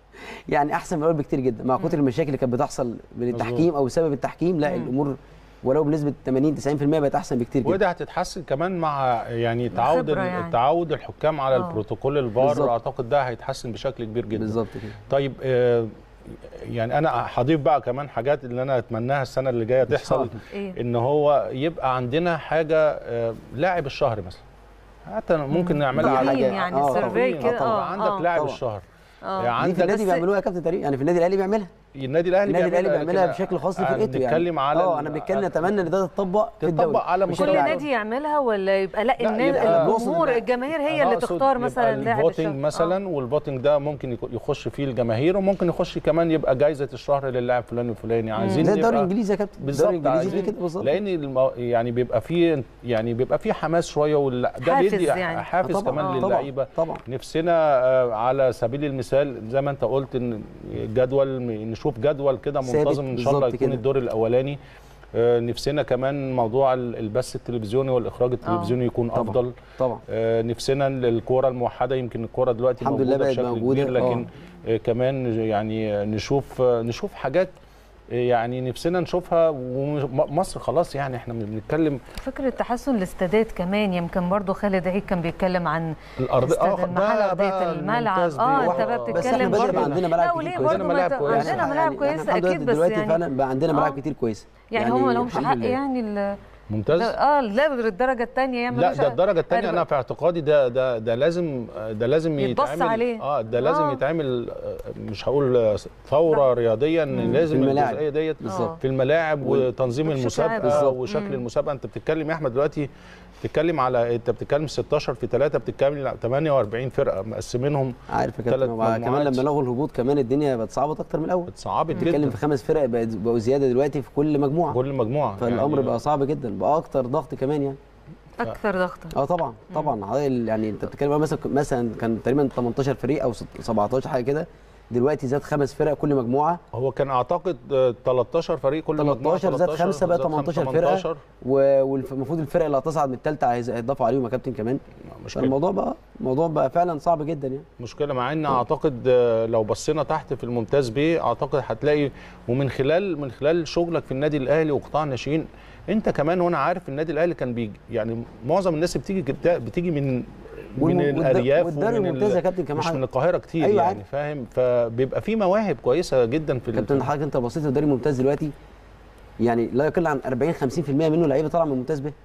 يعني احسن من الاول بكتير جدا مع كتر المشاكل اللي كانت بتحصل من التحكيم او بسبب التحكيم لا الامور ولو بنسبه 80 90% بقت احسن بكتير جدا وده هتتحسن كمان مع يعني تعود خبرة ال- يعني. تعود الحكام على آه. البروتوكول الفار بالظبط. اعتقد ده هيتحسن بشكل كبير جدا بالظبط كده طيب آه، يعني انا هضيف بقى كمان حاجات اللي انا اتمناها السنه اللي جايه تحصل ايه ان هو يبقى عندنا حاجه آه، لاعب الشهر مثلا حتى ممكن نعملها على تقييم يعني آه، سيرفي تقييم. كده طبعا اه عندك آه. لاعب طبعا. الشهر آه. دي عندك في النادي بس- بيعملوها يا كابتن تقريبا يعني في النادي الاهلي بيعملها النادي الاهلي النادي الاهلي بيعملها، بيعملها لكن بشكل خاص أنا لفرقته يعني بنتكلم على اه ال- انا بتكلم اتمنى ان ده تطبق في الدوري تطبق على مش مستوى كل اللاعب. نادي يعملها ولا يبقى لا لا، النادي يبقى الجمهور نقصد- الجماهير هي أنا اللي أقصد تختار يبقى مثلا لاعب الفوتنج الشهر. مثلا والفوتنج ده ممكن يكو- يخش فيه الجماهير وممكن يخش كمان يبقى جائزه الشهر للاعب فلان الفلاني عايزين زي الدوري يبقى- الانجليزي يا كابتن الدوري بالظبط الانجليزي عايزين فيه كده بالظبط لان المو... يعني بيبقى فيه يعني بيبقى فيه حماس شويه وال... ده حافز بيدي يعني. حافز طبعاً، كمان آه، للعيبه طبعا نفسنا آه، على سبيل المثال زي ما انت قلت ان جدول نشوف جدول كده ثابت، منتظم ان شاء الله بالظبط يكون كده. الدور الاولاني آه، نفسنا كمان موضوع ال- البث التلفزيوني والاخراج التلفزيوني يكون طبعاً. افضل طبعا آه، نفسنا الكوره الموحده يمكن الكوره دلوقتي الحمد لله موجوده بقت بشكل موجودة، كبير لكن آه، كمان يعني نشوف آه، نشوف حاجات آه، يعني نفسنا نشوفها ومصر خلاص يعني احنا بنتكلم فكره تحسن الاستادات كمان يمكن برضو خالد عيد كان بيتكلم عن الارض استاد ده المحله بقى وديه الملعب الممتاز اه بيه. انت بقى آه. بس احنا بتتكلم بدأ برضو يبقى عندنا لا ملاعب وليه كتير برضو عندنا ما ملاعب ت- كويسة. عندنا ملاعب يعني كويسه احنا الحمد اكيد لله بس دلوقتي يعني فعلا بقى عندنا ملاعب آه. كتير كويسه يعني هم لهمش الحمد حق لله. يعني ال- ممتاز اه لا الدرجه الثانيه يعمل لا ده الدرجه الثانيه أنا انا في اعتقادي ده ده ده لازم ده لازم يتبص يتعمل عليه. اه ده لازم آه. يتعمل آه، مش هقول ثوره رياضيه ان لازم في الملاعب. الجزئيه ديت بالظبط. في الملاعب وتنظيم بشكل عام. المسابقه بالظبط. وشكل المسابقه انت بتتكلم يا احمد دلوقتي بتتكلم على انت بتتكلم 16 في 3 بتتكلم على 48 فرقه مقسمينهم عارف يا ثلاث كابتن وبعد- كمان مجموعات. لما لغوا الهبوط كمان الدنيا بقت صعبه اكتر من الاول اتصعبت بتتكلم جدا في خمس فرق بقت بقوا زياده دلوقتي في كل مجموعه كل مجموعه فالامر يعني بقى صعب جدا بقى اكتر ضغط كمان يعني اكثر ضغطا اه طبعا طبعا عدد- يعني انت بتتكلم مثلا مثلا كان تقريبا 18 فريق او 17 حاجه كده دلوقتي زاد خمس فرق كل مجموعه هو كان اعتقد آه، 13 فريق كل مجموعه 13 زاد 5 بقى زاد 18 18. فرقه و- والمفروض الفرق اللي هتصعد من الثالثه هيضافوا عليهم يا كابتن كمان مشكله فالموضوع بقى الموضوع بقى فعلا صعب جدا يعني مشكله مع ان اعتقد آه، لو بصينا تحت في الممتاز بيه اعتقد هتلاقي ومن خلال من خلال شغلك في النادي الاهلي وقطاع الناشئين انت كمان وانا عارف النادي الاهلي كان بيجي يعني معظم الناس بتيجي جدا- بتيجي من والم- من والد- الارياف والدوري ومن الممتاز ال- يا كابتن كمان مش حاجة. من القاهره كتير أيوة يعني عارف. فاهم فبيبقى في مواهب كويسه جدا في ال- كابتن حضرتك انت بصيت الدوري الممتاز دلوقتي يعني لا يقل عن 40 50% منه لعيبه طالعه من الممتاز به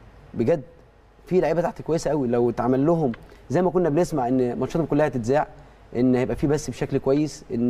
بجد في لعيبه تحت كويسه قوي لو اتعمل لهم زي ما كنا بنسمع ان ماتشاتهم كلها هتتذاع ان هيبقى في بث بشكل كويس ان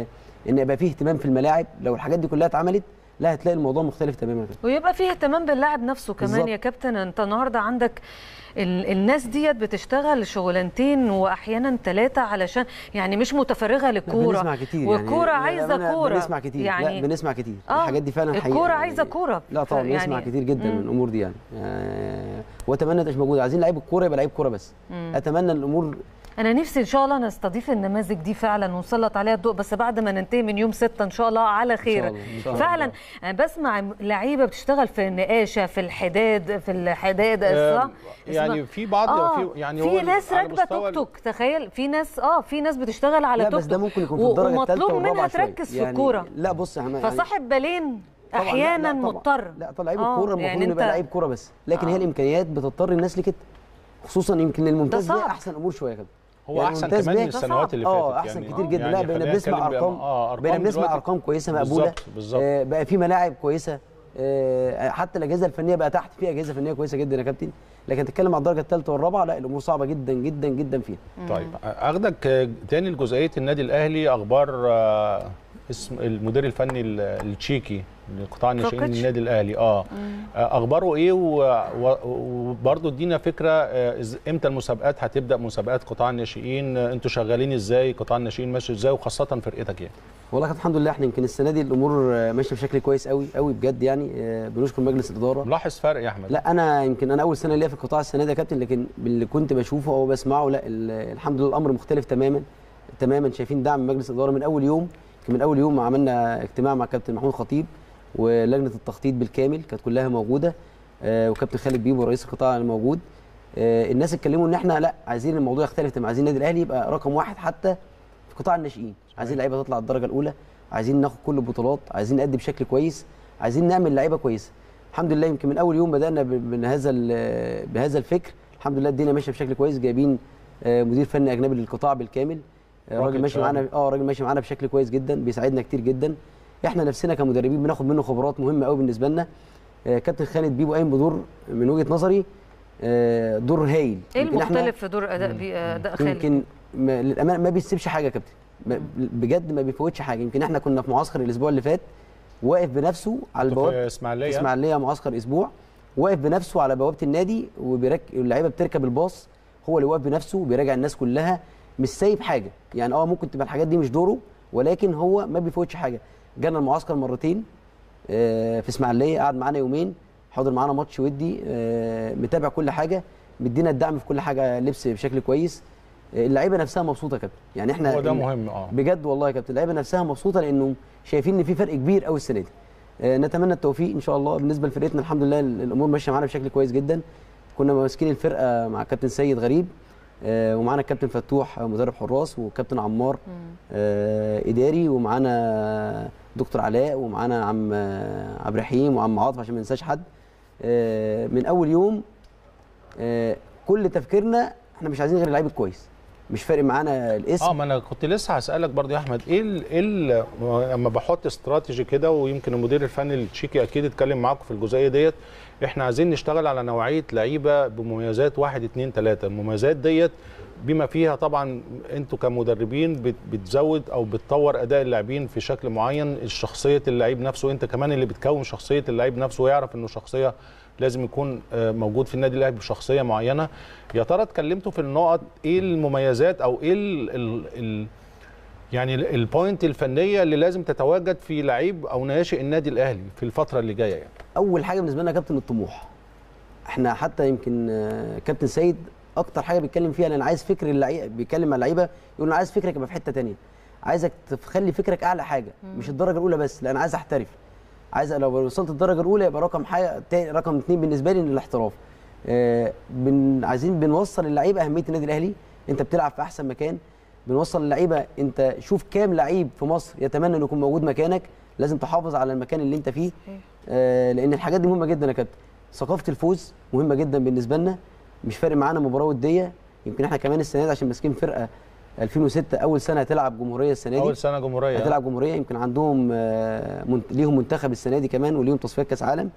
ان يبقى فيه اهتمام في الملاعب لو الحاجات دي كلها اتعملت لا هتلاقي الموضوع مختلف تماما كده ويبقى فيه اهتمام باللاعب نفسه كمان بالظبط. يا كابتن انت النهارده عندك ال الناس ديت بتشتغل شغلانتين واحيانا ثلاثه علشان يعني مش متفرغه لا، للكوره بنسمع كتير والكوره يعني عايزه بأمانة كوره بنسمع كتير يعني لا بنسمع كتير آه، الحاجات دي فعلا حقيقه الكوره يعني عايزه كوره لا طبعا ف- بنسمع يعني- كتير جدا مم. من الامور دي يعني آه، واتمنى تبقاش موجوده عايزين لعيب الكوره يبقى لعيب كوره بس مم. اتمنى الامور انا نفسي ان شاء الله نستضيف النماذج دي فعلا ونسلط عليها الضوء بس بعد ما ننتهي من يوم ستة ان شاء الله على خير الله، إن شاء الله. فعلا انا بسمع لعيبه بتشتغل في النقاشه في الحداد في الحداد آه، صح؟ يعني اسمها- في بعض آه في يعني هو في ناس على راكبه مستوى توك توك تخيل في ناس اه في ناس بتشتغل على لا توك بس ده توك ممكن يكون في و- الدرجه الثالثه ومطلوب والرابعه منها شوية. تركز في يعني الكوره لا بص احنا يعني فصاحب بالين طبعاً لا- لا احيانا طبعاً. مضطر لا طبعا لعيب آه، الكوره المفروض يعني يعني يبقى أنت- لعيب كوره بس لكن آه. هي الامكانيات بتضطر الناس لكده خصوصا يمكن الممتاز صعب. ده احسن امور شويه كده هو يعني احسن الممتاز كمان من بيه- السنوات اللي فاتت اه احسن يعني كتير جدا لا بقينا خلينا بنسمع نتكلم بقى- ارقام اه ارقام بقينا بنسمع دلوقتي- ارقام كويسه مقبوله بالظبط بالظبط آه، بقى في ملاعب كويسه آه، حتى الاجهزه الفنيه بقى تحت في اجهزه فنيه كويسه جدا يا كابتن لكن تتكلم على الدرجه الثالثه والرابعه لا الامور صعبه جدا جدا جدا فيها طيب اخدك آه، تاني لجزئيه النادي الاهلي اخبار آه، اسم المدير الفني ال- التشيكي لقطاع الناشئين كوكيتش. النادي الاهلي اه آه، اخباره ايه و- و- وبرضه ادينا فكره آه، إز- امتى المسابقات هتبدا مسابقات قطاع الناشئين آه، انتوا شغالين ازاي قطاع الناشئين ماشي ازاي وخاصه فرقتك يعني والله كانت الحمد لله احنا يمكن السنه دي الامور آه، ماشيه بشكل كويس قوي قوي بجد يعني آه، بنشكر مجلس الاداره ملاحظ فرق يا احمد لا انا يمكن انا اول سنه ليا في القطاع السنه دي يا كابتن لكن باللي كنت بشوفه او بسمعه لا ال- الحمد لله الامر مختلف تماما تماما شايفين دعم مجلس الاداره من اول يوم يمكن من اول يوم عملنا اجتماع مع كابتن محمود خطيب ولجنه التخطيط بالكامل كانت كلها موجوده آه، وكابتن خالد بيبو رئيس القطاع الموجود آه، الناس اتكلموا ان احنا لا عايزين الموضوع يختلف تمام عايزين النادي الاهلي يبقى رقم واحد حتى في قطاع الناشئين عايزين لعيبه تطلع الدرجه الاولى عايزين ناخد كل البطولات عايزين نأدي بشكل كويس عايزين نعمل لعيبه كويسه الحمد لله يمكن من اول يوم بدانا ب- من هذا ال- بهذا الفكر الحمد لله الدنيا ماشيه بشكل كويس جايبين آه، مدير فني اجنبي للقطاع بالكامل آه، راجل روكيتش، ماشي آه. معانا اه راجل ماشي معانا بشكل كويس جدا بيساعدنا كتير جدا احنا نفسنا كمدربين بناخد منه خبرات مهمه قوي بالنسبه لنا آه، كابتن خالد بيبو قايم بدور من وجهه نظري آه، دور هايل ايه يمكن إحنا- المختلف في دور اداء بي اداء خالد يمكن ما للامانه ما بيسيبش حاجه يا كابتن ما- بجد ما بيفوتش حاجه يمكن احنا كنا في معسكر الاسبوع اللي فات واقف بنفسه على كنتوا البوابه في اسماعيليه اسماعيليه معسكر اسبوع واقف بنفسه على بوابه النادي وبيرك اللعيبه بتركب الباص هو اللي واقف بنفسه وبيراجع الناس كلها مش سايب حاجه يعني اه ممكن تبقى الحاجات دي مش دوره ولكن هو ما بيفوتش حاجه جانا المعسكر مرتين آه، في اسماعيليه قعد معانا يومين حاضر معانا ماتش ودي آه، متابع كل حاجه مدينا الدعم في كل حاجه لبس بشكل كويس آه، اللعيبه نفسها مبسوطه يا كابتن يعني احنا هو ده مهم اه بجد والله يا كابتن اللعيبه نفسها مبسوطه لانه شايفين ان في فرق كبير قوي السنه دي آه، نتمنى التوفيق ان شاء الله بالنسبه لفرقتنا الحمد لله ال- الامور ماشيه معانا بشكل كويس جدا كنا ماسكين الفرقه مع كابتن سيد غريب آه، ومعانا الكابتن فتوح آه، مدرب حراس وكابتن عمار آه، اداري ومعانا دكتور علاء ومعانا عم آه، عبد الرحيم وعم عاطف عشان ما ننساش حد آه، من اول يوم آه، كل تفكيرنا احنا مش عايزين غير اللعيب الكويس مش فارق معانا الاسم اه ما انا كنت لسه هسالك برضه يا احمد ايه ال- ايه ال- لما بحط استراتيجي كده ويمكن المدير الفني التشيكي اكيد اتكلم معاكم في الجزئيه ديت احنا عايزين نشتغل على نوعيه لعيبه بمميزات واحد اتنين تلاته المميزات ديت بما فيها طبعا انتوا كمدربين بت- بتزود او بتطور اداء اللاعبين في شكل معين شخصيه اللعيب نفسه انت كمان اللي بتكون شخصيه اللعيب نفسه ويعرف انه شخصيه لازم يكون آه، موجود في النادي الاهلي بشخصيه معينه يا ترى اتكلمتوا في النقط ايه المميزات او ايه ال ال ال يعني ال- البوينت الفنيه اللي لازم تتواجد في لعيب او ناشئ النادي الاهلي في الفتره اللي جايه يعني اول حاجه بالنسبه لنا يا كابتن الطموح احنا حتى يمكن آه، كابتن سيد اكتر حاجه بيتكلم فيها لان عايز فكر اللعيبه بيتكلم مع اللعيبه يقول انا عايز فكرك يبقى في حته تانية عايزك تخلي فكرك اعلى حاجه مش الدرجه الاولى بس لا انا عايز احترف عايز لو وصلت الدرجه الاولى يبقى رقم حاجه تا- رقم اثنين بالنسبه لي الاحتراف آه بن عايزين بنوصل اللعيبه اهميه النادي الاهلي انت بتلعب في احسن مكان بنوصل اللعيبه انت شوف كام لعيب في مصر يتمنى انه يكون موجود مكانك لازم تحافظ على المكان اللي انت فيه آه لان الحاجات دي مهمه جدا يا كابتن ثقافه الفوز مهمه جدا بالنسبه لنا مش فارق معانا مباراه وديه يمكن احنا كمان السنه دي عشان ماسكين فرقه 2006 اول سنه هتلعب جمهوريه السنه دي اول سنه جمهوريه هتلعب جمهوريه يمكن عندهم آه، منت- ليهم منتخب السنه دي كمان وليهم تصفيات كاس عالم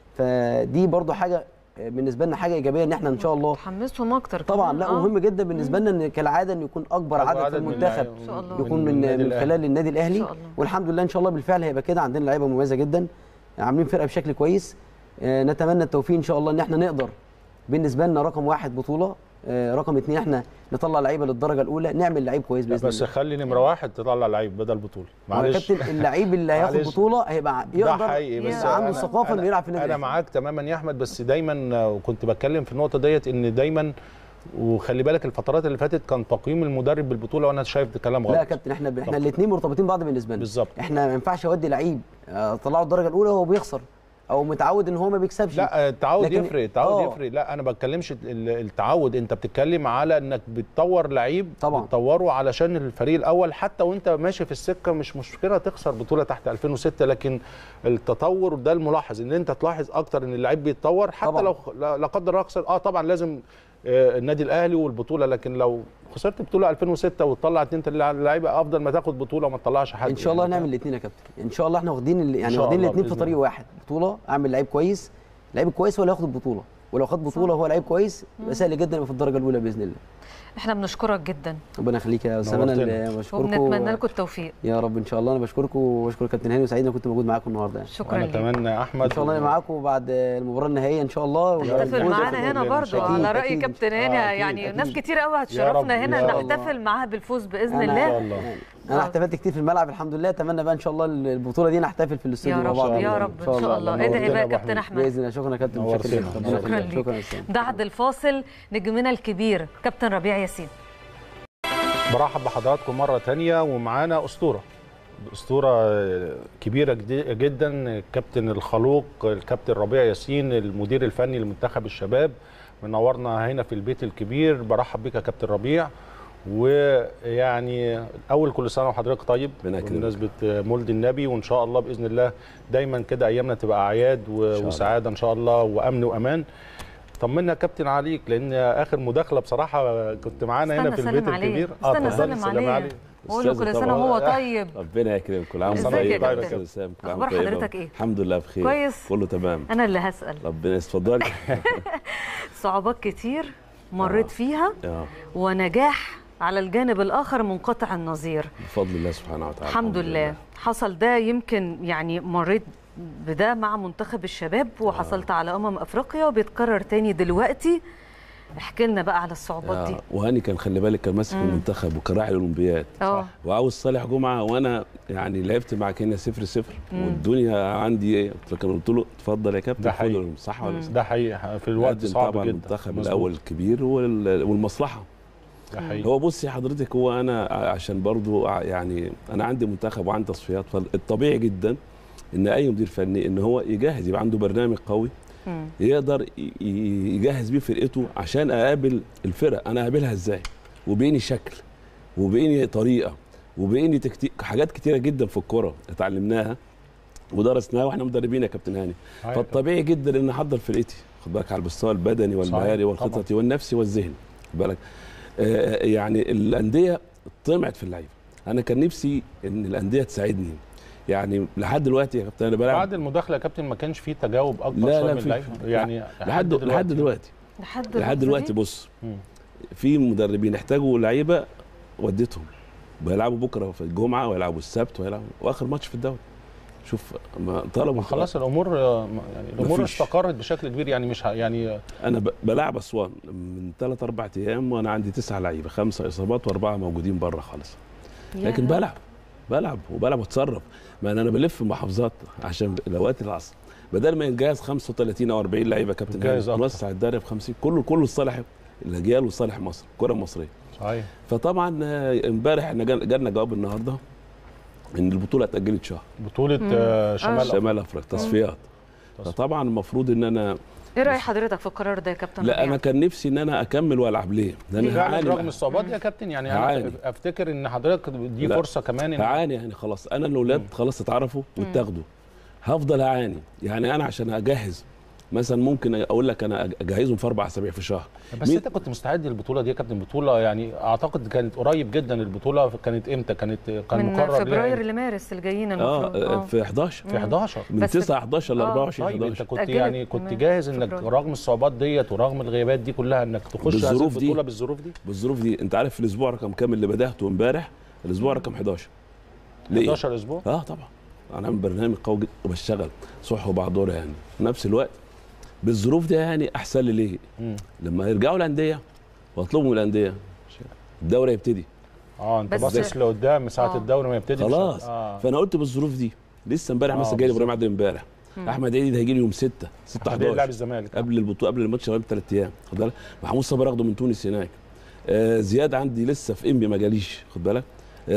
فدي برضو حاجه آه، بالنسبه لنا حاجه ايجابيه ان احنا ان شاء الله تحمسهم اكتر طبعا كمان. لا آه. مهم جدا بالنسبه لنا ان كالعاده ان يكون اكبر أكبر عدد في من المنتخب اللعيبة إن شاء الله. يكون من النادي من الأهلي. خلال النادي إن الاهلي شاء الله. والحمد لله ان شاء الله بالفعل هيبقى كده عندنا لعيبه مميزه جدا عاملين فرقه بشكل كويس آه، نتمنى التوفيق ان شاء الله ان احنا نقدر بالنسبه لنا رقم واحد بطوله آه، رقم اثنين احنا نطلع لعيبه للدرجه الاولى نعمل لعيب كويس باذن بس الله خلي نمره واحد تطلع لعيب بدل بطوله ما هو يا معلش كابتن اللعيب اللي هياخد معلش. بطوله هيبقى ده يقدر حقيقي بس يبقى عنده أنا- ثقافه انه أنا- يلعب في النادي انا الأهلي. معاك تماما يا احمد بس دايما آه، وكنت بتكلم في النقطه ديت ان دايما وخلي بالك الفترات اللي فاتت كان تقييم المدرب بالبطوله وانا شايف ده كلام غلط لا يا كابتن احنا احنا طب. الاثنين مرتبطين ببعض بالنسبه لنا بالظبط. احنا ما ينفعش اودي لعيب آه، طلعه الدرجه الاولى وهو بيخسر او متعود ان هو ما بيكسبش لا التعود لكن- يفرق التعود آه. يفرق لا انا ما بتكلمش ال- التعود انت بتتكلم على انك بتطور لعيب طبعا. بتطوره علشان الفريق الاول حتى وانت ماشي في السكه مش مشكله تخسر بطوله تحت 2006 لكن التطور ده الملاحظ ان انت تلاحظ اكتر ان اللعيب بيتطور حتى طبعا. لو لا لا قدر الله خسر اه طبعا لازم آه، النادي الاهلي والبطوله لكن لو خسرت بطوله 2006 وتطلع اتنين تلاتة لعيبه افضل ما تاخد بطوله وما تطلعش حد ان شاء الله يعني. هنعمل الاثنين يا كابتن ان شاء الله احنا واخدين ال- يعني شاء واخدين الله الاثنين في بإذن طريق الله. واحد بطوله اعمل لعيب كويس لعيب كويس هو اللي هياخد البطوله ولو خد بطوله هو لعيب كويس يبقى سهل جدا يبقى في الدرجه الاولى باذن الله احنا بنشكرك جدا ربنا يخليك يا اسامه انا نورتنا. اللي بشكركم وبنتمنى لكم التوفيق يا رب ان شاء الله انا بشكركم وبشكر كابتن هاني وسعيد اني كنت موجود معاكم النهارده يعني. شكرا وانا لك اتمنى يا احمد ان شاء الله انا معاكم بعد المباراه النهائيه ان شاء الله تحتفل رب. معانا هنا إن برضو شاء الله. على أكيد، راي أكيد. كابتن آه، هاني أكيد، يعني أكيد. ناس كتير قوي يا هتشرفنا رب، هنا إن شاء الله. نحتفل معاها بالفوز باذن أنا- ان شاء الله الله يعني آه. انا احتفلت كتير في الملعب الحمد لله اتمنى بقى ان شاء الله البطوله دي نحتفل في الاستوديو يا مع رب بعض يا رب ان شاء الله نورتنا ادعي يا بقى يا أبو كابتن حميد. احمد باذن الله شكرا يا كابتن نورتنا. بشكر لك. شكراً شكرا ليك شكرا يا أستاذ. بعد الفاصل نجمنا الكبير كابتن ربيع ياسين برحب بحضراتكم مرة تانية ومعانا أسطورة أسطورة كبيرة جدي- جدا كابتن الخلوق الكابتن ربيع ياسين المدير الفني لمنتخب الشباب منورنا هنا في البيت الكبير برحب بك يا كابتن ربيع ويعني اول كل سنه وحضرتك طيب ربنا يكرمك. بمناسبه مولد النبي وان شاء الله باذن الله دايما كده ايامنا تبقى اعياد و- الله. وسعاده ان شاء الله وامن وامان طمنا يا كابتن عليك لان اخر مداخله بصراحه كنت معانا هنا استنى في البيت سلم عليه. الكبير استنى اتفضلي، سلم سلام عليه. وقول له أستاذ كل سنه طبعا. وهو طيب ربنا يكرمك كل عام ازيك وانت يا طيب يا كابتن؟ استاذ وسام كل عام أخبار طيب. حضرتك إيه؟ الحمد لله بخير كويس؟ كله تمام انا اللي هسال ربنا اتفضلي صعوبات كتير مريت فيها آه، ونجاح على الجانب الاخر منقطع النظير بفضل الله سبحانه وتعالى الحمد لله حصل ده يمكن يعني مريت بده مع منتخب الشباب وحصلت على امم افريقيا وبيتكرر تاني دلوقتي احكي لنا بقى على الصعوبات دي آه، وهاني كان خلي بالك كان ماسك المنتخب وكان راعي الاولمبياد اه وعاوز صالح جمعه وانا يعني لعبت مع كينيا صفر صفر والدنيا عندي ايه لكن قلت له اتفضل يا كابتن ده حقيقي. خدهم، صح ولا صح؟ ده حقيقي في الوقت قدم صعب طبعا جدا المنتخب مظبوط. الاول الكبير وال- والمصلحه ده حقيقي هو بصي حضرتك هو انا عشان برضو ع- يعني انا عندي منتخب وعندي تصفيات فالطبيعي جدا ان اي مدير فني ان هو يجهز يبقى عنده برنامج قوي مم. يقدر ي- ي- يجهز بيه فرقته عشان اقابل الفرق انا اقابلها ازاي وبيني شكل وبيني طريقه وبيني تكتيك حاجات كتيره جدا في الكوره اتعلمناها ودرسناها واحنا مدربين يا كابتن هاني أيوة. فالطبيعي جدا ان احضر فرقتي خد بالك على المستوى البدني والمهاري صحيح، والخططي والنفسي والذهني خد بالك آه، يعني الانديه طمعت في اللعيبه انا كان نفسي ان الانديه تساعدني يعني لحد دلوقتي يا كابتن انا بلعب بعد المداخله يا كابتن ما كانش فيه تجاوب اكبر لا، شويه لا، من في- اللعيبه يعني لحد لحد دلوقتي لحد لحد دلوقتي بص مم. في مدربين احتاجوا لعيبه وديتهم بيلعبوا بكره في الجمعه ويلعبوا السبت ويلعبوا واخر ماتش في الدوري شوف ما طلبوا خلاص الامور يعني الامور مفيش. استقرت بشكل كبير يعني مش ه- يعني انا ب- بلعب اسوان من ثلاث اربع ايام وانا عندي تسع لعيبه خمسه اصابات واربعه موجودين بره خالص لكن بلعب بلعب وبلعب واتصرف ما انا أنا بلف محافظات عشان الاوقات العصر بدل ما ينجاز 35 او 40 لعيبه كابتن جاهز هاني، أكتر. نوسع الدوري ب 50 كله كله لصالح الاجيال وصالح مصر الكره المصريه صحيح فطبعا آه، امبارح احنا جال- جالنا جواب النهارده ان البطوله اتاجلت شهر بطوله آه، شمال أفريقيا. شمال افريقيا تصفيات فطبعا المفروض ان انا ايه راي حضرتك في القرار ده يا كابتن لا ربيع؟ انا كان نفسي ان انا اكمل والعب ليه؟ لان ليه؟ فعلا هعاني رغم الصعوبات دي يا كابتن يعني انا هعاني. افتكر ان حضرتك دي لا. فرصه كمان ان هعاني يعني خلاص انا الاولاد خلاص اتعرفوا واتاخدوا هفضل اعاني يعني انا عشان اجهز مثلا ممكن اقول لك انا اجهزهم في اربع اسابيع في شهر بس مين- انت كنت مستعد للبطوله دي يا كابتن بطوله يعني اعتقد كانت قريب جدا البطوله كانت امتى كانت كان من مقرر ليها فبراير إمتى؟ لمارس الجايين اه المفروض آه، في 11 في 11 من بس- 9 11 ل آه. 24 طيب انت 11 كنت اتأجلت يعني كنت كمان جاهز انك فبراير. رغم الصعوبات ديت ورغم الغيابات دي كلها انك تخش هذه بالظروف دي. البطوله بالظروف دي بالظروف دي انت عارف الاسبوع رقم كام اللي بداته امبارح الاسبوع رقم 11 ليه 11 اسبوع اه طبعا انا عامل برنامج قوي جدا وبشتغل صح وبعض يعني في نفس الوقت بالظروف دي يعني احسن لي ليه مم. لما يرجعوا الانديه واطلبوا من الانديه الدوري يبتدي اه انت بس- باصص لقدام ساعه آه. الدوري ما يبتدي مش خلاص هت- اه فانا قلت بالظروف دي لسه امبارح آه، مثلا جاي لي بالظبط. ابراهيم عادل امبارح احمد عيد هيجي لي يوم 6 6 أحمد عيد لاعب 11 الزمالك قبل البطوله قبل الماتش قبل بثلاث ايام خد بالك محمود صابر اخده من تونس هناك آه زياد عندي لسه في انبي ما جاليش خد بالك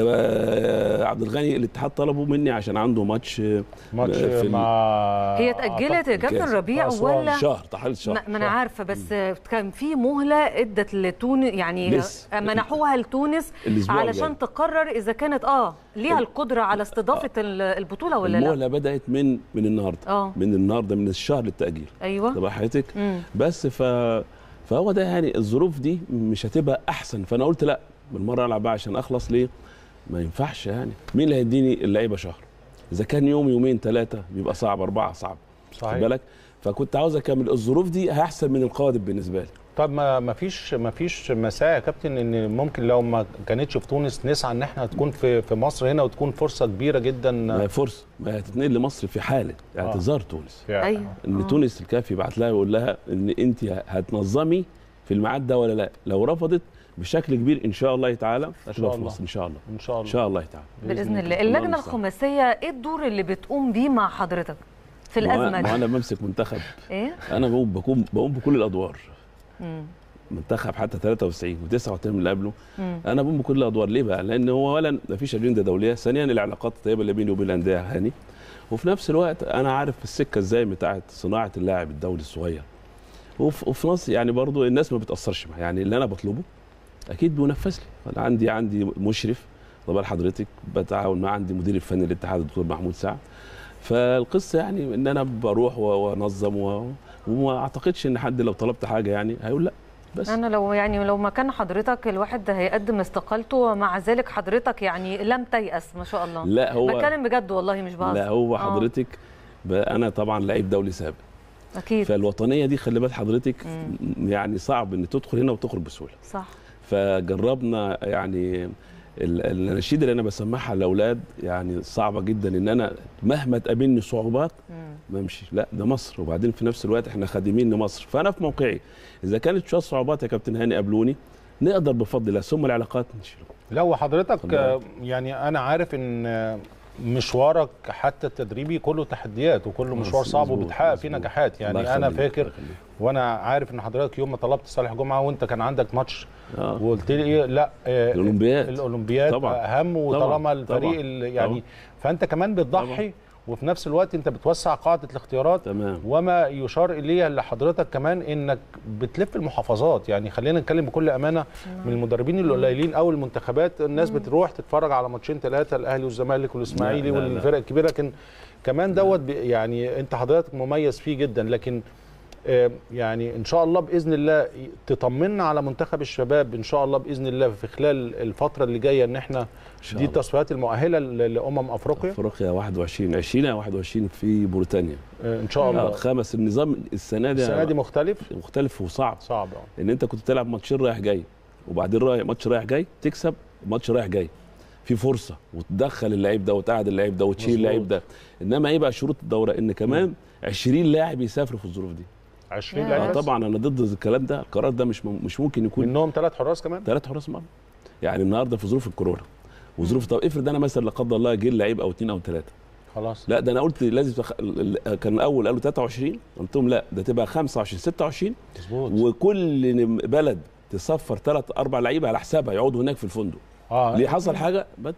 آه عبد الغني الاتحاد طلبه مني عشان عنده ماتش آه، ماتش في ال- مع هي اتأجلت يا كابتن الكاس. ربيع أسوان. ولا شهر تحديد شهر ما ما انا عارفه بس كان في مهله ادت لتونس يعني لسه. منحوها لتونس الأسبوع علشان الجاي. تقرر اذا كانت اه ليها القدره على استضافه ال- البطوله ولا لا المهله بدات من من النهارده اه من النهارده من الشهر للتاجيل ايوه طب حضرتك مم. بس ف فهو ده يعني الظروف دي مش هتبقى احسن فانا قلت لا بالمره العب بقى عشان اخلص ليه ما ينفعش يعني مين اللي هيديني اللعيبه شهر اذا كان يوم يومين ثلاثه بيبقى صعب اربعه صعب خد صحيح بالك فكنت عاوز اكمل الظروف دي هيحسن من القادم بالنسبه لي طب ما ما فيش ما فيش مساء يا كابتن ان ممكن لو ما كانتش في تونس نسعى ان احنا تكون في في مصر هنا وتكون فرصه كبيره جدا ما هي فرصه ما هي هتتنقل لمصر في حاله اعتذار تونس ايوه ان آه. تونس الكاف يبعت لها يقول لها ان انت هتنظمي في الميعاد ده ولا لا لو رفضت بشكل كبير ان شاء الله تعالى هتبقى في الله. مصر ان شاء الله ان شاء ان الله شاء الله تعالى باذن الله الله اللجنه المستعان. الخماسيه ايه الدور اللي بتقوم بيه مع حضرتك في ما هو- الازمه ما هو دي انا بمسك منتخب ايه انا بقوم بقوم بقوم بكل الادوار مم. منتخب حتى 93 و89 اللي قبله مم. انا بقوم بكل الادوار ليه بقى؟ لان هو اولا ما فيش اجنده دوليه، ثانيا العلاقات الطيبه اللي بيني وبين الانديه هاني وفي نفس الوقت انا عارف السكه ازاي بتاعه صناعه اللاعب الدولي الصغير وفي, وفي نص يعني برضو الناس ما بتاثرش معايا يعني اللي انا بطلبه اكيد بينفذ لي انا عندي عندي مشرف طبعا حضرتك بتعاون مع عندي مدير الفني للاتحاد الدكتور محمود سعد فالقصه يعني ان انا بروح و- وانظم و- وما اعتقدش ان حد لو طلبت حاجه يعني هيقول لا بس انا لو يعني لو مكان حضرتك الواحد ده هيقدم استقالته ومع ذلك حضرتك يعني لم تيأس ما شاء الله لا هو بتكلم بجد والله مش بهزر لا هو آه. حضرتك بقى انا طبعا لعيب دولي سابق اكيد فالوطنيه دي خلي بال حضرتك مم. يعني صعب ان تدخل هنا وتخرج بسهوله صح فجربنا يعني ال- الاناشيد اللي انا بسمعها للاولاد يعني صعبه جدا ان انا مهما تقابلني صعوبات مم. ما امشي لا ده مصر وبعدين في نفس الوقت احنا خادمين لمصر فانا في موقعي اذا كانت شويه صعوبات يا كابتن هاني قابلوني نقدر بفضل الله ثم العلاقات نشيلهم لو حضرتك اتفضل. آه، يعني انا عارف ان آه، مشوارك حتى التدريبي كله تحديات وكله مشوار صعب مظبوط، وبتحقق فيه مظبوط. نجاحات الله يعني انا يخليك، فاكر الله يخليك. وانا عارف ان حضرتك يوم ما طلبت صالح جمعه وانت كان عندك ماتش اه وقلت لي ايه لا آه، الاولمبياد الاولمبياد طبعاً. اهم وطالما طبعاً. الفريق طبعاً. ال- يعني طبعاً. فانت كمان بتضحي طبعاً. وفي نفس الوقت انت بتوسع قاعده الاختيارات تمام وما يشار اليه لحضرتك كمان انك بتلف المحافظات يعني خلينا نتكلم بكل امانه من المدربين القليلين او المنتخبات الناس بتروح تتفرج على ماتشين ثلاثه الاهلي والزمالك والاسماعيلي لا، لا، لا. والفرق الكبيره لكن كمان دوت بي- يعني انت حضرتك مميز فيه جدا لكن آه، يعني ان شاء الله باذن الله تطمنا على منتخب الشباب ان شاء الله باذن الله في خلال الفتره اللي جايه ان احنا إن شاء دي الله. التصفيات المؤهله ل- لامم افريقيا افريقيا 21 20 أو 21 في موريتانيا آه، ان شاء آه الله خمس النظام السنه دي السنه دي مختلف مختلف وصعب صعب آه. ان انت كنت تلعب ماتشين رايح جاي وبعدين رايح ماتش رايح جاي تكسب ماتش رايح جاي في فرصه وتدخل اللعيب ده وتقعد اللعيب ده وتشيل مظبوط. اللعيب ده انما ايه بقى شروط الدوره ان كمان 20 لاعب يسافروا في الظروف دي 20 يا لاعب آه بس. طبعا انا ضد الكلام ده القرار ده مش م- مش ممكن يكون منهم ثلاث حراس كمان ثلاث حراس مرمى يعني النهارده في ظروف الكورونا وظروف طب افرض انا مثلا لا قدر الله جه لعيب او اثنين او ثلاثه خلاص لا ده انا قلت لازم تخ... ال- ال- كان الاول قالوا 23 قلت لهم لا ده تبقى 25 26 مظبوط وكل بلد تصفر ثلاث اربع لعيبه على حسابها يقعدوا هناك في الفندق اه ليه حصل حاجه بدري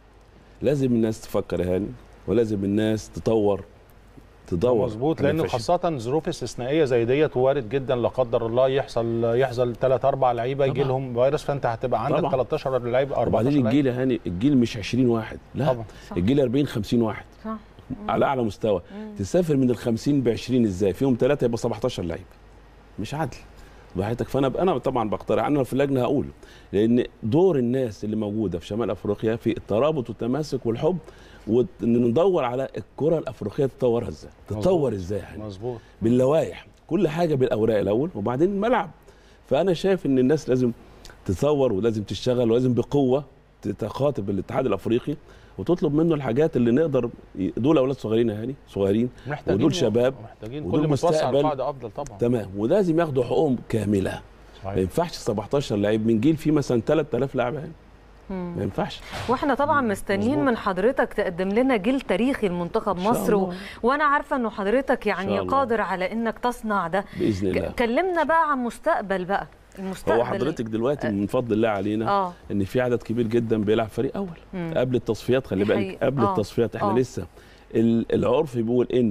لازم الناس تفكر يا هاني ولازم الناس تطور تدور مظبوط أنا لان فاشل. خاصه ظروف استثنائيه زي ديت وارد جدا لا قدر الله يحصل يحصل ثلاث اربع لعيبه يجي طبعا. لهم فيروس فانت هتبقى عندك طبعا. 13 لعيب 14 وبعدين لعيب الجيل يا هاني الجيل مش 20 واحد لا طبعا صح. الجيل 40 50 واحد صح على اعلى مستوى تسافر من ال 50 ب 20 ازاي فيهم ثلاثه يبقى 17 لعيب مش عدل بحياتك فانا انا طبعا بقترح انا في اللجنه هقول لان دور الناس اللي موجوده في شمال افريقيا في الترابط والتماسك والحب وان ندور على الكره الافريقيه تطورها ازاي تتطور ازاي يعني مظبوط باللوائح كل حاجه بالاوراق الاول وبعدين الملعب فانا شايف ان الناس لازم تتصور ولازم تشتغل ولازم بقوه تخاطب الاتحاد الافريقي وتطلب منه الحاجات اللي نقدر دول اولاد صغيرين يعني صغيرين محتاجين ودول شباب محتاجين ودول كل ما توسع مستقبل. القاعده افضل طبعا تمام ولازم ياخدوا حقوقهم كامله ما صحيح. ينفعش 17 لعيب من جيل فيه مثلا 3000 لاعب يعني ما ينفعش واحنا طبعا مستنيين مظبوط. من حضرتك تقدم لنا جيل تاريخي لمنتخب إن شاء مصر و... الله. وانا عارفه انه حضرتك يعني شاء الله. قادر على انك تصنع ده باذن الله ك... كلمنا بقى عن مستقبل بقى المستقبل هو حضرتك دلوقتي من فضل الله علينا اه ان في عدد كبير جدا بيلعب فريق اول مم. قبل التصفيات خلي دي بالك حقيقة. قبل آه. التصفيات احنا آه. لسه ال- العرف بيقول ان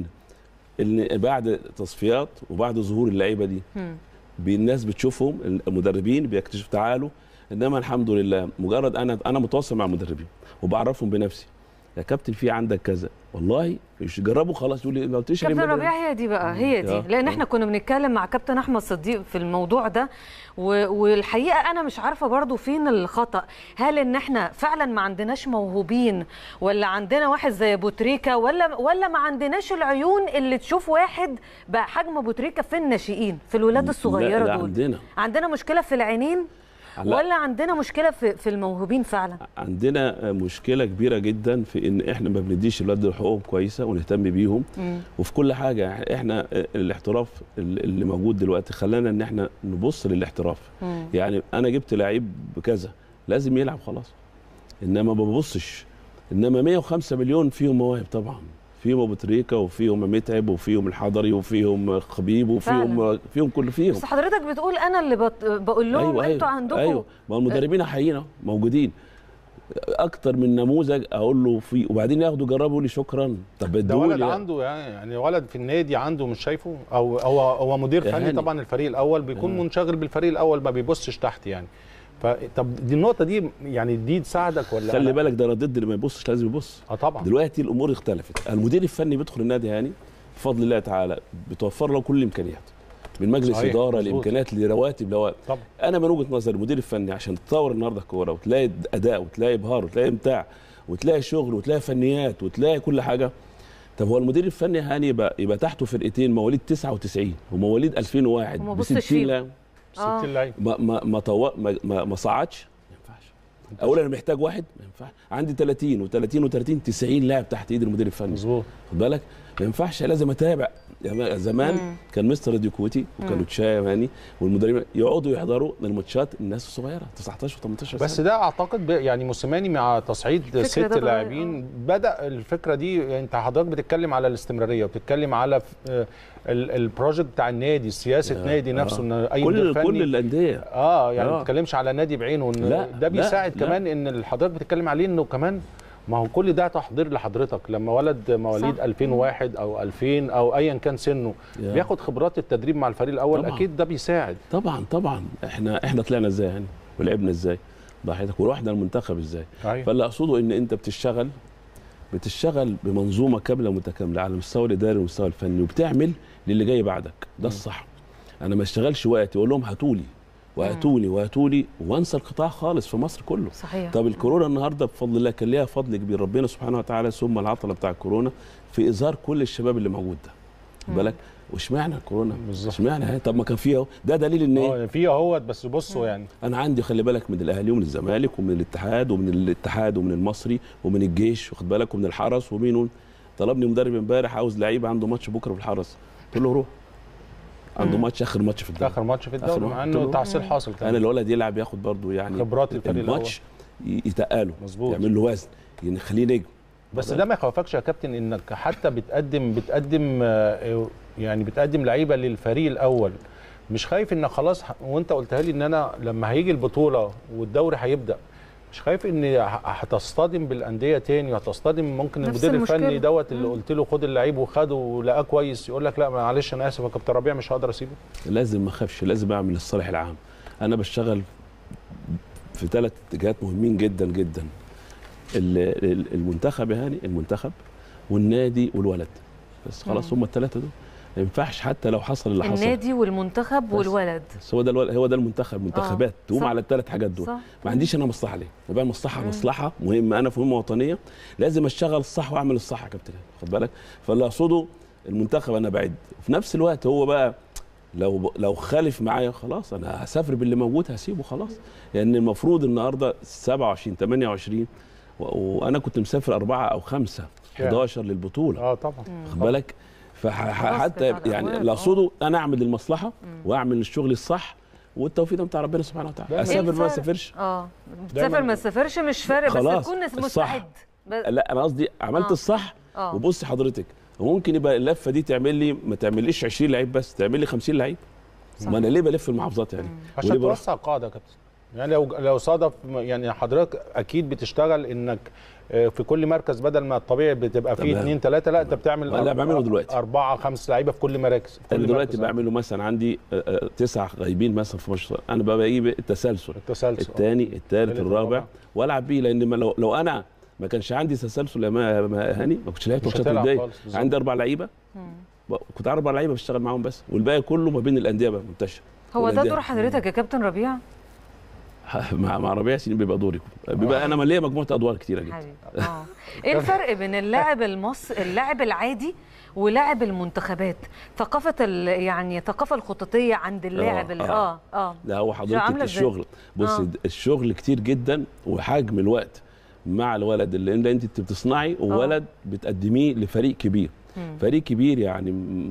ان بعد تصفيات وبعد ظهور اللعيبه دي مم. بي- الناس بتشوفهم المدربين بيكتشفوا تعالوا انما الحمد لله مجرد انا انا متواصل مع المدربين وبعرفهم بنفسي يا كابتن في عندك كذا والله مش جربوا خلاص يقول لي ما قلتش ليه كابتن المدرب؟ ربيع هي دي بقى هي دي آه، لان آه. احنا كنا بنتكلم مع كابتن احمد صديق في الموضوع ده و... والحقيقه انا مش عارفه برضو فين الخطا هل ان احنا فعلا ما عندناش موهوبين ولا عندنا واحد زي ابو تريكه ولا ولا ما عندناش العيون اللي تشوف واحد بقى حجم ابو تريكه في الناشئين في الولاد الصغيره لا لا دول عندنا عندنا مشكله في العينين لا. ولا عندنا مشكله في في الموهوبين فعلا عندنا مشكله كبيره جدا في ان احنا ما بنديش الولاد حقوقهم كويسه ونهتم بيهم مم. وفي كل حاجه احنا الاحتراف اللي موجود دلوقتي خلانا ان احنا نبص للاحتراف مم. يعني انا جبت لعيب بكذا لازم يلعب خلاص انما ما ببصش انما 105 مليون فيهم مواهب طبعا فيهم ابو تريكه وفيهم متعب وفيهم الحضري وفيهم خبيب وفيهم فيهم كل فيهم بس حضرتك بتقول انا اللي بط... بقول لهم انتوا عندكم ايوه ما المدربين حقيقيين موجودين اكتر من نموذج اقول له في وبعدين ياخدوا يجربوا يقول لي شكرا طب ده ادوا ولد لي عنده يعني يعني ولد في النادي عنده مش شايفه او هو هو مدير يا فني هاني. طبعا الفريق الاول بيكون آه. منشغل بالفريق الاول ما بيبصش تحت يعني فطب دي النقطه دي يعني دي تساعدك ولا خلي أنا- بالك ده انا ضد اللي ما يبصش لازم يبص اه طبعا دلوقتي الامور اختلفت المدير الفني بيدخل النادي هاني بفضل الله تعالى بتوفر له كل الامكانيات من مجلس صحيح، اداره مظبوط. لامكانيات لرواتب لو طبعا انا من وجهه نظري المدير الفني عشان تطور النهارده الكوره وتلاقي اداء وتلاقي ابهار وتلاقي امتاع وتلاقي شغل وتلاقي فنيات وتلاقي كل حاجه طب هو المدير الفني هاني يبقى يبقى تحته فرقتين مواليد 99 ومواليد 2001 وما ب بصش 60 فيهم. لاعب 60 لعيب ما ما ما, طو... ما, ما, ما صعدش ما ينفعش اولا انا محتاج واحد ما ينفعش عندي 30 و30 و30 90 لاعب تحت ايد المدير الفني مظبوط خد بالك ما ينفعش لازم اتابع يعني زمان مم. كان مستر ديكوتي وكانوا تشاي يعني والمدربين يقعدوا يحضروا الماتشات الناس الصغيره 19 و18 سنه بس ده اعتقد ب- يعني موسيماني مع تصعيد الفكرة ست ده اتغير، لاعبين بدا الفكره دي يعني انت حضرتك بتتكلم على الاستمراريه وبتتكلم على ف- آه، ال- البروجكت بتاع النادي سياسه آه، نادي نفسه آه. ان اي مدير كل كل فني الانديه اه يعني ما آه. بتتكلمش على نادي بعينه ان لا، ده بيساعد لا. كمان ان اللي حضرتك بتتكلم عليه انه كمان ما هو كل ده تحضير لحضرتك لما ولد مواليد صح. 2001 او 2000 او ايا كان سنه يا. بياخد خبرات التدريب مع الفريق الاول طبعاً. اكيد ده بيساعد طبعا طبعا احنا احنا طلعنا ازاي يعني ولعبنا ازاي ضحيتك ورحنا المنتخب ازاي أيوة. فاللي اقصده ان انت بتشتغل بتشتغل بمنظومه كامله متكامله على المستوى الاداري والمستوى الفني وبتعمل للي جاي بعدك ده الصح انا ما اشتغلش وقتي اقول لهم هاتوا لي وهاتوا وهاتوا لي وانسى القطاع خالص في مصر كله صحيح طب الكورونا النهارده بفضل الله كان ليها فضل كبير ربنا سبحانه وتعالى ثم العطله بتاع الكورونا في اظهار كل الشباب اللي موجود ده خد بالك واشمعنى الكورونا بالظبط. اشمعنى هي؟ طب ما كان فيها اهو ده دليل ان ايه اه في اهوت بس بصوا يعني انا عندي خلي بالك من الاهلي ومن الزمالك ومن الاتحاد ومن الاتحاد ومن المصري ومن الجيش واخد بالك ومن الحرس ومين طلبني مدرب امبارح عاوز لعيب عنده ماتش بكره في الحرس قلت له روح عنده ماتش اخر ماتش في الدوري اخر ماتش في آخر الدوري ماتش. مع قلت انه له- تحصيل حاصل انا كمان الولد يلعب ياخد برضه يعني خبرات الفريق الماتش ي- يتقاله مظبوط. يعمل له وزن يخليه نجم بس ده ما يخوفكش يا كابتن انك حتى بتقدم بتقدم آه، يعني بتقدم لعيبه للفريق الاول مش خايف انك خلاص ه- وانت قلتها لي ان انا لما هيجي البطوله والدوري هيبدا مش خايف ان ه- هتصطدم بالانديه تاني وهتصطدم ممكن نفس المدير المشكلة. الفني دوت اللي قلت له خد اللعيب وخده ولقاه كويس يقول لك لا معلش انا اسف يا كابتن ربيع مش هقدر اسيبه لازم ما اخافش لازم اعمل الصالح العام انا بشتغل في ثلاث اتجاهات مهمين جدا جدا ال- ال- المنتخب يا هاني المنتخب والنادي والولد بس خلاص هم الثلاثه دول ما ينفعش حتى لو حصل اللي حصل النادي والمنتخب بس. والولد بس هو ده الولد هو ده المنتخب منتخبات تقوم صح. على الثلاث حاجات دول صح ما عنديش انا مصلحه ليه يبقى المصلحه مصلحه مهمه انا في مهمه وطنيه لازم اشتغل الصح واعمل الصح يا كابتن خد بالك فاللي اقصده المنتخب انا بعد وفي نفس الوقت هو بقى لو لو خالف معايا خلاص انا هسافر باللي موجود هسيبه خلاص لان يعني المفروض النهارده 27 28 و- وانا كنت مسافر أربعة او خمسة 11 للبطوله اه طبعا خد بالك خلاص فحتى بتاع يعني الأموال، اللي آه. اقصده انا اعمل المصلحه واعمل الشغل الصح والتوفيق ده بتاع ربنا سبحانه وتعالى دايماً. اسافر ما الفرق؟ اسافرش اه دايماً- تسافر ما تسافرش مش فارق بس خلاص، تكون الصح. مستعد ب- لا انا قصدي عملت آه. الصح اه وبص حضرتك وممكن يبقى اللفه دي تعمل لي ما تعمليش 20 لعيب بس تعمل لي 50 لعيب صح. ما انا ليه بلف المحافظات يعني عشان وليه بروح- توسع القاعده يا كابتن يعني لو لو صادف يعني حضرتك اكيد بتشتغل انك آه، في كل مركز بدل ما الطبيعي بتبقى فيه تمام. اثنين ثلاثه لا انت بتعمل لا، أربعة- بعمله دلوقتي. اربعه خمس لعيبه في كل مراكز في كل انا دلوقتي مركز. بعمله مثلا عندي آه، آه، تسع غايبين مثلا في ماتش انا بقى بجيب التسلسل التسلسل الثاني الثالث الثالث، الرابع الرابع. والعب بيه لان ما لو, لو انا ما كانش عندي تسلسل يا ما- يا ما- هاني ما كنتش لعبت مش ماتشات هتلعب وديه خالص، بالظبط. عندي اربع لعيبه ب- كنت اربع لعيبه بشتغل معاهم بس والباقي كله ما بين الانديه بقى منتشر هو ده والأندية. دور حضرتك يا كابتن ربيع مع مع ربيع سنين بيبقى دوري بيبقى انا ليا مجموعه ادوار كتيره جدا حبيبي اه ايه الفرق بين اللاعب المص اللاعب العادي ولاعب المنتخبات ثقافه ال... يعني الثقافه الخططيه عند اللاعب ال- آه. اه اه لا هو عاملة حضرتك إزاي؟ الشغل بص آه. الشغل كتير جدا وحجم الوقت مع الولد اللي اللي انت بتصنعي وولد بتقدميه لفريق كبير مم. فريق كبير يعني م-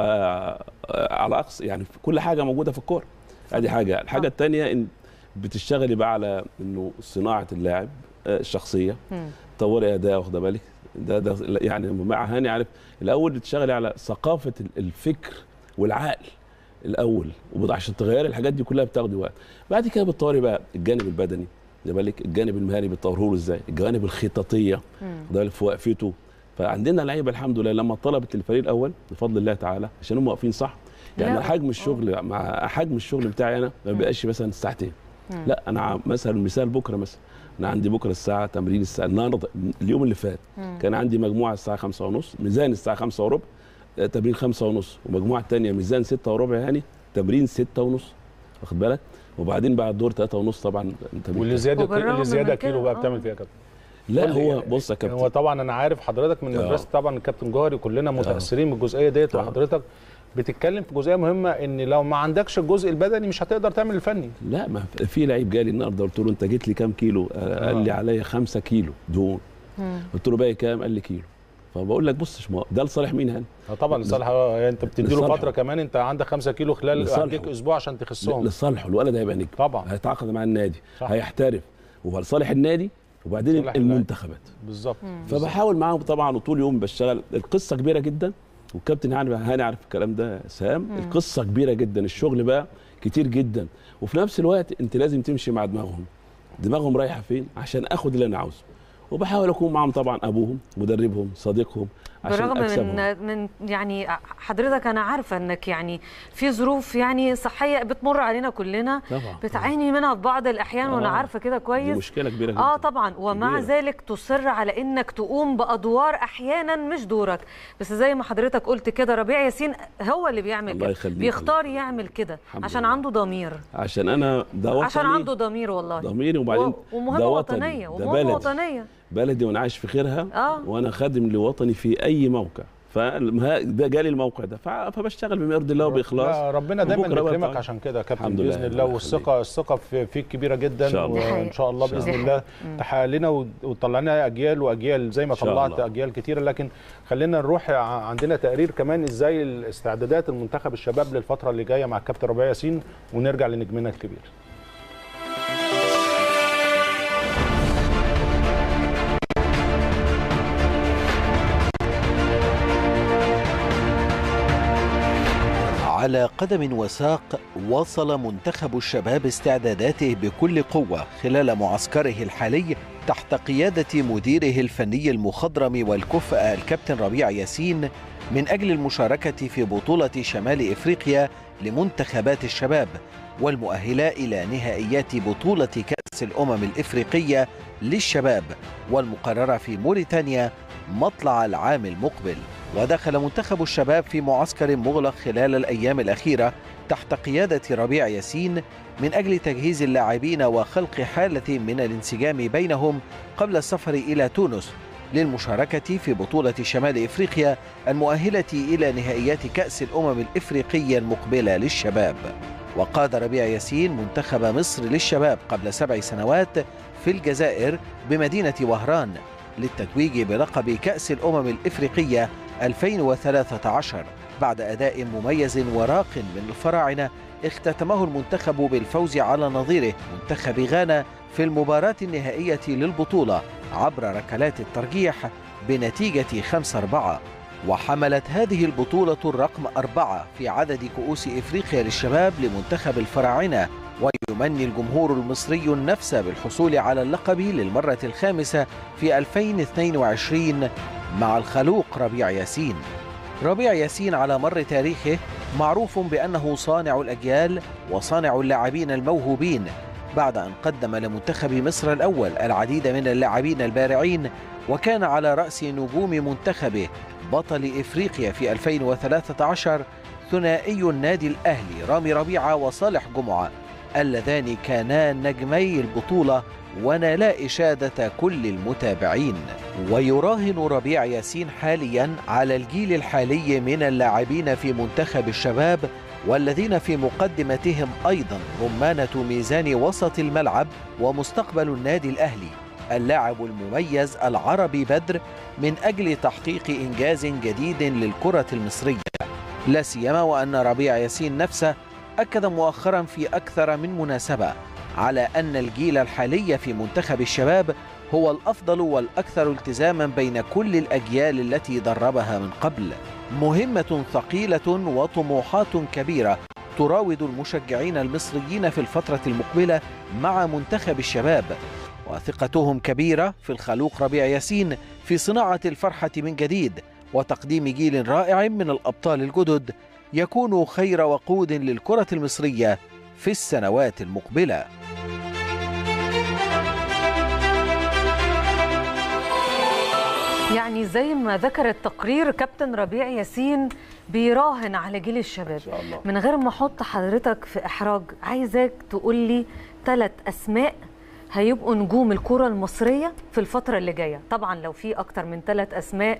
بقى على اقصى يعني في كل حاجه موجوده في الكوره ادي حاجه الحاجه آه. الثانيه ان بتشتغلي بقى على انه صناعه اللاعب آه، الشخصيه مم. طوري اداء واخده بالك ده ده يعني مع هاني عارف الاول بتشتغلي على ثقافه ال- الفكر والعقل الاول وبعد عشان تغيري الحاجات دي كلها بتاخدي وقت بعد كده بتطوري بقى الجانب البدني خد بالك الجانب المهاري بتطوره له ازاي الجوانب الخططيه مم. خد بالك في وقفته فعندنا لعيبه الحمد لله لما طلبت الفريق الاول بفضل الله تعالى عشان هم واقفين صح يعني لا. حجم الشغل مع حجم الشغل بتاعي انا ما بيبقاش مثلا ساعتين مم. لا انا ع- مثلا مثال بكره مثلا انا عندي بكره الساعه تمرين الساعه النهارده اليوم اللي فات مم. كان عندي مجموعه الساعه خمسة ونص ميزان الساعه خمسة وربع آه، تمرين خمسة ونص ومجموعه تانية ميزان ستة وربع يعني تمرين ستة ونص واخد بالك وبعدين بعد الدور ثلاثة ونص طبعا تمرين واللي زياده وبالرغم اللي زياده من كده، كيلو بقى آه. بتعمل فيها يا كابتن لا قول لي هو يعني- بص يا يعني هو كابتن طبعا انا عارف حضرتك من آه. مدرسه طبعا الكابتن جوهري كلنا متاثرين بالجزئيه ديت آه. وحضرتك بتتكلم في جزئيه مهمه ان لو ما عندكش الجزء البدني مش هتقدر تعمل الفني لا ما في لعيب جالي النهارده قلت له انت جيت لي كام كيلو آه، قال لي عليا خمسة كيلو دهون مم. قلت له باقي كام قال لي كيلو فبقول لك بص ما- ده لصالح مين هاني آه طبعا لصالح آه، انت بتدي له لصالحه. فتره كمان انت عندك 5 كيلو خلال لصالحه. هديك اسبوع عشان تخسهم لصالحه الولد هيبقى نجم طبعا هيتعاقد مع النادي صح. هيحترف وهو لصالح النادي وبعدين لصالح اللاعب. المنتخبات بالظبط فبحاول معاهم طبعا وطول اليوم بشتغل القصه كبيره جدا والكابتن هاني هاني عارف الكلام ده سام القصه كبيره جدا الشغل بقى كتير جدا وفي نفس الوقت انت لازم تمشي مع دماغهم دماغهم رايحه فين عشان اخد اللي انا عاوزه وبحاول اكون معاهم طبعا ابوهم مدربهم صديقهم عشان بالرغم اكسبهم من من يعني حضرتك انا عارفه انك يعني في ظروف يعني صحيه بتمر علينا كلنا طبعا بتعاني منها في بعض الاحيان وانا آه. عارفه كده دي كويس مشكله كبيره جدا اه طبعا ومع كبيرة. ذلك تصر على انك تقوم بادوار احيانا مش دورك بس زي ما حضرتك قلت كده ربيع ياسين هو اللي بيعمل الله كده يخليك. بيختار يعمل كده الحمد عشان لله. عنده ضمير عشان انا ده وطني عشان عنده ضمير والله ضميري وبعدين و- ومهمه ده وطني، وطنيه ده ومهمه بلدي. وطنيه بلدي وانا عايش في خيرها آه. وانا خادم لوطني في اي موقع فده جالي الموقع ده ف- فبشتغل بما يرضي الله وباخلاص لا ربنا دايما وبكرة بقى بيكرمك طبعاً. عشان كده يا كابتن الحمد لله، باذن الله الله والثقه الثقه في- فيك كبيره جدا إن شاء الله. دي حقيقة. وان شاء الله إن شاء باذن الله. الله تحقق لنا وت- وتطلع لنا اجيال واجيال زي ما إن شاء طلعت الله. اجيال كتيره لكن خلينا نروح ع- عندنا تقرير كمان ازاي الاستعدادات المنتخب الشباب للفتره اللي جايه مع الكابتن ربيع ياسين ونرجع لنجمنا الكبير على قدم وساق واصل منتخب الشباب استعداداته بكل قوة خلال معسكره الحالي تحت قيادة مديره الفني المخضرم والكفء الكابتن ربيع ياسين من أجل المشاركة في بطولة شمال إفريقيا لمنتخبات الشباب والمؤهلة إلى نهائيات بطولة كأس الأمم الإفريقية للشباب والمقررة في موريتانيا مطلع العام المقبل ودخل منتخب الشباب في معسكر مغلق خلال الأيام الأخيرة تحت قيادة ربيع ياسين من أجل تجهيز اللاعبين وخلق حالة من الانسجام بينهم قبل السفر إلى تونس للمشاركة في بطولة شمال إفريقيا المؤهلة إلى نهائيات كأس الأمم الإفريقية المقبلة للشباب وقاد ربيع ياسين منتخب مصر للشباب قبل سبع سنوات في الجزائر بمدينة وهران للتتويج بلقب كأس الأمم الإفريقية 2013 بعد أداء مميز وراق من الفراعنة اختتمه المنتخب بالفوز على نظيره منتخب غانا في المباراة النهائية للبطولة عبر ركلات الترجيح بنتيجة 5-4 وحملت هذه البطولة الرقم أربعة في عدد كؤوس إفريقيا للشباب لمنتخب الفراعنة ويمني الجمهور المصري النفس بالحصول على اللقب للمرة الخامسة في 2022 مع الخلوق ربيع ياسين ربيع ياسين على مر تاريخه معروف بأنه صانع الأجيال وصانع اللاعبين الموهوبين بعد أن قدم لمنتخب مصر الأول العديد من اللاعبين البارعين وكان على رأس نجوم منتخبه بطل إفريقيا في 2013 ثنائي النادي الأهلي رامي ربيعة وصالح جمعة اللذان كانا نجمي البطولة ونالا إشادة كل المتابعين ويراهن ربيع ياسين حاليا على الجيل الحالي من اللاعبين في منتخب الشباب والذين في مقدمتهم أيضا رمانة ميزان وسط الملعب ومستقبل النادي الأهلي اللاعب المميز العربي بدر من أجل تحقيق إنجاز جديد للكرة المصرية لا سيما وأن ربيع ياسين نفسه أكد مؤخرا في أكثر من مناسبة على أن الجيل الحالي في منتخب الشباب هو الأفضل والأكثر التزاما بين كل الأجيال التي دربها من قبل مهمة ثقيلة وطموحات كبيرة تراود المشجعين المصريين في الفترة المقبلة مع منتخب الشباب وثقتهم كبيرة في الخلوق ربيع ياسين في صناعة الفرحة من جديد وتقديم جيل رائع من الأبطال الجدد يكون خير وقود للكرة المصرية في السنوات المقبلة يعني زي ما ذكر التقرير كابتن ربيع ياسين بيراهن على جيل الشباب شاء الله. من غير ما احط حضرتك في احراج عايزاك تقول لي ثلاث اسماء هيبقوا نجوم الكرة المصرية في الفترة اللي جاية طبعا لو في أكتر من ثلاث أسماء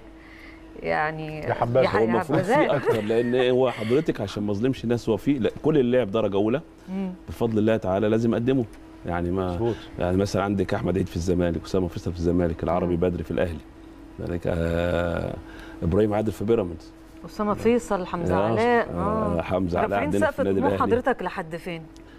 يعني يا حبذا. يا هو المفروض في حبذا. اكتر لان هو حضرتك عشان ما اظلمش الناس هو في لا، كل اللي لعب درجه اولى مم. بفضل الله تعالى لازم اقدمه يعني ما مظبوط يعني مثلا عندك احمد عيد في الزمالك اسامه فيصل في الزمالك العربي مم. بدري في الاهلي ذلك آه ابراهيم عادل في بيراميدز أسامة فيصل حمزة آه، علاء آه، حمزه علاء رافعين عندنا في سقف النادي طموح الاهلي حضرتك لحد فين؟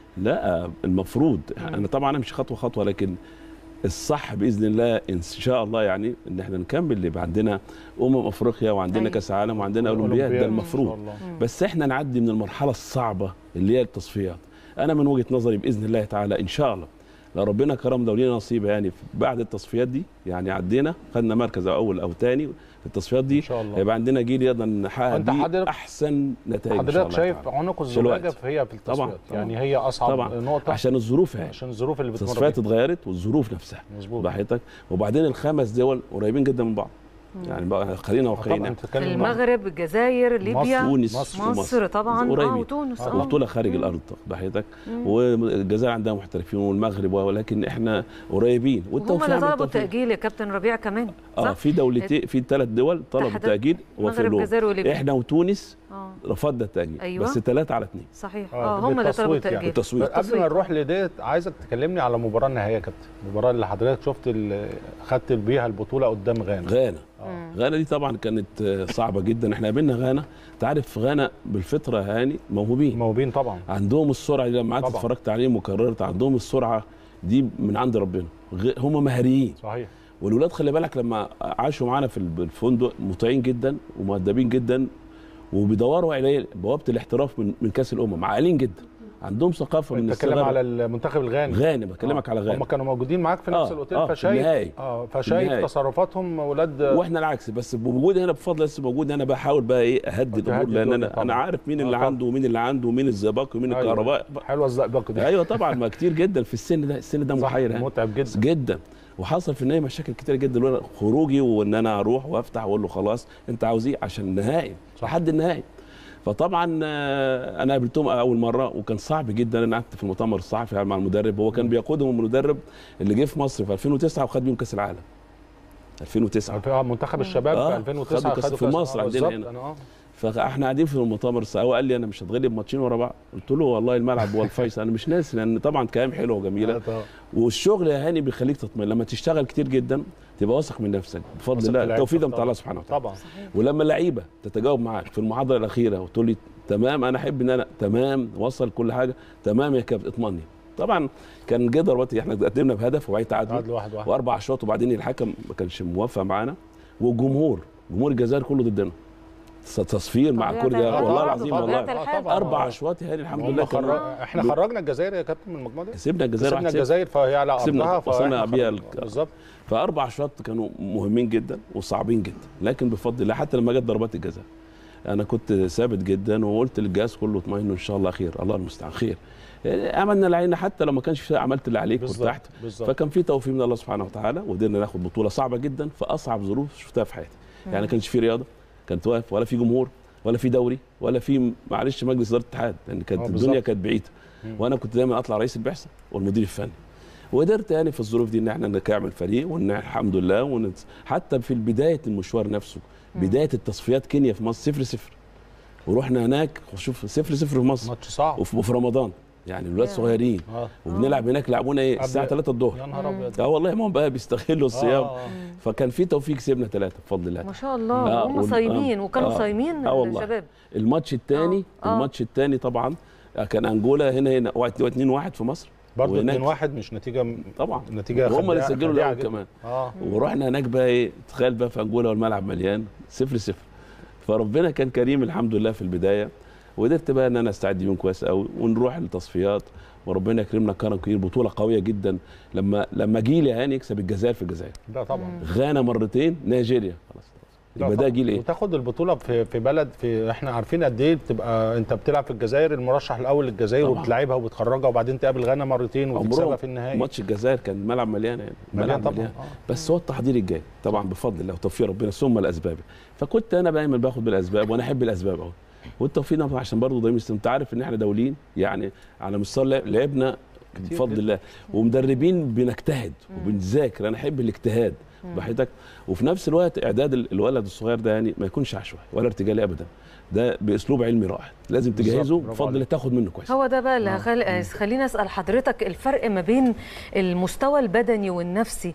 لا المفروض انا طبعا امشي خطوه خطوه لكن الصح باذن الله ان شاء الله يعني ان احنا نكمل اللي يبقى عندنا امم افريقيا وعندنا أيوة. كاس عالم وعندنا اولمبياد ده إن المفروض شاء الله. بس احنا نعدي من المرحله الصعبه اللي هي التصفيات انا من وجهه نظري باذن الله تعالى ان شاء الله لو ربنا كرمنا ولينا نصيب يعني بعد التصفيات دي يعني عدينا خدنا مركز اول او ثاني في التصفيات دي ان شاء الله هيبقى عندنا جيل يقدر نحقق وأنت بيه حضرتك- احسن نتائج إن شاء حضرتك الله شايف تعالى. عنق في الوقت. الزجاجه هي في طبعاً، التصفيات طبعاً. يعني هي اصعب طبعا نقطه عشان الظروف يعني عشان الظروف اللي بتمر التصفيات بيها. اتغيرت والظروف نفسها مظبوط براحتك وبعدين الخمس دول قريبين جدا من بعض يعني بقى خلينا واقعيين طبعا يعني. بتتكلم مع- المغرب الجزائر ليبيا تونس مصر. مصر طبعا اه قريبين. وتونس آه. اه بطولة خارج الأرض براحتك والجزائر عندها محترفين والمغرب ولكن احنا قريبين وهم والتوفيق اللي عمل طلبوا التوفيق. التأجيل يا كابتن ربيع كمان اه صح؟ في دولتين في ثلاث دول طلبوا تحت- التأجيل المغرب وفقوا الجزائر وليبيا احنا وتونس اه رفضنا التأجيل أيوة. بس ثلاثة على اثنين صحيح آه، اه هم اللي طلبوا بالتصويت يعني. التأجيل بالتصويت قبل ما نروح لديت عايزك تكلمني على المباراه النهائيه يا كابتن المباراه اللي حضرتك شفت ال- خدت بيها البطوله قدام غانا غانا آه. غانا دي طبعا كانت آه، صعبة جدا احنا قابلنا غانا انت عارف غانا بالفطرة هاني موهوبين موهوبين طبعا عندهم السرعه دي لما قعدت طبعا. اتفرجت عليهم وكررت عندهم السرعه دي من عند ربنا غ- هم مهاريين صحيح والولاد خلي بالك لما عاشوا معانا في الب- الفندق مطيعين جدا ومؤدبين جدا وبيدوروا على بوابه الاحتراف من من كاس الامم عاقلين جدا عندهم ثقافه من بتتكلم على المنتخب الغاني غانا بكلمك آه. على هم غانا كانوا موجودين معاك في نفس آه، الاوتيل آه، في فشايف النهائي. اه في فشايف النهائي. تصرفاتهم ولاد واحنا العكس بس بوجودي هنا بفضل بس بوجودي انا بحاول بقى ايه اهدي الامور تهدي لان الدنيا انا طبعا. انا عارف مين آه، اللي طبعا. عنده ومين اللي عنده ومين الزئبق ومين أيوة. الكهرباء حلوه الزئبق دي ايوه طبعا ما كتير جدا في السن ده السن ده صح، محير يعني. متعب جدا جدا وحصل في النهايه مشاكل كتير جدا اللي هو خروجي وان انا اروح وافتح واقول له خلاص انت عاوز ايه عشان النهائي لحد النهائي فطبعا آه، انا قابلتهم اول مره وكان صعب جدا انا قعدت في المؤتمر الصحفي مع المدرب هو كان بيقودهم المدرب اللي جه في مصر في 2009 وخد بيهم كاس العالم 2009 في- آه، منتخب الشباب آه، في 2009 خدوا كأس- خدوا في كأس- مصر آه، عندنا بالظبط، هنا. أنا آه. فاحنا قاعدين في المؤتمر هو قال لي انا مش هتغلب ماتشين ورا بعض قلت له والله الملعب هو الفيصل انا مش ناسي لان طبعا كلام حلو وجميله والشغل يا هاني بيخليك تطمئن لما تشتغل كتير جدا تبقى واثق من نفسك بفضل واثق الله في لعيبتك التوفيق ده من طبعاً. الله سبحانه وتعالى طبعا ولما اللعيبه تتجاوب معاك في المحاضره الاخيره وتقول لي تمام انا احب ان انا تمام وصل كل حاجه تمام يا كابتن اطمني طبعا كان جه ضربات احنا قدمنا بهدف وبعدين تعادل تعادل واحد واحد واربع اشواط وبعدين الحكم ما كانش موافق معانا والجمهور جمهور الجزائر كله ضدنا تصفير مع طبيعة كوريا الحال والله برضه، العظيم طبيعة والله الحال. طبعاً. اربع اشواط يا هاني الحمد هم لله خرج... كانوا- احنا خرجنا الجزائر يا كابتن من المجموعه دي كسبنا الجزائر كسبنا 1-0. الجزائر فهي على كسبنا- ارضها وصلنا فإحنا بيها خرجنا. الك- بالظبط فاربع اشواط كانوا مهمين جدا وصعبين جدا لكن بفضل الله حتى لما جت ضربات الجزاء انا كنت ثابت جدا وقلت للجهاز كله اطمئنوا ان شاء الله خير الله المستعان خير عملنا اللي علينا حتى لو ما كانش في عملت اللي عليك بالظبط وارتحت بالظبط فكان في توفيق من الله سبحانه وتعالى وقدرنا ناخد بطوله صعبه جدا في اصعب ظروف شفتها في حياتي يعني ما كانش في رياضه كانت واقف ولا في جمهور ولا في دوري ولا في معلش مجلس اداره الاتحاد لان كانت آه، الدنيا بالظبط. كانت بعيده مم. وانا كنت دايما اطلع رئيس البعثه والمدير الفني وقدرت يعني في الظروف دي ان احنا نكمل فريق وان الحمد لله ونت... حتى في بدايه المشوار نفسه بدايه التصفيات كينيا في مصر صفر صفر ورحنا هناك شوف صفر صفر في مصر ماتش صعب وفي وفي رمضان يعني الولاد يا. صغيرين اه وبنلعب هناك لعبونا ايه قبل- الساعه 3 الظهر يا نهار ابيض اه والله ما هم بقى بيستغلوا الصيام آه. فكان في توفيق كسبنا ثلاثه بفضل الله ما شاء الله آه، هم وال- صايمين وكانوا آه. صايمين آه والله. الشباب الماتش الثاني آه. الماتش الثاني طبعا كان انجولا هنا هنا 2 1 في مصر برضه وهناك- 2 1 مش نتيجه م- طبعا نتيجه وهم اللي خداعة- سجلوا خداعة الاول جداً. كمان اه ورحنا هناك بقى ايه تخيل بقى في انجولا والملعب مليان صفر صفر فربنا كان كريم الحمد لله في البدايه وقدرت بقى ان انا استعد يوم كويس قوي ونروح للتصفيات وربنا يكرمنا كرم كبير بطوله قويه جدا لما لما جيل هاني يكسب الجزائر في الجزائر ده طبعا غانا مرتين نيجيريا خلاص لا يبقى ده طبعاً. جيل ايه وتاخد البطوله في في بلد في احنا عارفين قد ايه بتبقى انت بتلعب في الجزائر المرشح الاول للجزائر طبعاً. وبتلعبها وبتخرجها وبعدين تقابل غانا مرتين وتكسبها عمرهم في النهائي ماتش الجزائر كان الملعب مليان يعني مليان الملعب طبعا مليان آه. بس هو التحضير الجاي طبعا بفضل الله وتوفيق ربنا ثم الاسباب فكنت انا دايما باخد بالاسباب وانا احب الاسباب قوي والتوفيق ده عشان برضه دايما انت عارف ان احنا دوليين يعني على مستوى اللعب لعبنا بفضل جداً. الله ومدربين بنجتهد وبنذاكر انا احب الاجتهاد بحياتك وفي نفس الوقت اعداد ال- الولد الصغير ده يعني ما يكونش عشوائي ولا ارتجالي ابدا ده باسلوب علمي رائع لازم بالظبط، تجهزه برافو بفضل عليك. الله تاخد منه كويس هو ده بقى اللي هخل... خليني اسال حضرتك الفرق ما بين المستوى البدني والنفسي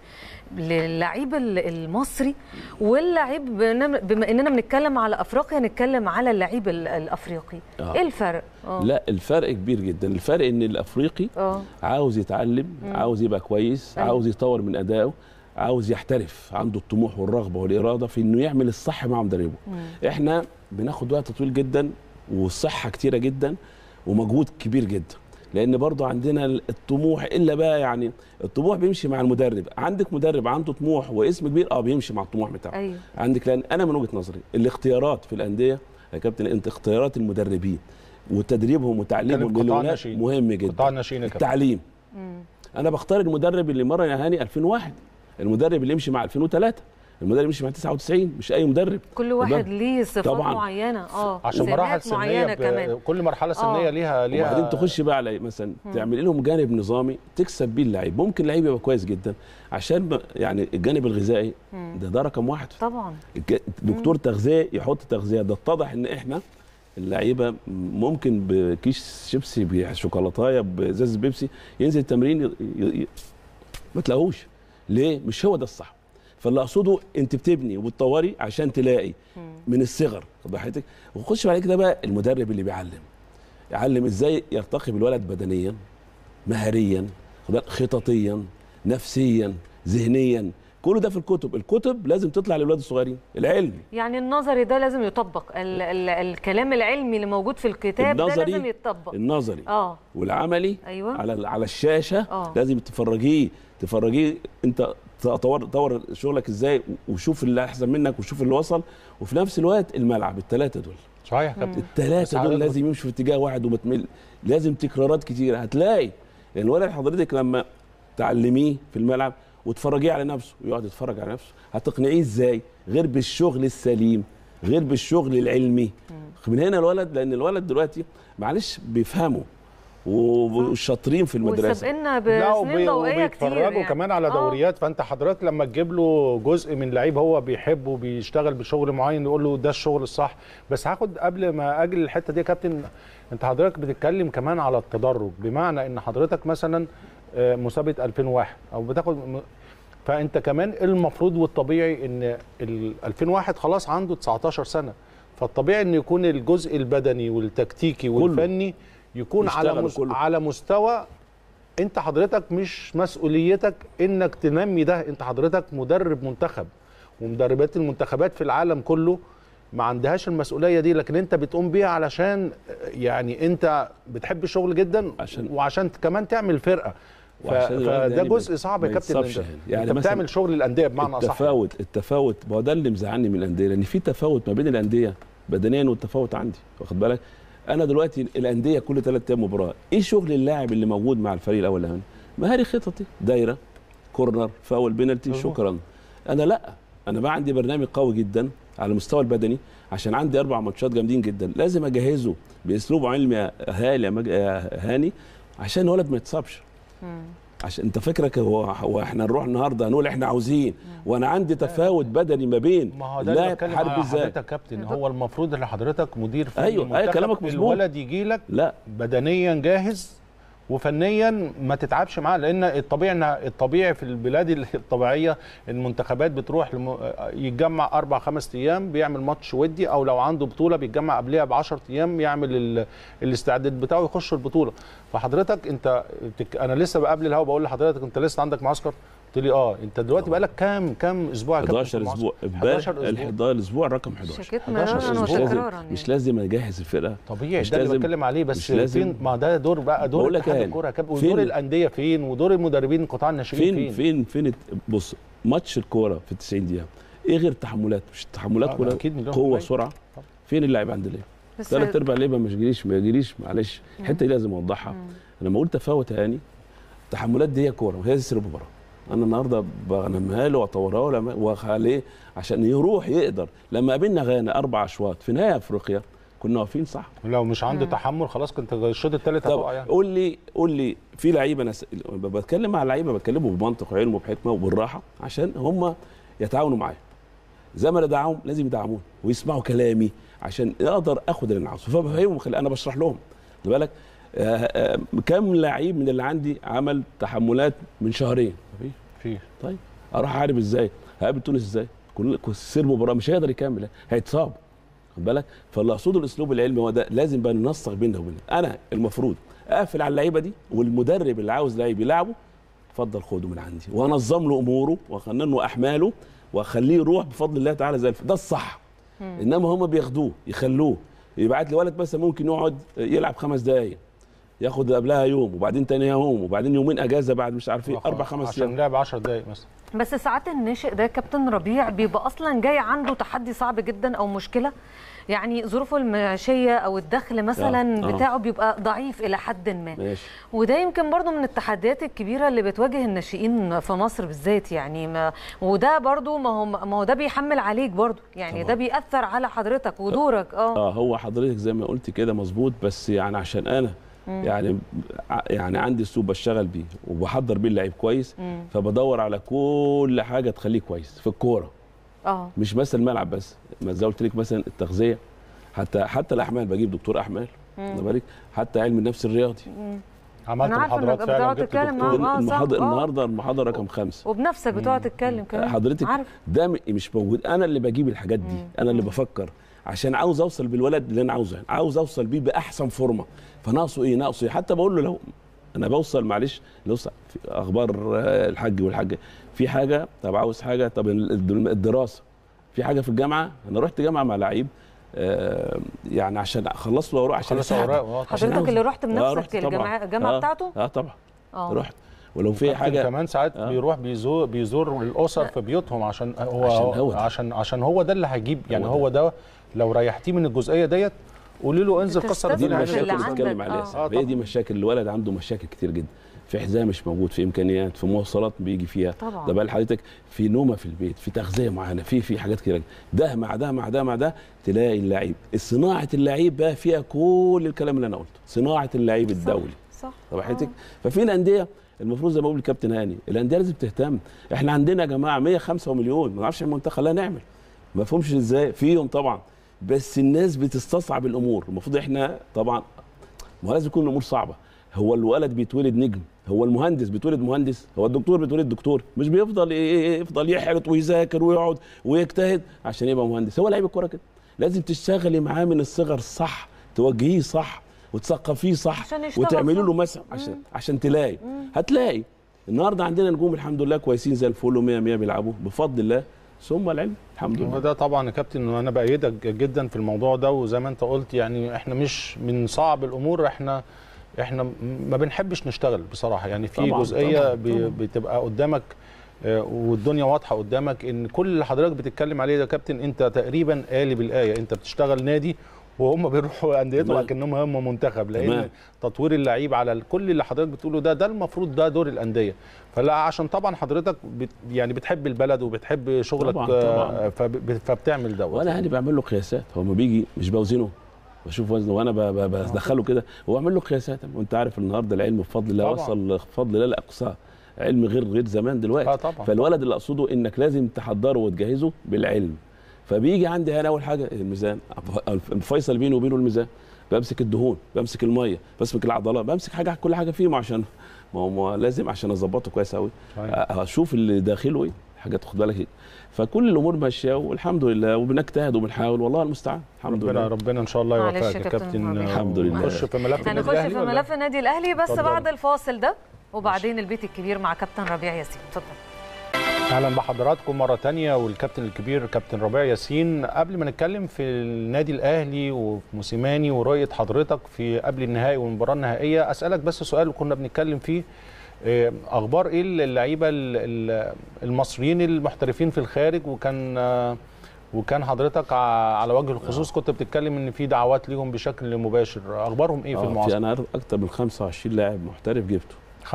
للعيب ال- المصري واللعيب بنم- بما اننا بنتكلم على افريقيا نتكلم على اللعيب ال- الافريقي آه. ايه الفرق اه لا الفرق كبير جدا الفرق ان الافريقي اه عاوز يتعلم عاوز يبقى كويس أيوة. عاوز يطور من ادائه عاوز يحترف عنده الطموح والرغبه والاراده في انه يعمل الصح مع مدربه احنا بناخد وقت طويل جدا والصحه كتيره جدا ومجهود كبير جدا لان برضه عندنا الطموح الا بقى يعني الطموح بيمشي مع المدرب عندك مدرب عنده طموح واسم كبير اه بيمشي مع الطموح بتاعه ايوه عندك لان انا من وجهه نظري الاختيارات في الانديه يا كابتن انت اختيارات المدربين وتدريبهم وتعليمهم كانت قطاع للولاد ناشئين. مهم جدا قطاع الناشئين يا كابتن. التعليم مم. انا بختار المدرب اللي مرن يا هاني 2001 المدرب اللي يمشي مع 2003 المدرب اللي يمشي مع 99 مش اي مدرب كل واحد وده- ليه صفات طبعاً. معينه اه عشان سمات مراحل سنيه معينه ب... كمان كل مرحله سنيه آه. ليها ليها وبعدين تخش بقى على مثلا تعمل لهم جانب نظامي تكسب بيه اللعيب ممكن لعيب يبقى كويس جدا عشان ب... يعني الجانب الغذائي ده ده رقم واحد طبعا الج- دكتور تغذيه يحط تغذيه ده اتضح ان احنا اللعيبه ممكن بكيس شيبسي بشوكولاتايه بازازه بيبسي ينزل التمرين ي... ي... ي... ما تلاقوش ليه مش هو ده الصح فاللي اقصده انت بتبني وبتطوري عشان تلاقي من الصغر خد حضرتك وخش بعد كده بقى المدرب اللي بيعلم يعلم ازاي يرتقي بالولد بدنيا مهريا خد بالك، خططيا نفسيا ذهنيا كل ده في الكتب الكتب لازم تطلع للاولاد الصغيرين العلم يعني النظري ده لازم يطبق ال ال الكلام العلمي اللي موجود في الكتاب ده النظري لازم يتطبق النظري اه والعملي أيوة. على على الشاشه آه. لازم تفرجيه تفرجيه انت طور طور شغلك ازاي وشوف اللي احسن منك وشوف اللي وصل وفي نفس الوقت الملعب الثلاثه دول صحيح يا كابتن بس الثلاثه دول حضرتك- لازم يمشوا في اتجاه واحد وما تمل لازم تكرارات كتيره هتلاقي لان الولد حضرتك لما تعلميه في الملعب وتفرجيه على نفسه ويقعد يتفرج على نفسه هتقنعيه ازاي غير بالشغل السليم غير بالشغل العلمي من هنا الولد لان الولد دلوقتي معلش بيفهموا وشاطرين في المدرسه وسابقنا لا بسنين وبي- ضوئيه كتير وبيتفرجوا يعني. كمان على آه. دوريات فانت حضرتك لما تجيب له جزء من لعيب هو بيحبه بيشتغل بشغل معين يقول له ده الشغل الصح بس هاخد قبل ما اجي الحته دي يا كابتن انت حضرتك بتتكلم كمان على التدرج بمعنى ان حضرتك مثلا آه، مسابقه 2001 او بتاخد م- فانت كمان المفروض والطبيعي ان ال 2001 خلاص عنده 19 سنه فالطبيعي ان يكون الجزء البدني والتكتيكي والفني يكون على يشتغل مس... كله. على مستوى انت حضرتك مش مسؤوليتك انك تنمي ده انت حضرتك مدرب منتخب ومدربات المنتخبات في العالم كله ما عندهاش المسؤوليه دي لكن انت بتقوم بيها علشان يعني انت بتحب الشغل جدا عشان- وعشان كمان تعمل فرقه ف... وعشان الولد فده يعني جزء ما- صعب يا ما كابتن يتصابش انت, يعني. يعني يعني انت مثلا بتعمل شغل الانديه بمعنى اصح التفاوت التفاوت ما هو ده اللي مزعلني من الانديه لان في تفاوت ما بين الانديه بدنيا والتفاوت عندي واخد بالك انا دلوقتي الانديه كل ثلاث ايام مباراه ايه شغل اللاعب اللي موجود مع الفريق الاول الاولاني مهاري خططي دايره كورنر فاول بينالتي مظبوط. شكرا انا لا انا بقى عندي برنامج قوي جدا على المستوى البدني عشان عندي اربع ماتشات جامدين جدا لازم اجهزه باسلوب علمي يا هالي يا مج- يا هاني عشان الولد ما يتصابش عشان انت فكرك هو, هو احنا نروح النهارده هنقول احنا عاوزين وانا عندي تفاوت بدني ما بين ما هو ده اللي اللاعب بتكلم حارب على ازاي حضرتك يا كابتن هو المفروض ان حضرتك مدير فني أيوة، أيوة، منتخب، كلامك مظبوط. الولد يجي لك لا بدنيا جاهز وفنيا ما تتعبش معاه لان الطبيعي ان الطبيعي في البلاد الطبيعيه المنتخبات بتروح لم... يتجمع اربع خمس ايام بيعمل ماتش ودي او لو عنده بطوله بيتجمع قبلها ب 10 ايام يعمل ال... الاستعداد بتاعه يخش البطوله فحضرتك انت بتك... انا لسه قبل الهوا بقول لحضرتك انت لسه عندك معسكر قلت لي اه انت دلوقتي بقالك كام كام اسبوع يا كابتن في 11 المعسكر؟ اسبوع 11 امبارح اسبوع ال 11 الاسبوع رقم 11 شكيت 11 مرارا مش أسبوع. لازم وتكرارا مش يعني. لازم اجهز الفرقه طبيعي مش ده اللي لازم- بتكلم عليه بس مش لازم- فين ما ده دور بقى دور بقول لك اتحاد يعني، الكوره يا كابتن فين- ودور الانديه فين ودور المدربين قطاع الناشئين فين فين, فين فين بص ماتش الكوره في 90 دقيقه ايه غير تحملات مش التحملات آه، كلها أكيد مليون قوه بالمية. سرعه طبعا. فين اللاعب عند اللعيب بس ثلاث ارباع اللعيبه مش جريش ما يجريش معلش الحته دي لازم اوضحها انا لما اقول تفاوت هاني التحملات دي هي كوره وهي دي سر المباراه انا النهارده بنمها له واطورها له واخليه عشان يروح يقدر لما قابلنا غانا اربع اشواط في نهايه افريقيا كنا واقفين صح لو مش عنده تحمل خلاص كنت الشوط الثالث طب هتقع يعني قول لي قول لي في لعيبه انا س- بتكلم مع اللعيبه بتكلمه بمنطق وعلم وبحكمه وبالراحه عشان هم يتعاونوا معايا زي ما انا ادعمهم لازم يدعموني ويسمعوا كلامي عشان اقدر اخد اللي انا عاوزه فبفهمهم خلي انا بشرح لهم خد بالك آه، آه، كم لعيب من اللي عندي عمل تحملات من شهرين مفيش في طيب اروح احارب ازاي؟ هقابل تونس ازاي؟ كل كل- سير مباراه مش هيقدر يكمل هيتصاب خد بالك فاللي اقصده الاسلوب العلمي هو ده لازم بقى ننسق بيننا وبين انا المفروض اقفل على اللعيبه دي والمدرب اللي عاوز لعيب يلعبه اتفضل خده من عندي وانظم له اموره واقنن له احماله واخليه يروح بفضل الله تعالى زي الفل ده الصح انما هم بياخدوه يخلوه يبعت لي ولد مثلا ممكن يقعد يلعب خمس دقائق ياخد قبلها يوم وبعدين تاني يوم وبعدين يومين اجازه بعد مش عارف ايه اربع خمس عشان ايام لعب 10 دقائق مثلا بس ساعات الناشئ ده كابتن ربيع بيبقى اصلا جاي عنده تحدي صعب جدا او مشكله يعني ظروفه المعيشيه او الدخل مثلا آه، آه. بتاعه بيبقى ضعيف الى حد ما ماشي وده يمكن برضو من التحديات الكبيره اللي بتواجه الناشئين في مصر بالذات يعني ما وده برضو ما هو ما هو ده بيحمل عليك برضو يعني طبعا. ده بيأثر على حضرتك ودورك اه اه هو حضرتك زي ما قلت كده مظبوط بس يعني عشان انا يعني ع- يعني عندي اسلوب بشتغل بيه وبحضر بيه اللعيب كويس مم. فبدور على كل حاجه تخليه كويس في الكوره اه مش بس الملعب بس ما زي قلت لك مثلا التغذيه حتى حتى الاحمال بجيب دكتور احمال واخد بالك حتى علم النفس الرياضي عملت أنا عارفة محاضرات إنك فعلا بتقعد جبت تتكلم دكتور معاهم. آه، صح، المحاضر آه. النهارده المحاضره رقم خمسة وبنفسك بتقعد تتكلم كمان حضرتك عارف ده م- مش موجود انا اللي بجيب الحاجات دي انا اللي بفكر عشان عاوز اوصل بالولد اللي انا عاوزه يعني عاوز اوصل بيه باحسن فورمه فناقصه ايه ناقصه ايه حتى بقول له لو انا بوصل معلش لو في اخبار آه، الحاج والحاجه في حاجه طب عاوز حاجه طب الد- الدراسه في حاجه في الجامعه انا رحت جامعه مع لعيب آه، يعني عشان اخلص له اوراق عشان خلص أساعده. اوراق آه، طبعاً. عشان حضرتك عاوز- اللي رحت آه، بنفسك رحت طبعاً. الجامعة- الجامعة آه، بتاعته؟ اه طبعا اه رحت ولو في كابتن حاجه كمان ساعات آه. بيروح بيزور بيزور الاسر في بيوتهم عشان هو عشان عشان هو هو ده. عشان, عشان هو ده اللي هيجيب يعني هو هو ده لو ريحتيه من الجزئيه ديت قولي له انزل كسر بتستثمر دي الدنيا في اللي المشاكل عشان اللي عندك، بتكلم آه. عليها آه، سعد. هي دي طبعاً. مشاكل الولد عنده مشاكل كتير جدا في حذاء مش موجود في امكانيات في مواصلات بيجي فيها طبعاً. ده بقى حضرتك في نومه في البيت في تغذيه معينه في في حاجات كتير ده مع ده مع ده مع ده تلاقي اللعيب صناعه اللعيب بقى فيها كل الكلام اللي انا قلته صناعه اللعيب الدولي صح طب حياتك ففي الانديه المفروض زي ما بقول الكابتن هاني الانديه لازم تهتم احنا عندنا يا جماعه 105 مليون ما نعرفش المنتخب لا نعمل ما فهمش ازاي فيهم طبعا بس الناس بتستصعب الامور المفروض احنا طبعا ما هو لازم يكون الامور صعبه هو الولد بيتولد نجم هو المهندس بيتولد مهندس هو الدكتور بيتولد دكتور مش بيفضل ي- يفضل يحرط ويذاكر ويقعد ويجتهد عشان يبقى مهندس هو لعيب الكوره كده لازم تشتغلي معاه من الصغر صح توجهيه صح وتثقفيه صح عشان يشتغل وتعملي صح. له مثلا عشان عشان تلاقي هتلاقي النهارده عندنا نجوم الحمد لله كويسين زي الفل و100 100 بيلعبوا بفضل الله ثم العلم الحمد لله وده طبعا يا كابتن وانا بايدك جدا في الموضوع ده وزي ما انت قلت يعني احنا مش من صعب الامور احنا احنا م- ما بنحبش نشتغل بصراحه يعني في طبعاً، جزئيه طبعاً، بي- طبعاً. بتبقى قدامك آه، والدنيا واضحه قدامك ان كل اللي حضرتك بتتكلم عليه ده يا كابتن انت تقريبا قالب الايه انت بتشتغل نادي وهم بيروحوا انديتهم تمام. اكنهم هم منتخب لان تمام. تطوير اللعيب على ال- كل اللي حضرتك بتقوله ده ده المفروض ده دور الانديه فلا عشان طبعا حضرتك بت يعني بتحب البلد وبتحب شغلك طبعاً، آه، طبعاً. فب- فبتعمل دوت وانا يعني بعمل له قياسات هو ما بيجي مش بوزنه بشوف وزنه وانا ب- ب- بدخله كده وبعمل له قياسات وانت عارف النهارده العلم بفضل الله طبعاً. وصل بفضل الله لاقصاه علم غير غير زمان دلوقتي اه طبعا فالولد اللي اقصده انك لازم تحضره وتجهزه بالعلم فبيجي عندي انا اول حاجه الميزان الفيصل بيني وبينه الميزان بمسك الدهون بمسك الميه بمسك العضلات بمسك حاجه كل حاجه فيه عشان ما هو ما لازم عشان اظبطه كويس قوي صحيح. اشوف اللي داخله ايه حاجات خد بالك ايه فكل الامور ماشيه والحمد لله وبنجتهد وبنحاول والله المستعان الحمد ربنا لله ربنا ان شاء الله معلش يوفقك يا يا كابتن كابتن ربيع. الحمد لله. نخش في ملف النادي هنخش الأهلي في ولا؟ ملف النادي الاهلي بس اتفضل. بعد الفاصل ده وبعدين البيت الكبير مع كابتن ربيع ياسين اتفضل اهلا بحضراتكم مره تانية والكابتن الكبير كابتن ربيع ياسين قبل ما نتكلم في النادي الاهلي وفي موسيماني ورؤيه حضرتك في قبل النهائي والمباراه النهائيه اسالك بس سؤال كنا بنتكلم فيه آه، اخبار ايه اللعيبه ال- ال- المصريين المحترفين في الخارج وكان آه، وكان حضرتك ع- على وجه الخصوص كنت بتتكلم ان في دعوات ليهم بشكل مباشر اخبارهم ايه في آه، في المعسكر انا عارف اكتر من 25 لاعب محترف جبته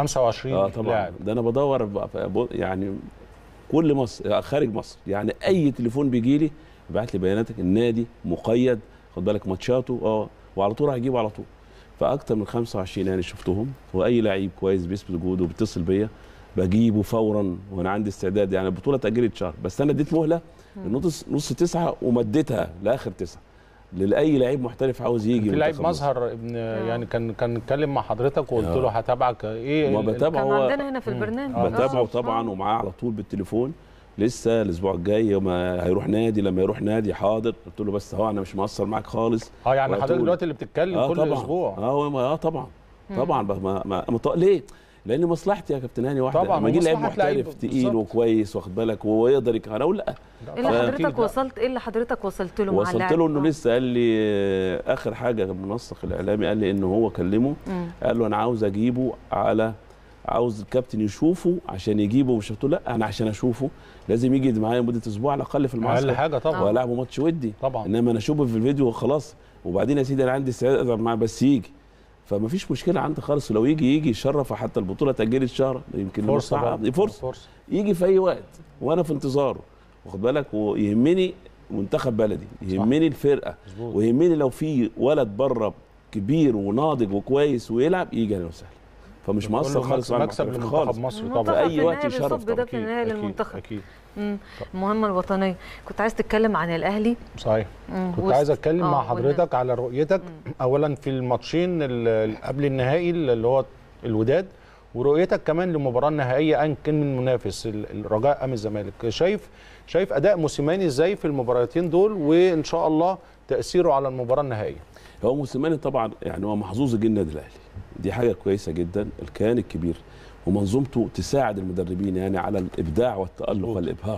25 اه طبعا لاعب ده انا بدور بقى- بقى- يعني كل مصر خارج مصر يعني اي تليفون بيجي لي يبعت لي بياناتك النادي مقيد خد بالك ماتشاته اه وعلى طول هجيبه على طول فاكتر من 25 يعني شفتهم واي لعيب كويس بيثبت وجوده وبيتصل بيا بجيبه فورا وانا عندي استعداد يعني البطوله اتاجلت شهر بس انا اديت مهله نص نص تسعه ومديتها لاخر تسعه لاي لعيب محترف عاوز يجي في لعيب منتخب مصر. مظهر ابن يعني كان كان اتكلم مع حضرتك وقلت آه. له هتابعك ايه ما ال- بتابعه كان هو عندنا هنا في البرنامج آه، بتابعه آه. طبعا ومعاه على طول بالتليفون لسه الاسبوع الجاي يوم هيروح نادي لما يروح نادي حاضر قلت له بس اهو انا مش مقصر معاك خالص اه يعني وقت حضرتك له- دلوقتي اللي بتتكلم اه كل طبعا اسبوع اه هو- اه طبعا طبعا ما ما ما مط... ليه؟ لان مصلحتي يا كابتن هاني واحده طبعاً، لما يجي لعيب ومصلحة لعيب محترف تقيل بالظبط. وكويس واخد بالك ويقدر يك... انا اقول لا ايه اللي ف- حضرتك وصلت ايه اللي حضرتك وصلت له مع وصلت اللاعب؟ له انه آه. لسه قال لي آه، اخر حاجه المنسق الاعلامي قال لي انه هو كلمه مم. قال له انا عاوز اجيبه على عاوز الكابتن يشوفه عشان يجيبه مش قلت له لا انا عشان اشوفه لازم يجي معايا مده اسبوع على الاقل في المعسكر اقل حاجه طبعا والعبه ماتش ودي طبعا انما انا اشوفه في الفيديو وخلاص وبعدين يا سيدي انا عندي استعداد اقدر معاه بس يجي فما فيش مشكله عندي خالص ولو يجي يجي يشرف حتى البطوله اتاجلت شهر يمكن فرصه المصلحة- بقى. دي فرصه فرصه يجي في اي وقت وانا في انتظاره واخد بالك ويهمني منتخب بلدي يهمني الفرقه مظبوط ويهمني لو في ولد بره كبير وناضج وكويس ويلعب يجي اهلا وسهلا فمش مقصر كله خالص مكسب, مع مكسب المحترفين لمنتخب خالص مصر المنتخب طبعا في في أي وقت النهاية يشرف بيصب ده طبعاً. في النهاية أكيد، للمنتخب اكيد مم. المهمة الوطنية كنت عايز تتكلم عن الأهلي صحيح مم. كنت وسط- عايز اتكلم آه، مع والناس. حضرتك على رؤيتك اولا في الماتشين ال- ال- قبل النهائي اللي هو الوداد ورؤيتك كمان للمباراه النهائيه ان كان من منافس ال- الرجاء ام الزمالك شايف شايف اداء موسيماني ازاي في المباراتين دول وان شاء الله تاثيره على المباراه النهائيه هو موسيماني طبعا يعني هو محظوظ جدا النادي الاهلي دي حاجه كويسه جدا الكيان الكبير ومنظومته تساعد المدربين يعني على الابداع والتالق مظبوط. والابهار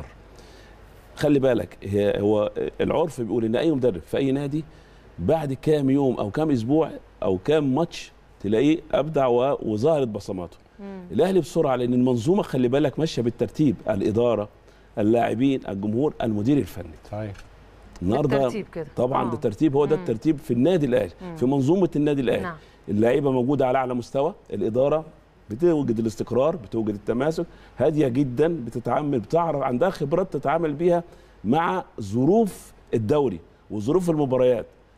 خلي بالك هي هو العرف بيقول ان اي مدرب في اي نادي بعد كام يوم او كام اسبوع او كام ماتش تلاقيه ابدع و- وظهرت بصماته مم. الاهلي بسرعه لان المنظومه خلي بالك ماشيه بالترتيب الاداره اللاعبين الجمهور المدير الفني صحيح النهارده بالترتيب كده طبعا آه. ده ترتيب هو ده مم. الترتيب في النادي الاهلي مم. في منظومه النادي الاهلي نعم اللعيبه موجوده على اعلى مستوى الاداره بتوجد الاستقرار بتوجد التماسك هاديه جدا بتتعامل بتعرف عندها خبرات تتعامل بيها مع ظروف الدوري وظروف المباريات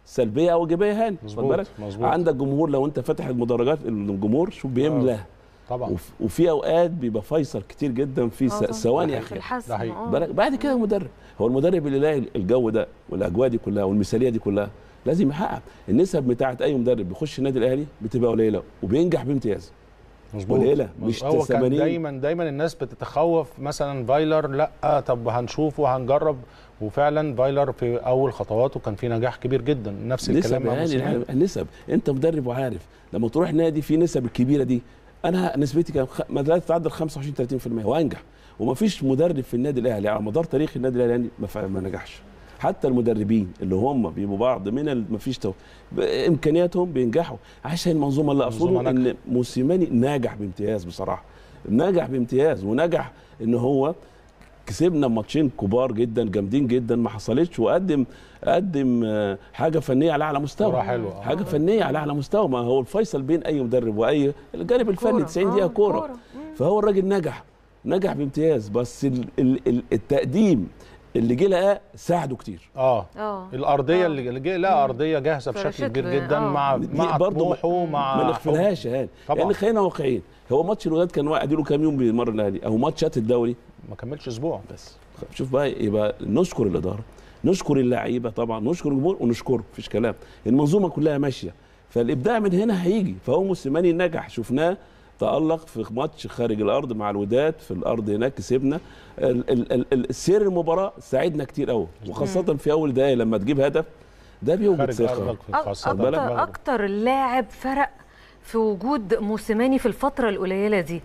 سلبيه او ايجابيه هاني خد مظبوط، بالك مظبوط. عندك جمهور لو انت فاتح المدرجات الجمهور شوف بيملى طبعا وف- وفي اوقات بيبقى فيصل كتير جدا في آه س- طبعاً. ثواني في اخيره الحسم ده حقيقي. آه. بالك بعد كده المدرب هو المدرب اللي يلاقي الجو ده والاجواء دي كلها والمثاليه دي كلها لازم يحقق النسب بتاعه اي مدرب بيخش النادي الاهلي بتبقى قليله وبينجح بامتياز مظبوط قليلة، مش هو كان 80. دايما دايما الناس بتتخوف مثلا فايلر لا طب هنشوف وهنجرب وفعلا فايلر في اول خطواته كان في نجاح كبير جدا نفس الكلام نسب مع يعني موسيماني. النسب انت مدرب وعارف لما تروح نادي فيه نسب الكبيره دي انا نسبتي كان خ- ما لا تتعدى 25 30% وانجح ومفيش مدرب في النادي الاهلي على مدار تاريخ النادي الاهلي يعني ما, ف- ما نجحش حتى المدربين اللي هم بيبقوا بعض من ال- مفيش تو... امكانياتهم بينجحوا عشان المنظومه اللي اقصده منظومة ان موسيماني ناجح بامتياز بصراحه ناجح بامتياز ونجح ان هو كسبنا ماتشين كبار جدا جامدين جدا ما حصلتش وقدم قدم آه، حاجه فنيه على اعلى مستوى كرة حلوة، آه. حاجه فنيه على اعلى مستوى ما هو الفيصل بين اي مدرب واي الجانب الفني كورة. 90 دقيقه آه، كوره كورة. فهو الراجل نجح نجح بامتياز بس ال ال ال التقديم اللي جه لقاه ساعده كتير اه اه الارضيه آه. اللي اللي جه لا ارضيه جاهزه بشكل فرشته كبير يعني، جدا آه. مع دي مع برضه ما- طموحه مع ما نغفلهاش يا هاني طبعاً. يعني خلينا واقعيين هو ماتش الوداد كان واحد له كام يوم بيمر الاهلي او ماتشات الدوري ما كملش اسبوع بس شوف بقى يبقى نشكر الاداره نشكر اللعيبه طبعا نشكر الجمهور ونشكره مفيش كلام المنظومه كلها ماشيه فالابداع من هنا هيجي فهو موسيماني نجح شفناه تألق في ماتش خارج الارض مع الوداد في الارض هناك كسبنا ال- ال- ال- ال- سير المباراه ساعدنا كتير قوي وخاصه في اول دقايق لما تجيب هدف ده بيوجد خارج ثقه ارضك أك- خاصه بالك اكتر المغرب. اكتر لاعب فرق في وجود موسيماني في الفتره القليله دي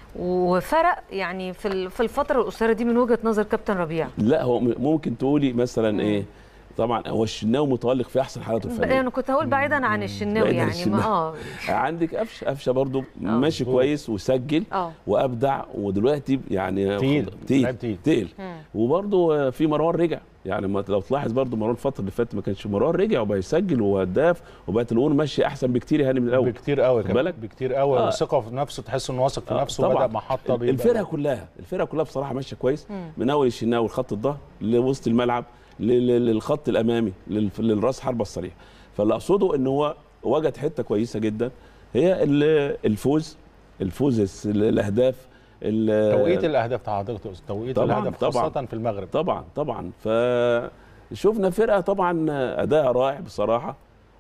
وفرق يعني في ال- في الفتره القصيره دي من وجهه نظر كابتن ربيع لا هو م- ممكن تقولي مثلا ايه طبعا هو الشناوي متالق في احسن حالاته الفنيه انا كنت هقول بعيدا عن الشناوي بعيداً عن يعني الشناوي. ما اه عندك قفشه قفشه برضو ماشي مظبوط. كويس وسجل اه وابدع ودلوقتي يعني تقيل. تقيل لعيب تقيل. تقيل وبرضه في مروان رجع يعني ما لو تلاحظ برضه مروان الفتره اللي فاتت ما كانش مروان رجع وبقى يسجل وهداف وبقت الامور ماشيه احسن بكتير يعني من الاول بكتير قوي خد كمان بالك؟ بكتير قوي آه. وثقه في نفسه تحس انه واثق في آه، نفسه طبعاً. بدا محطه بيبقى- الفرقه كلها الفرقه كلها بصراحه ماشيه كويس من اول الشناوي لخط الظهر لوسط الملعب لل- لل- للخط الامامي لل- للراس حربه الصريح فاللي اقصده ان هو وجد حته كويسه جدا هي ال- الفوز الفوز الس- الاهداف ال- توقيت الاهداف بتاع حضرتك توقيت طبعاً، الاهداف طبعاً. خاصه في المغرب طبعا طبعا فشفنا فرقه طبعا اداء رائع بصراحه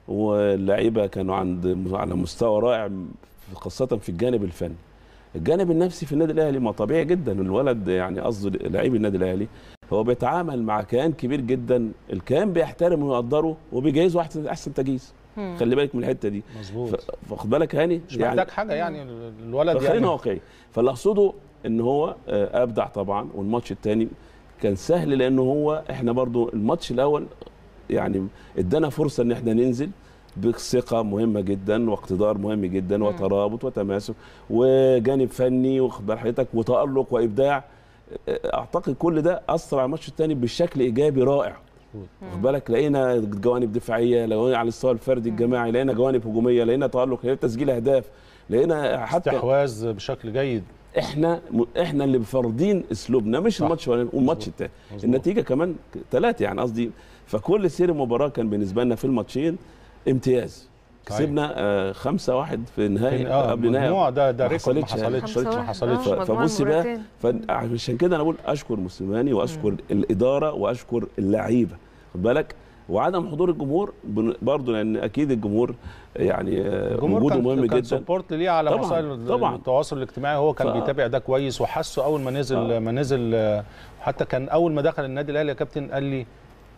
واللعيبه كانوا عند على مستوى رائع خاصه في الجانب الفني الجانب النفسي في النادي الاهلي ما طبيعي جدا الولد يعني قصدي لعيب النادي الاهلي هو بيتعامل مع كيان كبير جدا الكيان بيحترمه ويقدره وبيجهزه احسن احسن تجهيز خلي بالك من الحته دي مظبوط ف- فاخد بالك هاني مش محتاج حاجه يعني الولد خلينا يعني واقعي فاللي اقصده ان هو آه، ابدع طبعا والماتش الثاني كان سهل لانه هو احنا برضو الماتش الاول يعني ادانا فرصه ان احنا ننزل بثقه مهمه جدا واقتدار مهم جدا وترابط وتماسك وجانب فني واخد بال حضرتك وتالق وابداع آه، اعتقد كل ده اثر على الماتش الثاني بشكل ايجابي رائع واخد بالك لقينا جوانب دفاعيه لقينا على المستوى الفردي الجماعي لقينا جوانب هجوميه لقينا تالق لقينا تسجيل اهداف لقينا حتى استحواذ بشكل جيد احنا احنا اللي فارضين اسلوبنا مش صح. الماتش الاولاني والماتش الثاني مظبوط. النتيجه كمان ثلاثه يعني قصدي فكل سير المباراه كان بالنسبه لنا في الماتشين امتياز صحيح. كسبنا آه خمسة واحد في نهائي كان- آه، قبل نهائي مجموعة ده ده ما ريكورد ما حصلتش يعني. حصلتش خمسة ما واحد. حصلتش آه. مجموعة فبص بقى مرتين. فعشان كده انا بقول اشكر موسيماني واشكر الاداره واشكر اللعيبه خد بالك وعدم حضور الجمهور بن- برضه لان اكيد الجمهور يعني آه، الجمهور وجوده كان مهم كان جدا سبورت ليه على طبعاً، وسائل طبعاً. التواصل الاجتماعي هو كان ف- بيتابع ده كويس وحسه اول ما نزل آه. ما نزل آه، حتى كان اول ما دخل النادي الاهلي يا كابتن قال لي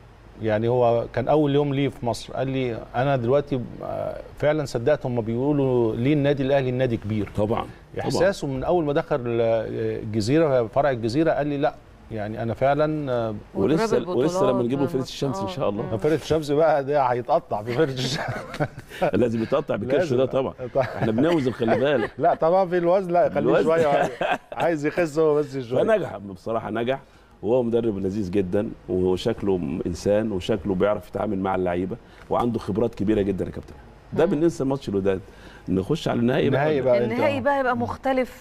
يعني هو كان اول يوم ليه في مصر قال لي انا دلوقتي آه، فعلا صدقت هم بيقولوا ليه النادي الاهلي النادي كبير طبعا احساسه من اول ما دخل آه، الجزيره فرع الجزيره قال لي لا يعني انا فعلا آه، ولسه وضرب ولسه لما البطولات نجيب له فرقه والماتش- الشمس ان شاء الله آه. فرقه الشمس بقى ده هيتقطع في فرقه الشمس لازم يتقطع بكرش لازم. ده طبعا طبعاً. احنا بنوزن خلي بالك لا طبعا في الوزن لا خليه الوزن. شويه عايز يخس هو بس شويه فنجح بصراحه نجح وهو مدرب لذيذ جدا وشكله انسان وشكله بيعرف يتعامل مع اللعيبه وعنده خبرات كبيره جدا يا كابتن ده بالنسبه لماتش الوداد نخش على النهائي النهائي بقى انت النهائي بقى يبقى مختلف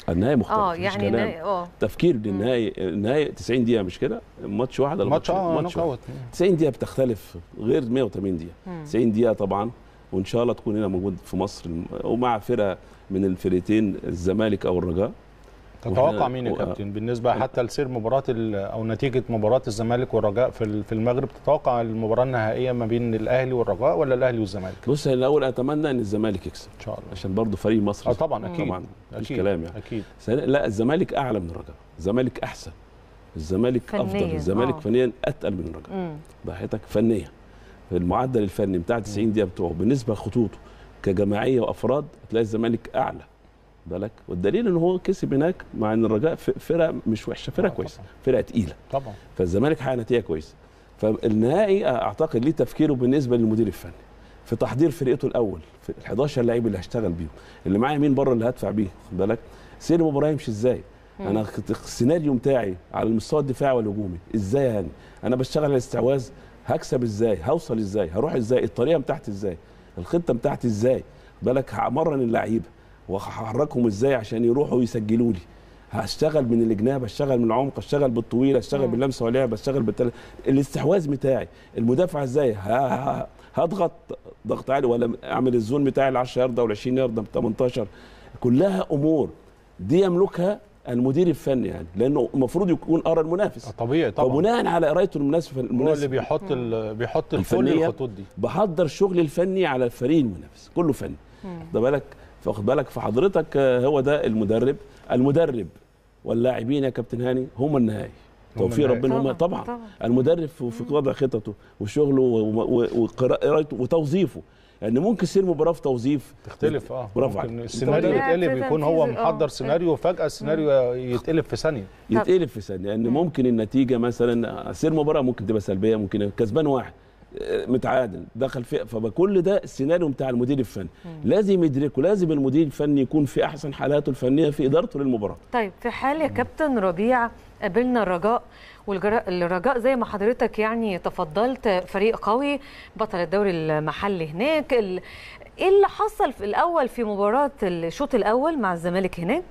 النهائي مختلف اه مفيش يعني كلام. نا- اه تفكير للنهائي النهائي 90 دقيقه مش كده ماتش واحد ولا ماتش اه واحد؟ نوك واحد. اوت 90 دقيقه بتختلف غير 180 دقيقه مم. 90 دقيقه طبعا وان شاء الله تكون هنا موجود في مصر ومع فرقه من الفرقتين الزمالك او الرجاء تتوقع وإحنا- مين يا و- كابتن بالنسبه حتى لسير مباراه ال- او نتيجه مباراه الزمالك والرجاء في ال- في المغرب تتوقع المباراه النهائيه ما بين الاهلي والرجاء ولا الاهلي والزمالك بص أنا الاول اتمنى ان الزمالك يكسب ان شاء الله عشان برضه فريق مصر اه طبعا اكيد طبعا مفيش اكيد كلام يعني اكيد ثانيا- لا الزمالك اعلى من الرجاء الزمالك احسن الزمالك فنياً، افضل الزمالك آه. فنيا اتقل من الرجاء مم. ضحيتك فنيا المعدل الفني بتاع 90 دقيقه بتوعه بالنسبه لخطوطه كجماعيه وافراد هتلاقي الزمالك اعلى بالك والدليل ان هو كسب هناك مع ان الرجاء ف- فرقه مش وحشه فرقه آه، كويسه طبعاً. فرقه تقيله طبعا فالزمالك حقق نتيجه كويسه فالنهائي اعتقد ليه تفكيره بالنسبه للمدير الفني في تحضير فرقته الاول في ال 11 لعيب اللي هشتغل بيهم اللي معايا مين بره اللي هدفع بيه خد بالك سير المباراه يمشي ازاي انا كنت السيناريو بتاعي على المستوى الدفاعي والهجومي ازاي يعني انا بشتغل على الاستحواذ هكسب ازاي هوصل ازاي هروح ازاي الطريقه بتاعتي ازاي الخطه بتاعتي ازاي بالك همرن اللعيبه وهحركهم ازاي عشان يروحوا يسجلوا لي هشتغل من الجناب اشتغل من العمق اشتغل بالطويل اشتغل مم. باللمسه ولعب اشتغل بالتل... الاستحواذ بتاعي المدافع ازاي ه... ه... هضغط ضغط عالي ولا اعمل الزون بتاعي ال 10 يارده ولا 20 يارده 18 كلها امور دي يملكها المدير الفني يعني لانه المفروض يكون ارى المنافس طبيعي طبعا وبناء على قرايته المناسب هو اللي المناسب بيحط ال- بيحط كل الفنية. الخطوط دي بحضر شغل الفني على الفريق المنافس كله فني ده بالك فاخد بالك فحضرتك آه، هو ده المدرب المدرب واللاعبين يا كابتن هاني هم النهائي هم توفيق النهائي. ربنا هم طبعا, طبعا. المدرب في في وضع خططه وشغله و- و- وقراءته وتوظيفه يعني ممكن يصير مباراه في توظيف تختلف اه برافو ممكن عليك. السيناريو طبيعي. يتقلب في يكون هو تنفيذ، آه. محضر سيناريو وفجاه السيناريو يتقلب في ثانيه يتقلب في ثانيه لان ممكن النتيجه مثلا سير مباراه ممكن تبقى سلبيه ممكن كسبان واحد آه، متعادل دخل في فكل ده السيناريو بتاع المدير الفني لازم يدركه لازم المدير الفني يكون في احسن حالاته الفنيه في ادارته للمباراه طيب في حال يا كابتن ربيع قابلنا الرجاء والرجاء زي ما حضرتك يعني تفضلت فريق قوي بطل الدوري المحلي هناك ال... ايه اللي حصل في الاول في مباراه الشوط الاول مع الزمالك هناك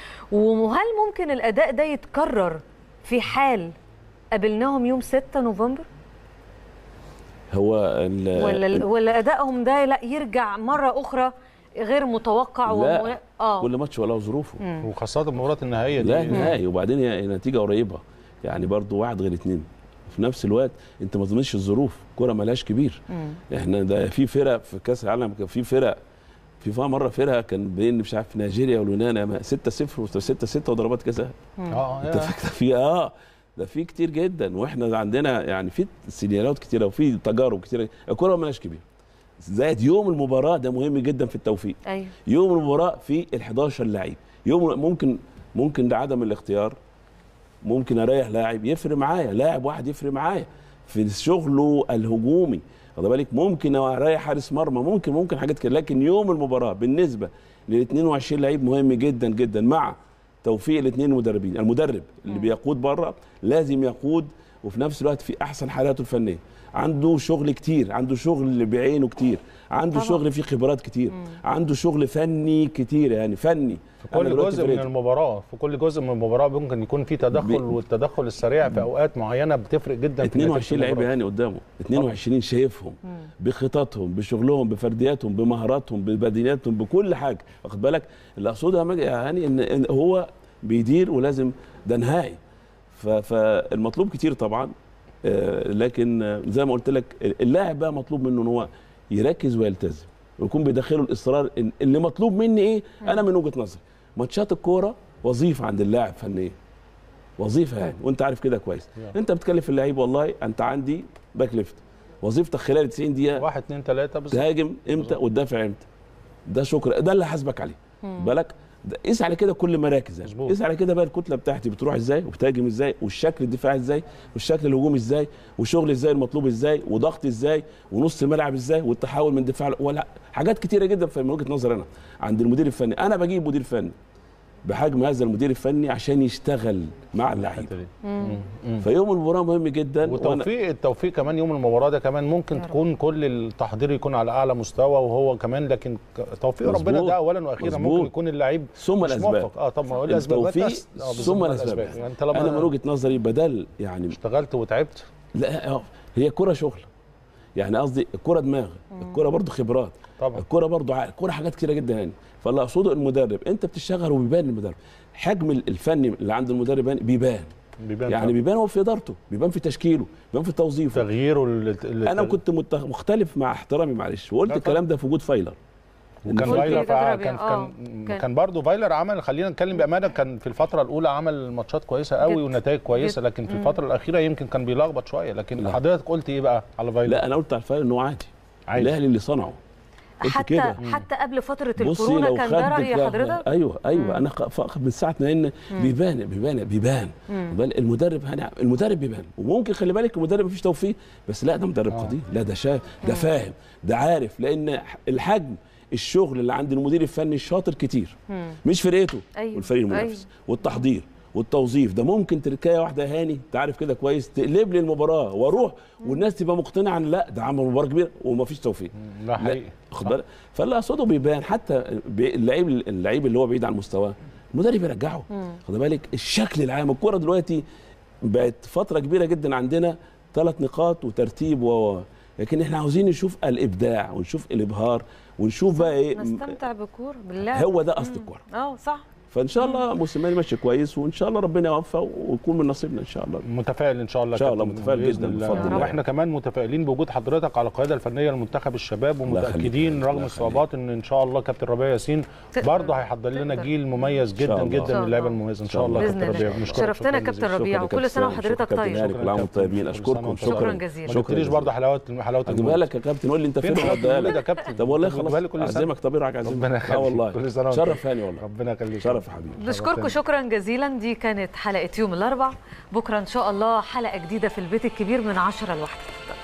وهل ممكن الاداء ده يتكرر في حال قابلناهم يوم 6 نوفمبر هو ال- ولا ولا ادائهم ده لا يرجع مره اخرى غير متوقع لا وم... اه كل ماتش وله ظروفه وخاصه المباراه النهائيه دي لا نهائي وبعدين هي نتيجه قريبه يعني برضو واحد غير اتنين في نفس الوقت انت ما تضمنش الظروف كرة ملهاش كبير احنا ده في فرق في كاس العالم كان في فرق في فيها مره فرقه كان بين مش عارف نيجيريا واليونان 6 0 6 6 وضربات جزاء اه انت يا. فاكر في اه ده في كتير جدا واحنا عندنا يعني في سيناريوهات كتيره وفي تجارب كتيره الكوره مالهاش كبير زائد يوم المباراه ده مهم جدا في التوفيق ايوه يوم المباراه في ال 11 لعيب يوم ممكن ممكن لعدم الاختيار ممكن اريح لاعب يفرق معايا لاعب واحد يفرق معايا في شغله الهجومي خد بالك ممكن اريح حارس مرمى ممكن ممكن حاجات كده لكن يوم المباراه بالنسبه لل 22 لعيب مهم جدا جدا مع توفيق الاثنين المدربين المدرب اللي بيقود بره لازم يقود وفي نفس الوقت في احسن حالاته الفنيه عنده شغل كتير عنده شغل بعينه كتير عنده طبعا. شغل فيه خبرات كتير عنده شغل فني كتير يعني فني في أنا كل دلوقتي جزء من فرقت- المباراه في كل جزء من المباراه ممكن يكون في تدخل بي- والتدخل السريع في اوقات معينه بتفرق جدا في نتيجة 22 لعيب المباراة. يعني قدامه 22 شايفهم بخططهم بشغلهم بفردياتهم بمهاراتهم ببدنياتهم بكل حاجه واخد بالك اللي اقصده يا مجدي يا هاني ان إن هو بيدير ولازم ده نهائي ف- فالمطلوب كتير طبعا آه، لكن آه، زي ما قلت لك اللاعب بقى مطلوب منه ان هو يركز ويلتزم ويكون بيدخله الاصرار إن اللي مطلوب مني ايه انا من وجهه نظري ماتشات الكوره وظيفه عند اللاعب فنيه وظيفه يعني وانت عارف كده كويس انت بتكلف اللعيب والله انت عندي باك ليفت وظيفتك خلال 90 دقيقه واحد اثنين ثلاثه بالظبط تهاجم امتى وتدافع امتى ده شكر ده اللي هحاسبك عليه بالك ده- قيس على كده كل مراكز يعني مظبوط. قيس على كده بقى الكتله بتاعتي بتروح ازاي وبتهاجم ازاي والشكل الدفاعي ازاي والشكل الهجومي ازاي والشغل ازاي المطلوب ازاي وضغط ازاي ونص الملعب ازاي والتحول من دفاع ولا حاجات كتيره جدا في من وجهه نظري انا عند المدير الفني انا بجيب مدير فني بحجم هذا المدير الفني عشان يشتغل مع اللعيبه الحتة دي. مم. مم. فيوم المباراه مهم جدا وأنا- والتوفيق التوفيق كمان يوم المباراه ده كمان ممكن تكون كل التحضير يكون على اعلى مستوى وهو كمان لكن ك- توفيق مظبوط. ربنا ده اولا واخيرا مظبوط. ممكن يكون اللعيب ثم مش الاسباب موفق اه طب ما هو الاسباب التوفيق بس- آه، بالظبط، ثم ما الاسباب يعني انت انا من لما وجهه نظري بدل يعني اشتغلت وتعبت لا آه، هي كرة شغل يعني قصدي الكرة دماغ الكرة برضو خبرات طبعا الكرة برضو عقل الكرة حاجات كتيرة جدا يعني فاللي اقصده المدرب انت بتشتغل وبيبان المدرب حجم الفني اللي عند المدرب يعني بيبان بيبان يعني طبعاً. بيبان هو في ادارته بيبان في تشكيله بيبان في توظيفه تغييره ال- ال- انا كنت مت- مختلف مع احترامي معلش وقلت لا الكلام ده في وجود فايلر وكان قلت فايلر إيه ده فع- ربيع؟ كان آه، كان كان. كان برضه فايلر عمل خلينا نتكلم بامانه كان في الفتره الاولى عمل ماتشات كويسه قوي جد. ونتائج كويسه جد. لكن في الفتره الاخيره يمكن كان بيلخبط شويه لكن لا. حضرتك قلت ايه بقى على فايلر لا انا قلت على الفايلر انه عادي عادي. الاهلي اللي صنعه قلت حتى كده. حتى قبل فتره بصي الكورونا لو كان ده خد راي فهم- حضرتك ايوه ايوه انا خ- ف- من ساعه ما ان بيبان بيبان بيبان بل- المدرب هنع- المدرب بيبان وممكن خلي بالك المدرب مفيش توفيق بس لا ده مدرب قدير لا ده شاف ده فاهم ده عارف لان ح- الحجم الشغل اللي عند المدير الفني الشاطر كتير مش فرقته أيوة، والفريق المنافس والتحضير والتوظيف ده ممكن تركايه واحده يا هاني انت عارف كده كويس تقلب لي المباراه واروح والناس تبقى مقتنعه ان لا ده عمل مباراه كبيره ومفيش توفيق ده حقيقي خد بالك فاللي اقصده بيبان حتى بي- اللعيب اللعيب اللي هو بعيد عن مستواه المدرب يرجعه خد بالك الشكل العام الكوره دلوقتي بقت فتره كبيره جدا عندنا ثلاث نقاط وترتيب و لكن احنا عاوزين نشوف الابداع ونشوف الابهار ونشوف بقى ايه نستمتع بالكوره بالله هو ده اصل الكوره اه صح فان شاء الله موسيماني ماشي كويس وان شاء الله ربنا يوفقه ويكون من نصيبنا ان شاء الله متفائل ان شاء الله إن شاء الله كابتن، متفائل بإذن جداً الله. بفضل الله. واحنا كمان متفائلين بوجود حضرتك على القياده الفنيه لمنتخب الشباب الله يخليك. ومتاكدين رغم الله الصعوبات ان ان شاء الله كابتن ربيع ياسين تقدر. برضه هيحضر لنا تقدر. جيل مميز شاء جدا الله. جدا إن شاء من اللعيبه الله. المميزه ان شاء الله باذن كابتن ربيع الله بنشكرك شرفتنا شكراً كابتن جزيلاً. ربيع شكراً وكل يا سنه كابتن وحضرتك كابتن طيب هاني، كل عام وانتم طيبين كل سنة اشكركم وأنتم شكرا شكرا طيب. جزيلا ما شكراً قلتليش جزيلاً. برضه حلاوه حلاوه اجيبها المولد. لك يا كابتن قول لي انت فين فين حلاوة وأوديها المولد يا لك كابتن؟ طب والله بتجيبها خلاص لي كل سنة. اعزمك طب ايه رايك اعزمك ربنا لا يخليك والله كل سنه وأنت شرف هاني والله ربنا يخليك شرف يا حبيبي نشكركم شكرا جزيلا دي كانت حلقه يوم الاربع بكره ان شاء الله حلقه جديده في البيت الكبير من 10 لواحدة